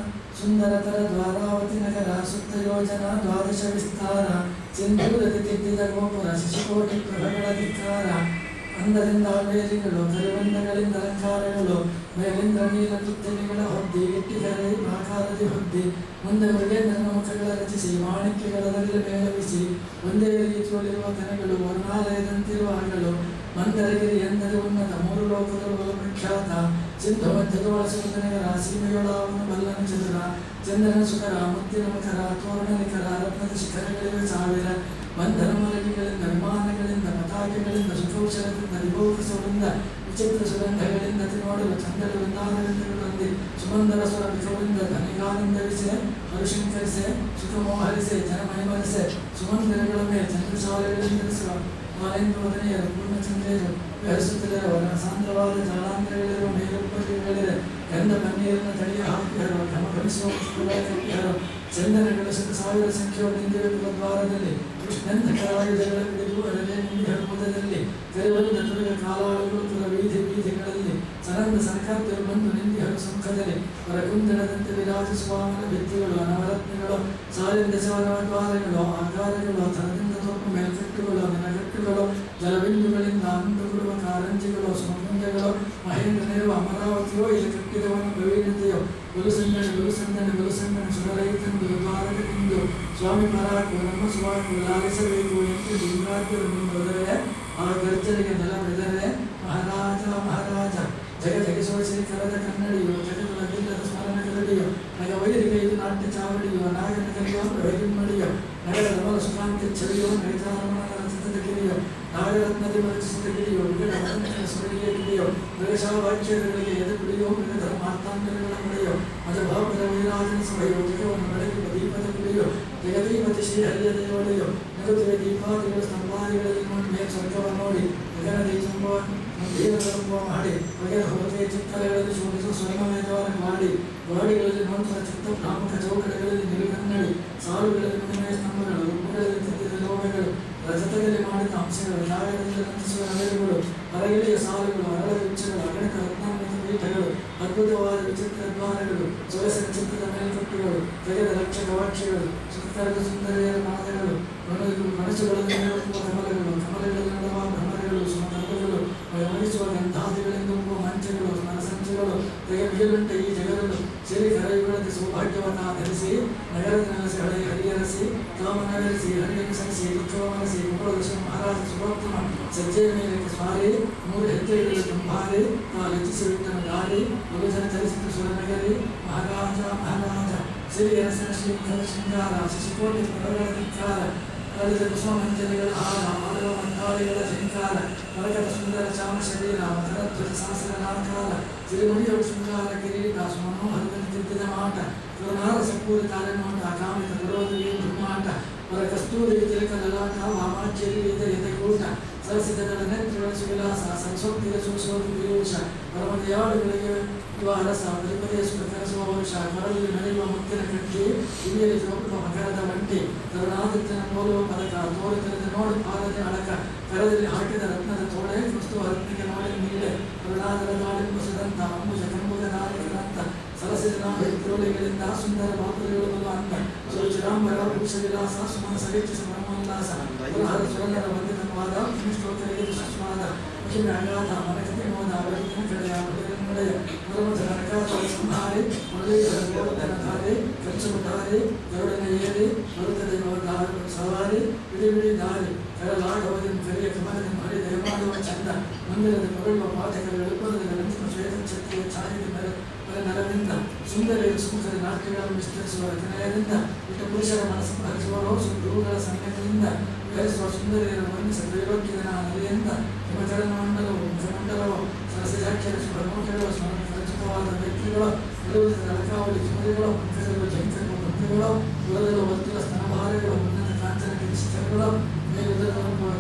ಕೋಟಿ ಪ್ರಭಗಳ ಧಿಕ್ಕಾರ ಅಂದರಿಂದ ವೇಲಿಗಳು ಕರಿಬಂಧಗಳಿಂದ ಅಲಂಕಾರಗಳು ಮೇಲಿಂದ ನೀಲ ತುತ್ತಲಿಗಳ ಹೊದ್ದಿ ಗಟ್ಟಿಗರೈ ಆಕಾರದಿ ಹೊದ್ದಿ ಮುಂದೆ ಮೃಗೇಂದ್ರನ ಮುಖಗಳ ರಚಿಸಿ ಮಾಣಿಕ್ಯಗಳದಲ್ಲಿ ಮೇಳವಿಸಿ ಒಂದೇ ರೀತಿಯಲ್ಲಿರುವ ಕನೆಗಳು ವರ್ಣಾಲಯದಂತಿರುವ ಹಗಳು ಮಂದರಗಿರಿ ಎಂದರೆ ಉನ್ನತ ಮೂರು ಲೋಕಗಳು ಪ್ರಖ್ಯಾತ ಸಿಂಧು ಮಧ್ಯದೊಳ ಸುಂದರಗರ ಸೀಮೆಯೊಳವನು ಬಲ್ಲನ ಚದುರ ಚಂದ್ರನ ಸುಖರ ಮುತ್ತಿನ ಮುಖರ ತೋರಣ ನಿಖರ ರತ್ನದ ಶಿಖರಗಳಿವೆ ಸಾವಿರ ಬಂಧನ ಮಲಗಿಗಳಿಂದ ವಿಮಾನಗಳಿಂದ ಪತಾಕೆಗಳಿಂದ ಸುಖೌಷಧದಿಂದ ವಿಭೋಗಿಸುವುದರಿಂದ ವಿಚಿತ್ರ ಸುಗಂಧಗಳಿಂದ ತಿನ್ನೋಡಲು ಚಂದದ ವೃಂದಾವನಗಳಲ್ಲಿ ಸುಮಂದರ ಸ್ವರ ವಿಧಗಳಿಂದ ಧನಿಗಾನಂದವಿಸೆ ಹರುಶಂಕರಿಸೆ ಸುಖಮೋಹರಿಸೆ ಜನಮಹಿಮರಿಸೆ ಸುಮಂದಿರಗಳ ಮೇಲೆ ಚಂದ್ರಶಾಲೆಗಳಿಂದಿರಿಸುವ ಮಾಲೇಂದ್ರೋದನೆಯರು ಪೂರ್ಣಚಂದ್ರಿಯರು ವಿಹರಿಸುತ್ತಿರುವ ಸಾಂದ್ರವಾದ ಜಲಾಂತರಗಳಿರುವ ಮೇಲುಪರಿಗಳಿವೆ ಗಂಧ ಪನ್ನೀರಿನ ತಳಿಯ ಹಾಕಿದರು ಘಮ ಘಮಿಸುವ ಪುಷ್ಪಗಳ ಕಟ್ಟಿದರು ಚಂದನಗಳ ಶತ ಸಾವಿರ ಸಂಖ್ಯೆಯ ನಿಂದಿರುವ ದ್ವಾರದಲ್ಲಿ ಕೃಷ್ಣಂಧಕರಾಯುಧಗಳ ಹಿಡಿದು ಅರಳೆ ನಿಂದಿ ಹರ್ಮುದದಲ್ಲಿ ಕರಿಬಂದ ತುಳಿದ ಕಾಲಾಳುಗಳು ತುಲ ಬೀದಿ ಬೀದಿಗಳಲ್ಲಿ ಸನಂದ ಸನಕಾರ್ಯರು ಬಂದು ನಿಂದಿ ಹರು ಸಂಖದಲ್ಲಿ ಹೊರಕುಂದಣದಂತೆ ವಿರಾಜಿಸುವ ಅಮರ ಭಿತ್ತಿಗಳು ಅನವರತ್ನಗಳು ಸಾಲಿಂದ ಸಾವಿರ ದ್ವಾರಗಳು ಆಕಾರಗಳು ಥರದಿಂದ ತೋಪು ಮೇಲ್ಕಟ್ಟುಗಳು ನೆನಗಟ್ಟುಗಳು ಜಲಬಿಂದುಗಳಿಂದ ಅಂದುಬಿಡುವ ಕಾರಂಜಿಗಳು ಸುಮಂಗಗಳು ಮಹೇಂದ್ರನಿರುವ ಅಮರಾವತಿಯೋ ಇಲ್ಲಿ ಕಟ್ಟಿದವನು ಪ್ರವೀಣತೆಯೋ ಗುರುಸಂಗಣ ಗುರುಸಂಗಣ ಗುರುಸಂಗಣ ಸುರರೈತಂದು ದ್ವಾರಕದಿಂದು ಸ್ವಾಮಿ ಪರಾಕು ನಮ್ಮ ಸುವಾಕು ಲಾಲಿಸಬೇಕು ಎಂದು ಲಿಂಗಾದ್ಯರು ಮುಂದೊದರೆ ಆ ಗರ್ಜನೆಗೆ ನೆಲ ಬೆದರೆ ಮಹಾರಾಜ ಮಹಾರಾಜ ಜಗ ಜಗಿಸುವ ಶ್ರೀಕರದ ಕನ್ನಡಿಯೋ ಜಗದ ಗಿಲ್ಲದ ಸ್ಮರಣ ಕರಡಿಯೋ ನಗ ವೈರಿಗೆ ಇದು ನಾಟ್ಯ ಚಾವಡಿಯೋ ನಾಗನ ಕಲಿಯೋ ವೈರಿಮ್ಮಡಿಯೋ ನಗರದ ಮಲ ಸುಖಾಂತಿ ಚಳಿಯೋ ನೈತಾರಮಣದ ರಚಿತದ ಗಿರಿಯೋ ನಾಗರತ್ನದಿ ರಚಿಸಿದ ಗಿರಿಯೋ ವಿಗಡ ಮರಂತಿನ ಸುರಳಿಯ ಗಿರಿಯೋ ಮೃಗಶಾವಾಕ್ಯಗಳಿಗೆ ಎದೆ ಕುಡಿಯೋ ಮೃಗಧರ ಮಾರ್ತಾಂಡಗಳ ಮುಳೆಯೋ ಮಜಭಾವದ ವೈರಾಜನ ಸಭೆಯೋ ಜಗವನ್ನು ಬೆಳಗಿನ ದೀಪದ ಕುಡಿಯೋ ಜಗದೀಪತಿ ಶ್ರೀ ಹರಿಯ ದೇವಳೆಯೋ ನಗುತ್ತಿವೆ ದೀಪಾದಿಗಳು ಸ್ತಂಭಾದಿಗಳಲ್ಲಿ ನೋಡಿ ಮೇಲೆ ಸ್ವರ್ಗವನ್ನು ನೋಡಿ ಗಗನದಿ ತುಂಬುವ ದೇವರನ್ನು ಮಾಡಿ ಬಗೆಯ ಹೊರಗೆ ಚಿತ್ತಲೆಗಳಲ್ಲಿ ಶೋಧಿಸುವ ಸ್ವರ್ಗಮೇಧವನ್ನು ಮಾಡಿ ಗೋಡೆಗಳಲ್ಲಿ ನೋಡುವ ಚಿತ್ತ ಪ್ರಮುಖ ಚೌಕಟಗಳಲ್ಲಿ ನಿಲುಗನ್ನಡಿ ಸಾಲುಗಳಲ್ಲಿ ಮಣಿಮೆಯ ಸ್ತಂಭಗಳು ಉಪ್ಪುಗಳಲ್ಲಿ ತಿದ್ದಿದ ಲೋಹಗಳು ರಜತದಲ್ಲಿ ಮಾಡಿದ ಅಂಶಗಳು ನಾಗರದಲ್ಲಿ ನಂತಿಸುವ ನಗರಗಳು ಹೊರಗಿಳಿಯ ಸಾಲುಗಳು ಅರಳ ವೃಕ್ಷಗಳು ಅಗಣಿತ ರತ್ನಾಮೃತ ಪೀಠಗಳು ಅದ್ಭುತವಾದ ವಿಚಿತ್ರ ದ್ವಾರಗಳು ಸೊಗಸಿನ ಚಿತ್ರದ ಮೇಲ್ಕಟ್ಟುಗಳು ತೆಗೆದ ಲಕ್ಷ ಕವಾಕ್ಷಗಳು ಸುತ್ತರದ ಸುಂದರಿಯರ ನಾದಗಳು ಮನಸ್ಸು ಮನಸ್ಸುಗಳಲ್ಲಿ ಮೇಲುತ್ತುವ ಕಮಲಗಳು ಕಮಲಗಳಲ್ಲಿ ನಡೆಯುವ ಭ್ರಮರಗಳು ಸುಮತರ್ಪಗಳು ಗಮನಿಸುವ ಗಂಧಾದಿಗಳಿಂದ ಉಬ್ಬುವ ಮಂಚಗಳು ಮನಸಂಚಗಳು ತೆಗೆ ಬೀಳುಂಟ ಈ ಜಗದನ್ನು ಸಿರಿ ಕರಯುಗಳಂತೆ ಸೌಭಾಗ್ಯವನ್ನ ಧರಿಸಿ ನಗರದ ನೆಲೆಸಿ ಹಳೆಯ ಹರಿಯರಸಿ ಕಾಮನಗರಿಸಿ ಹರಿಯನ್ನು ಸರಿಸಿ ದುಃಖವ ಮನಸಿ ಕುಮರದಶ ಮಹಾರಾಜ ಸುಭೋತ್ತಮ ಸಜ್ಜೆಯ ಮೇಲೆ ಸ್ವಾರಿ ಮೂರು ಹೆಜ್ಜೆಗಳಲ್ಲಿ ತುಂಬಾರಿ ತಾ ಲೆಚ್ಚಿಸಿ ಬಿಟ್ಟನು ಗಾಳಿ ಮಗುಜನ ಚಲಿಸಿತು ಸುರನಗರಿ ಮಹಾರಾಜ ಮಹಾರಾಜ ಸಿರಿ ಅರಸನ ಶ್ರೀಮುಖದ ಶೃಂಗಾರ ಶಶಿಕೋಟಿ ಪದಗಳ ಧಿಕ್ಕಾರ ಕಳೆದ ಕುಸುಮಂಜಲಿಗಳ ಹಾರ ಮಾಡುವ ಮಂಡಾಳಿಗಳ ಝಂಕಾರ ಮರಕದ ಸುಂದರ ಚಾಮ ಶರೀರ ಮಕರಧ್ವಜ ಸಹಸ್ರ ನಾಕಾರ ಸಿರಿಮುಡಿಯ ಶೃಂಗಾರ ಕಿರೀಟ ಸುಮನೋಹರದಲ್ಲಿ ತಿದ್ದಿದ ಮಾಟ ಕರುಣಾರ ಸಪೂರಿ ತಾಲೆನೋಟ ಕಾಮಿತ ವಿರೋಧಿಗೆ ದುರ್ಮಾಟ ವರ ಕಸ್ತೂರಿ ತಿಲಕ ಲಲಾಟ ವಾಮಾಚ್ಯರಿ ಎದೆ ಎದೆಗೂಟ ಸರಸಿದ ನೆತ್ರಗಳ ಸುವಿಲಾಸ ಸರಸ್ವತಿಯ ಸುಸೋದು ವಿರೋಷ ಪರಮದಯಾಳುಗಳಿಗೆ ದ್ವಾರಸ ಬಲಿಪತಿಯ ಸುಖಕರಿಸುವ ವರುಷ ಕೊರಳಲ್ಲಿ ನಡೆಯುವ ಮುತ್ತಿನ ಕಟ್ಟಿ ಕಿವಿಯಲ್ಲಿ ಜೋಗುವ ಮಕರದ ಬಂಟಿ ಕರುಣಾದಿತ್ಯನ ಪೋಲುವ ಪದಕ ತೋರು ತೆರೆದು ನೋಡಿ ಪಾದದ ಅಳಕ ಕರದಲ್ಲಿ ಹಾಕಿದ ರತ್ನದ ತೋಳೆ ಕ್ರಿಸ್ತು ರತ್ನಿಗೆ ನೋಡಿ ನೀಡೆ ಕರುಣಾದರ ದಾಳಿಂಬು ಸುದಂತ ಅಂಬುಜ ಕಂಬುಜ ನಾಯಕರಂತ ಸರಸಿದ ನಾಡು ತಿರುಳಿಗಳಿಂದ ಸುಂದರ ಬಾಪುರಿಗಳು ಬಲ್ಲ ಅಂದ ಸುರುಚಿರಾಂಬರ ವೃಕ್ಷ ವಿಲಾಸ ಸುಮನ ಸರಿಚಿಸ ಪರಮೋಲ್ಲಾಸ ಪುರಹರ ಸುರಂದರ ವಂದಿತವಾದ ಶ್ಲೋಕರಿಗೆ ಸುಸ್ವಾದ ಮುಖಿನ ಅಗಾಧ ಮನಕತೆ ಮೋದ ಅವರಿಗಿನ ಕಡೆಯ ನಡೆಯ ಪರಮಧರ ನಕಾಲ ಸಂಹಾರಿ ಮುರಳೀಧರ ಗೋವರ್ಧನ ಧಾರೆ ಕಂಚು ಧಾರೆ ಗರುಡನ ಏರಿ ಮರುತದ ಸವಾರಿ ಬಿಡಿ ಬಿಡಿ ದಾರಿ ಕರಲಾಡವದನ್ನು ಕರಿಯ ಕಮಲದ ಮಾಡಿ ದಯಮಾಡುವ ಚಂದ ಮಂದಿರದ ಕೊರಳುವ ಪಾಠಕರ ಎಳುಪದ ನಂತರ ಶ್ವೇತ ಛತ್ರಿಯ ಛಾಯದ ಮೇಲೆ ನರವಿಂದ ಸುಂದರ ಸುಂದರ ನಾಟ್ಯಗಳನ್ನು ವಿಸ್ತರಿಸುವ ವಿನಯದಿಂದ ಇಷ್ಟ ಪುರುಷರ ಮನಸ್ಸನ್ನು ಹರಿಸುವರೋ ಗುರುಗಳ ಸಂಘದಿಂದ ವಿಹರಿಸುವ ಸುಂದರಿಯರ ವರ್ಣಿಸ ತ್ರೈಲೋಕ್ಯದ ನದಿಯಿಂದ ಹಿಮಚರಣ ಮಂಡಲವು ಮುಖಮಂಡಲವು ಸರಸಜಾಕ್ಷರ ಸುಬ್ರಹ್ಮಣ್ಯಗಳು ಸ್ಮರಣ ರಚಿತವಾದ ವ್ಯಕ್ತಿಗಳು ವಿರೋಧದ ಅಲಕಾವಳಿ ಸುಮರಿಗಳು ಪಂಕಜಗಳು ಜಂಕರು ಭಕ್ತಿಗಳು ಕುಲದಲು ವರ್ತುಲ ಸ್ತನಭಾರಗಳು ಉನ್ನತ ಕಾಂಚನ ಕಿರಿಶಿಖರಗಳು ಮೇಲುದರವನ್ನು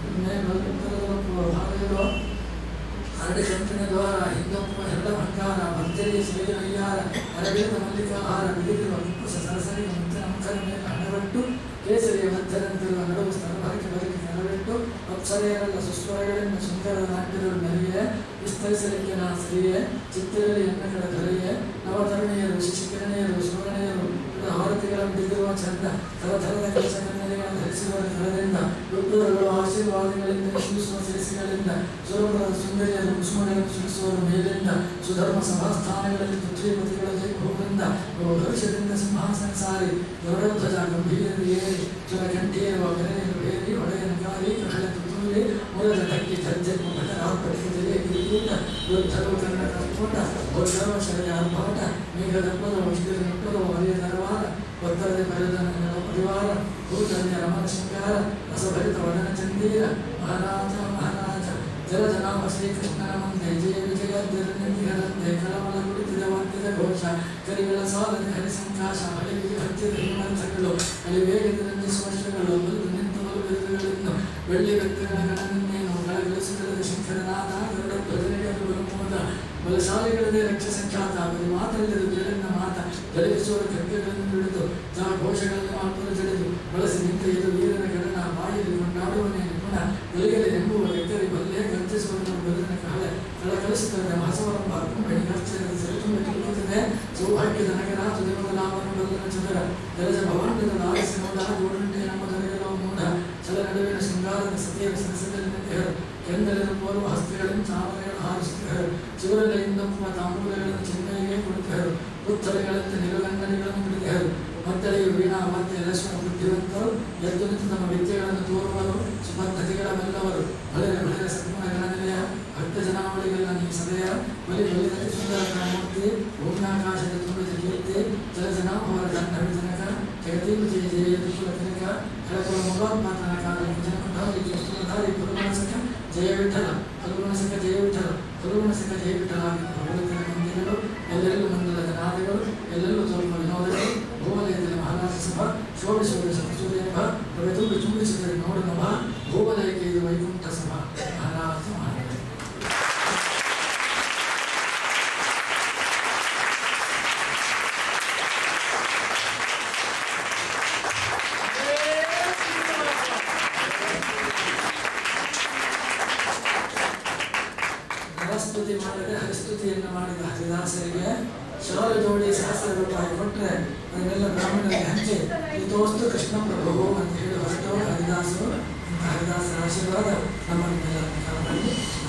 ಮೇಲುದರವನ್ನು ಭಾಗಗಳು ಹರಡಿ ಕಂಪಿನ ದ್ವಾರ ಹಿಂದಪ್ಪ ಹೆರಡ ಭಂಗಾರ ಭರ್ಜರಿ ಸಿರಿಯ ಅಯ್ಯಾರ ಅರಬೇದ ಮಲ್ಲಿಕಾಹಾರ ಬಿಡಿದಿರುವ ಕುಕ್ಕುಸ ಸರಸರಿ ಮುತ್ತಿನ ಮುಖದ ಮೇಲೆ ಹಣಬಟ್ಟು ಕೇಸರಿಯ ಮಧ್ಯದಂತಿರುವ ನಡುವು ಸ್ತನಭಾರಕ್ಕೆ ಬರಲಿಕ್ಕೆ ನೆರವಿಟ್ಟು ಅಪ್ಸರೆಯರೆಲ್ಲ ಸುಸ್ವರಗಳಿಂದ ಸುಂದರದ ನಾಟ್ಯಗಳು ಮೆರೆಯೇ ವಿಸ್ತರಿಸಲಿಕ್ಕೆ ನಾ ಸ್ತ್ರೀಯೇ ಚಿತ್ತಿರಲಿ ಎನ್ನ ಕಡೆ ದೊರೆಯೇ ನವತರುಣಿಯರು ಶಿಶಿಕಿರಣೆಯರು ಸುವರ್ಣೆಯರು ಹಾರತಿಗಳ ಬಿದ್ದಿರುವ ಚಂದ ಥರಥರದ ಕೆಲಸ ಕನ್ನಡಿಗಳನ್ನು ಧರಿಸಿರುವ ಕರದಿಂದ ರುದ್ರಗಳು ಆಶೀರ್ವಾದ ಸಭಾಸ್ಥಾನಗಳಲ್ಲಿ ಪೃಥ್ವಿಪತಿಗಳಲ್ಲಿ ಭೂವೃಂದ ಬಹುಭವಿಷ್ಯದಿಂದ ಸಿಂಹಾಸನ ಸಾರಿ ಗರುಡಧ್ವಜ ಗಂಭೀರರು ಏರಿ ಚುರ ಕಂಠೀರುವ ಬೆರೆಯನ್ನು ಬೇರಿ ಒಡೆಯನ ಗಾರಿ ಕಹಳೆ ತುತ್ತೂರಿ ಮೂಲದ ಧಕ್ಕಿ ಜರ್ಜರ್ ಮುಖಟ ಆರ್ಪಟಿಸಿದರೆ ಕಿರಿಕೂಟ ವೃದ್ಧರು ಕನ್ನಡ ಕರ್ಕೋಟ ಭೋಜವ ಶರಯ ಆರ್ಭಾಟ ಮೇಘದಪ್ಪದ ಮುಷ್ಟಿರ ನುಟ್ಟದ ಹರಿಯ ದರವಾರ ಒತ್ತರದ ಬರೆದ ನನ್ನ ಪರಿವಾರ ಭೂತನ್ಯ ರಮಣ ಶೃಂಗಾರ ರಸಭರಿತ ವದನ ಚಂದೀರ ಮಹಾರಾಜ ಮಹಾರಾಜ ಜಲ ಜನಾಮ ಶ್ರೀಕೃಷ್ಣನ ಮುಂದೆ ಜಯ ವಿಜಯ ಜಗನ್ನಿಧಿಗರಂತೆ ಕಲವಲ ಕುಳಿತಿದ ವಾದ್ಯದ ಘೋಷ ಕರಿಗಳ ಸಾಲದೆ ಹರಿಸಂಕಾಶ ಅಳಿವಿಗೆ ಹತ್ತಿರ ಹಿಮಂತಗಳು ಅಲ್ಲಿ ವೇಗದ ರಂಜಿಸುವಷ್ಟಗಳು ಬಲಿದು ನಿಂತ ಬಲು ಬಿರುದುಗಳನ್ನು ಬೆಳ್ಳಿ ಬೆತ್ತಗಳ ಗಣನನ್ನೇನು ಗಳಗಿಳಿಸುತ್ತದೆ ಶಂಕರನಾದ ಗರುಡ ಧ್ವಜನಿಗೆ ಅದು ಬಲಮೋದ ಬಲಶಾಲಿಗಳದೇ ರಕ್ಷ ಸಂಖ್ಯಾತ ಬಲಿ ಮಾತಲ್ಲದು ಜಗನ್ನ ಮಾತ ಜಲಗಿಸುವ ಖಡ್ಗಗಳನ್ನು ಹಿಡಿದು ಜಾ ಘೋಷಗಳನ್ನು ಮಾತ್ರ ಜಡಿದು ಬಳಸಿ ನಿಂತ ಇದು ವೀರನ ಗಣನ ಬಾಯಲ್ಲಿ ಕೊಂಡಾಡುವನೇ ನಿಪುಣ ಗಲಿಗಲಿ ಎಂಬುವ ವ್ಯಕ್ತರಿ ಬಲ್ಲೆ ಗರ್ಜಿಸುವಂತ ಬದುಕಿನ ಕಾಲ ಕಳ ಕಲಿಸುತ್ತದೆ ಮಹಸವರಂಬ ಕುಂಬಳಿ ಖರ್ಚಿನ ಸರಿತುಂಬ ತುಳುಕುತ್ತದೆ ಸೌಭಾಗ್ಯದ ನಗರ ತುದಿಮೊದಲಾವನ್ನು ಬಲ್ಲನ ಚದರ ಜಲಜ ಭವಾಂಡದ ಲಾಲಿಸಿ ನೋಡ ಗೋಡಂಟೆ ನಮ್ಮ ದರೆಯಲೋ ಮೂಢ ಚಲ ನಡುವಿನ ಶೃಂಗಾರದ ಸತಿಯ ಸಂಸದಲ್ಲಿ ನಿಂತಿಹರು ಕೆಂದಲಿನ ಪೋರುವ ಹಸ್ತಗಳನ್ನು ಚಾಮರಗಳನ್ನು ಹಾರಿಸುತ್ತಿಹರು ಚಿವರಗಳಿಂದಂಬುವ ತಾಂಬೂಲಗಳನ್ನು ಚಿನ್ನೆಗೆ ಕೊಡುತ್ತಿಹರು ಪುತ್ತಲೆಗಳಂತೆ ನಿಲುಗಂಗಣಿಗಳನ್ನು ಬಿಡಿದಿಹರು ಮದ್ದಳೆಯು ವೀಣಾ ಮತ್ತೆ ಲಕ್ಷ್ಮಣ ಬುದ್ಧಿವಂತರು ಎದ್ದು ನಿಂತು ತಮ್ಮ ವಿದ್ಯೆಗಳನ್ನು ತೋರುವರು ಸುಪದ್ಧತಿಗಳ ಬಲ್ಲವರು ಬಳಿರ ಬಳಿರ ಸದ್ಗುಣ ಗಣನಿಲಯ ಭಕ್ತ ಜನಾವಳಿಗಳ ನೀ ಸದಯ ಬಲಿ ಬಲಿದಲ್ಲಿ ಸುಂದರ ಮೂರ್ತಿ ಭೂಮ್ಯಾಕಾಶದ ತುಂಬಿದ ಕೀರ್ತಿ ಜಲ ಜನಾಭವರ ದಂಡ ವಿಜನಕ ಜಗತಿ ವಿಜಯ ಜಯ ದುಃಖ ತಿಲಕ ಕಳಕುಳ ಮುಖಾತ್ಮಾತನ ಕಾಲ ಜನಕುಂಡಾರಿ ಜ್ಯೋತಿಧಾರಿ ಪುರುಮನಸಕ ಜಯ ವಿಠಲ ಪುರುಮನಸಕ ಜಯ ವಿಠಲ ಪುರುಮನಸಕ ಜಯ ವಿಠಲ ಭಗವಂತನ ಮಂದಿರಗಳು ಎಲ್ಲೆಲ್ಲೂ ಮಂದಿರದ ನಾದಗಳು ಎಲ್ಲೆಲ್ಲೂ ತೋರುವ ವಿನೋದಗಳು ಭೂವಲಯದಲ್ಲಿ ಮಹಾರಾಜ ಸಭಾ ಶೋಭಿಸುವ ಸೂರ್ಯನಭ ಪ್ರತಿಯೊಂದು ಚುಂಬಿಸಿದರೆ ನೋಡನಭ ಭೂವಲಯಕ್ಕೆ ಇದು ವೈಕುಂಠ ಸಭಾ ಮಹಾರಾಜ ಮಹಾರಾಜ ನರಸ್ತುತಿ ಮಾಡಿದರೆ ಹರಿಸ್ತುತಿಯನ್ನು ಮಾಡಿದ ಹರಿದಾಸರಿಗೆ ಶಾಲು ಜೋಡಿ ಸಹಸ್ರ ರೂಪಾಯಿ ಕೊಟ್ಟರೆ ಅದನ್ನೆಲ್ಲ ಬ್ರಾಹ್ಮಣರಿಗೆ ಹಂಚಿ ಇದೋಸ್ತು ಕೃಷ್ಣ ಪ್ರಭು ಅಂತ ಹೇಳಿ ಹೊರಟವರು ಹರಿದಾಸರು ಅಂತ ಹರಿದಾಸರ ಆಶೀರ್ವಾದ ನಮ್ಮನ್ನೆಲ್ಲ ಕಾಪಾಡಿ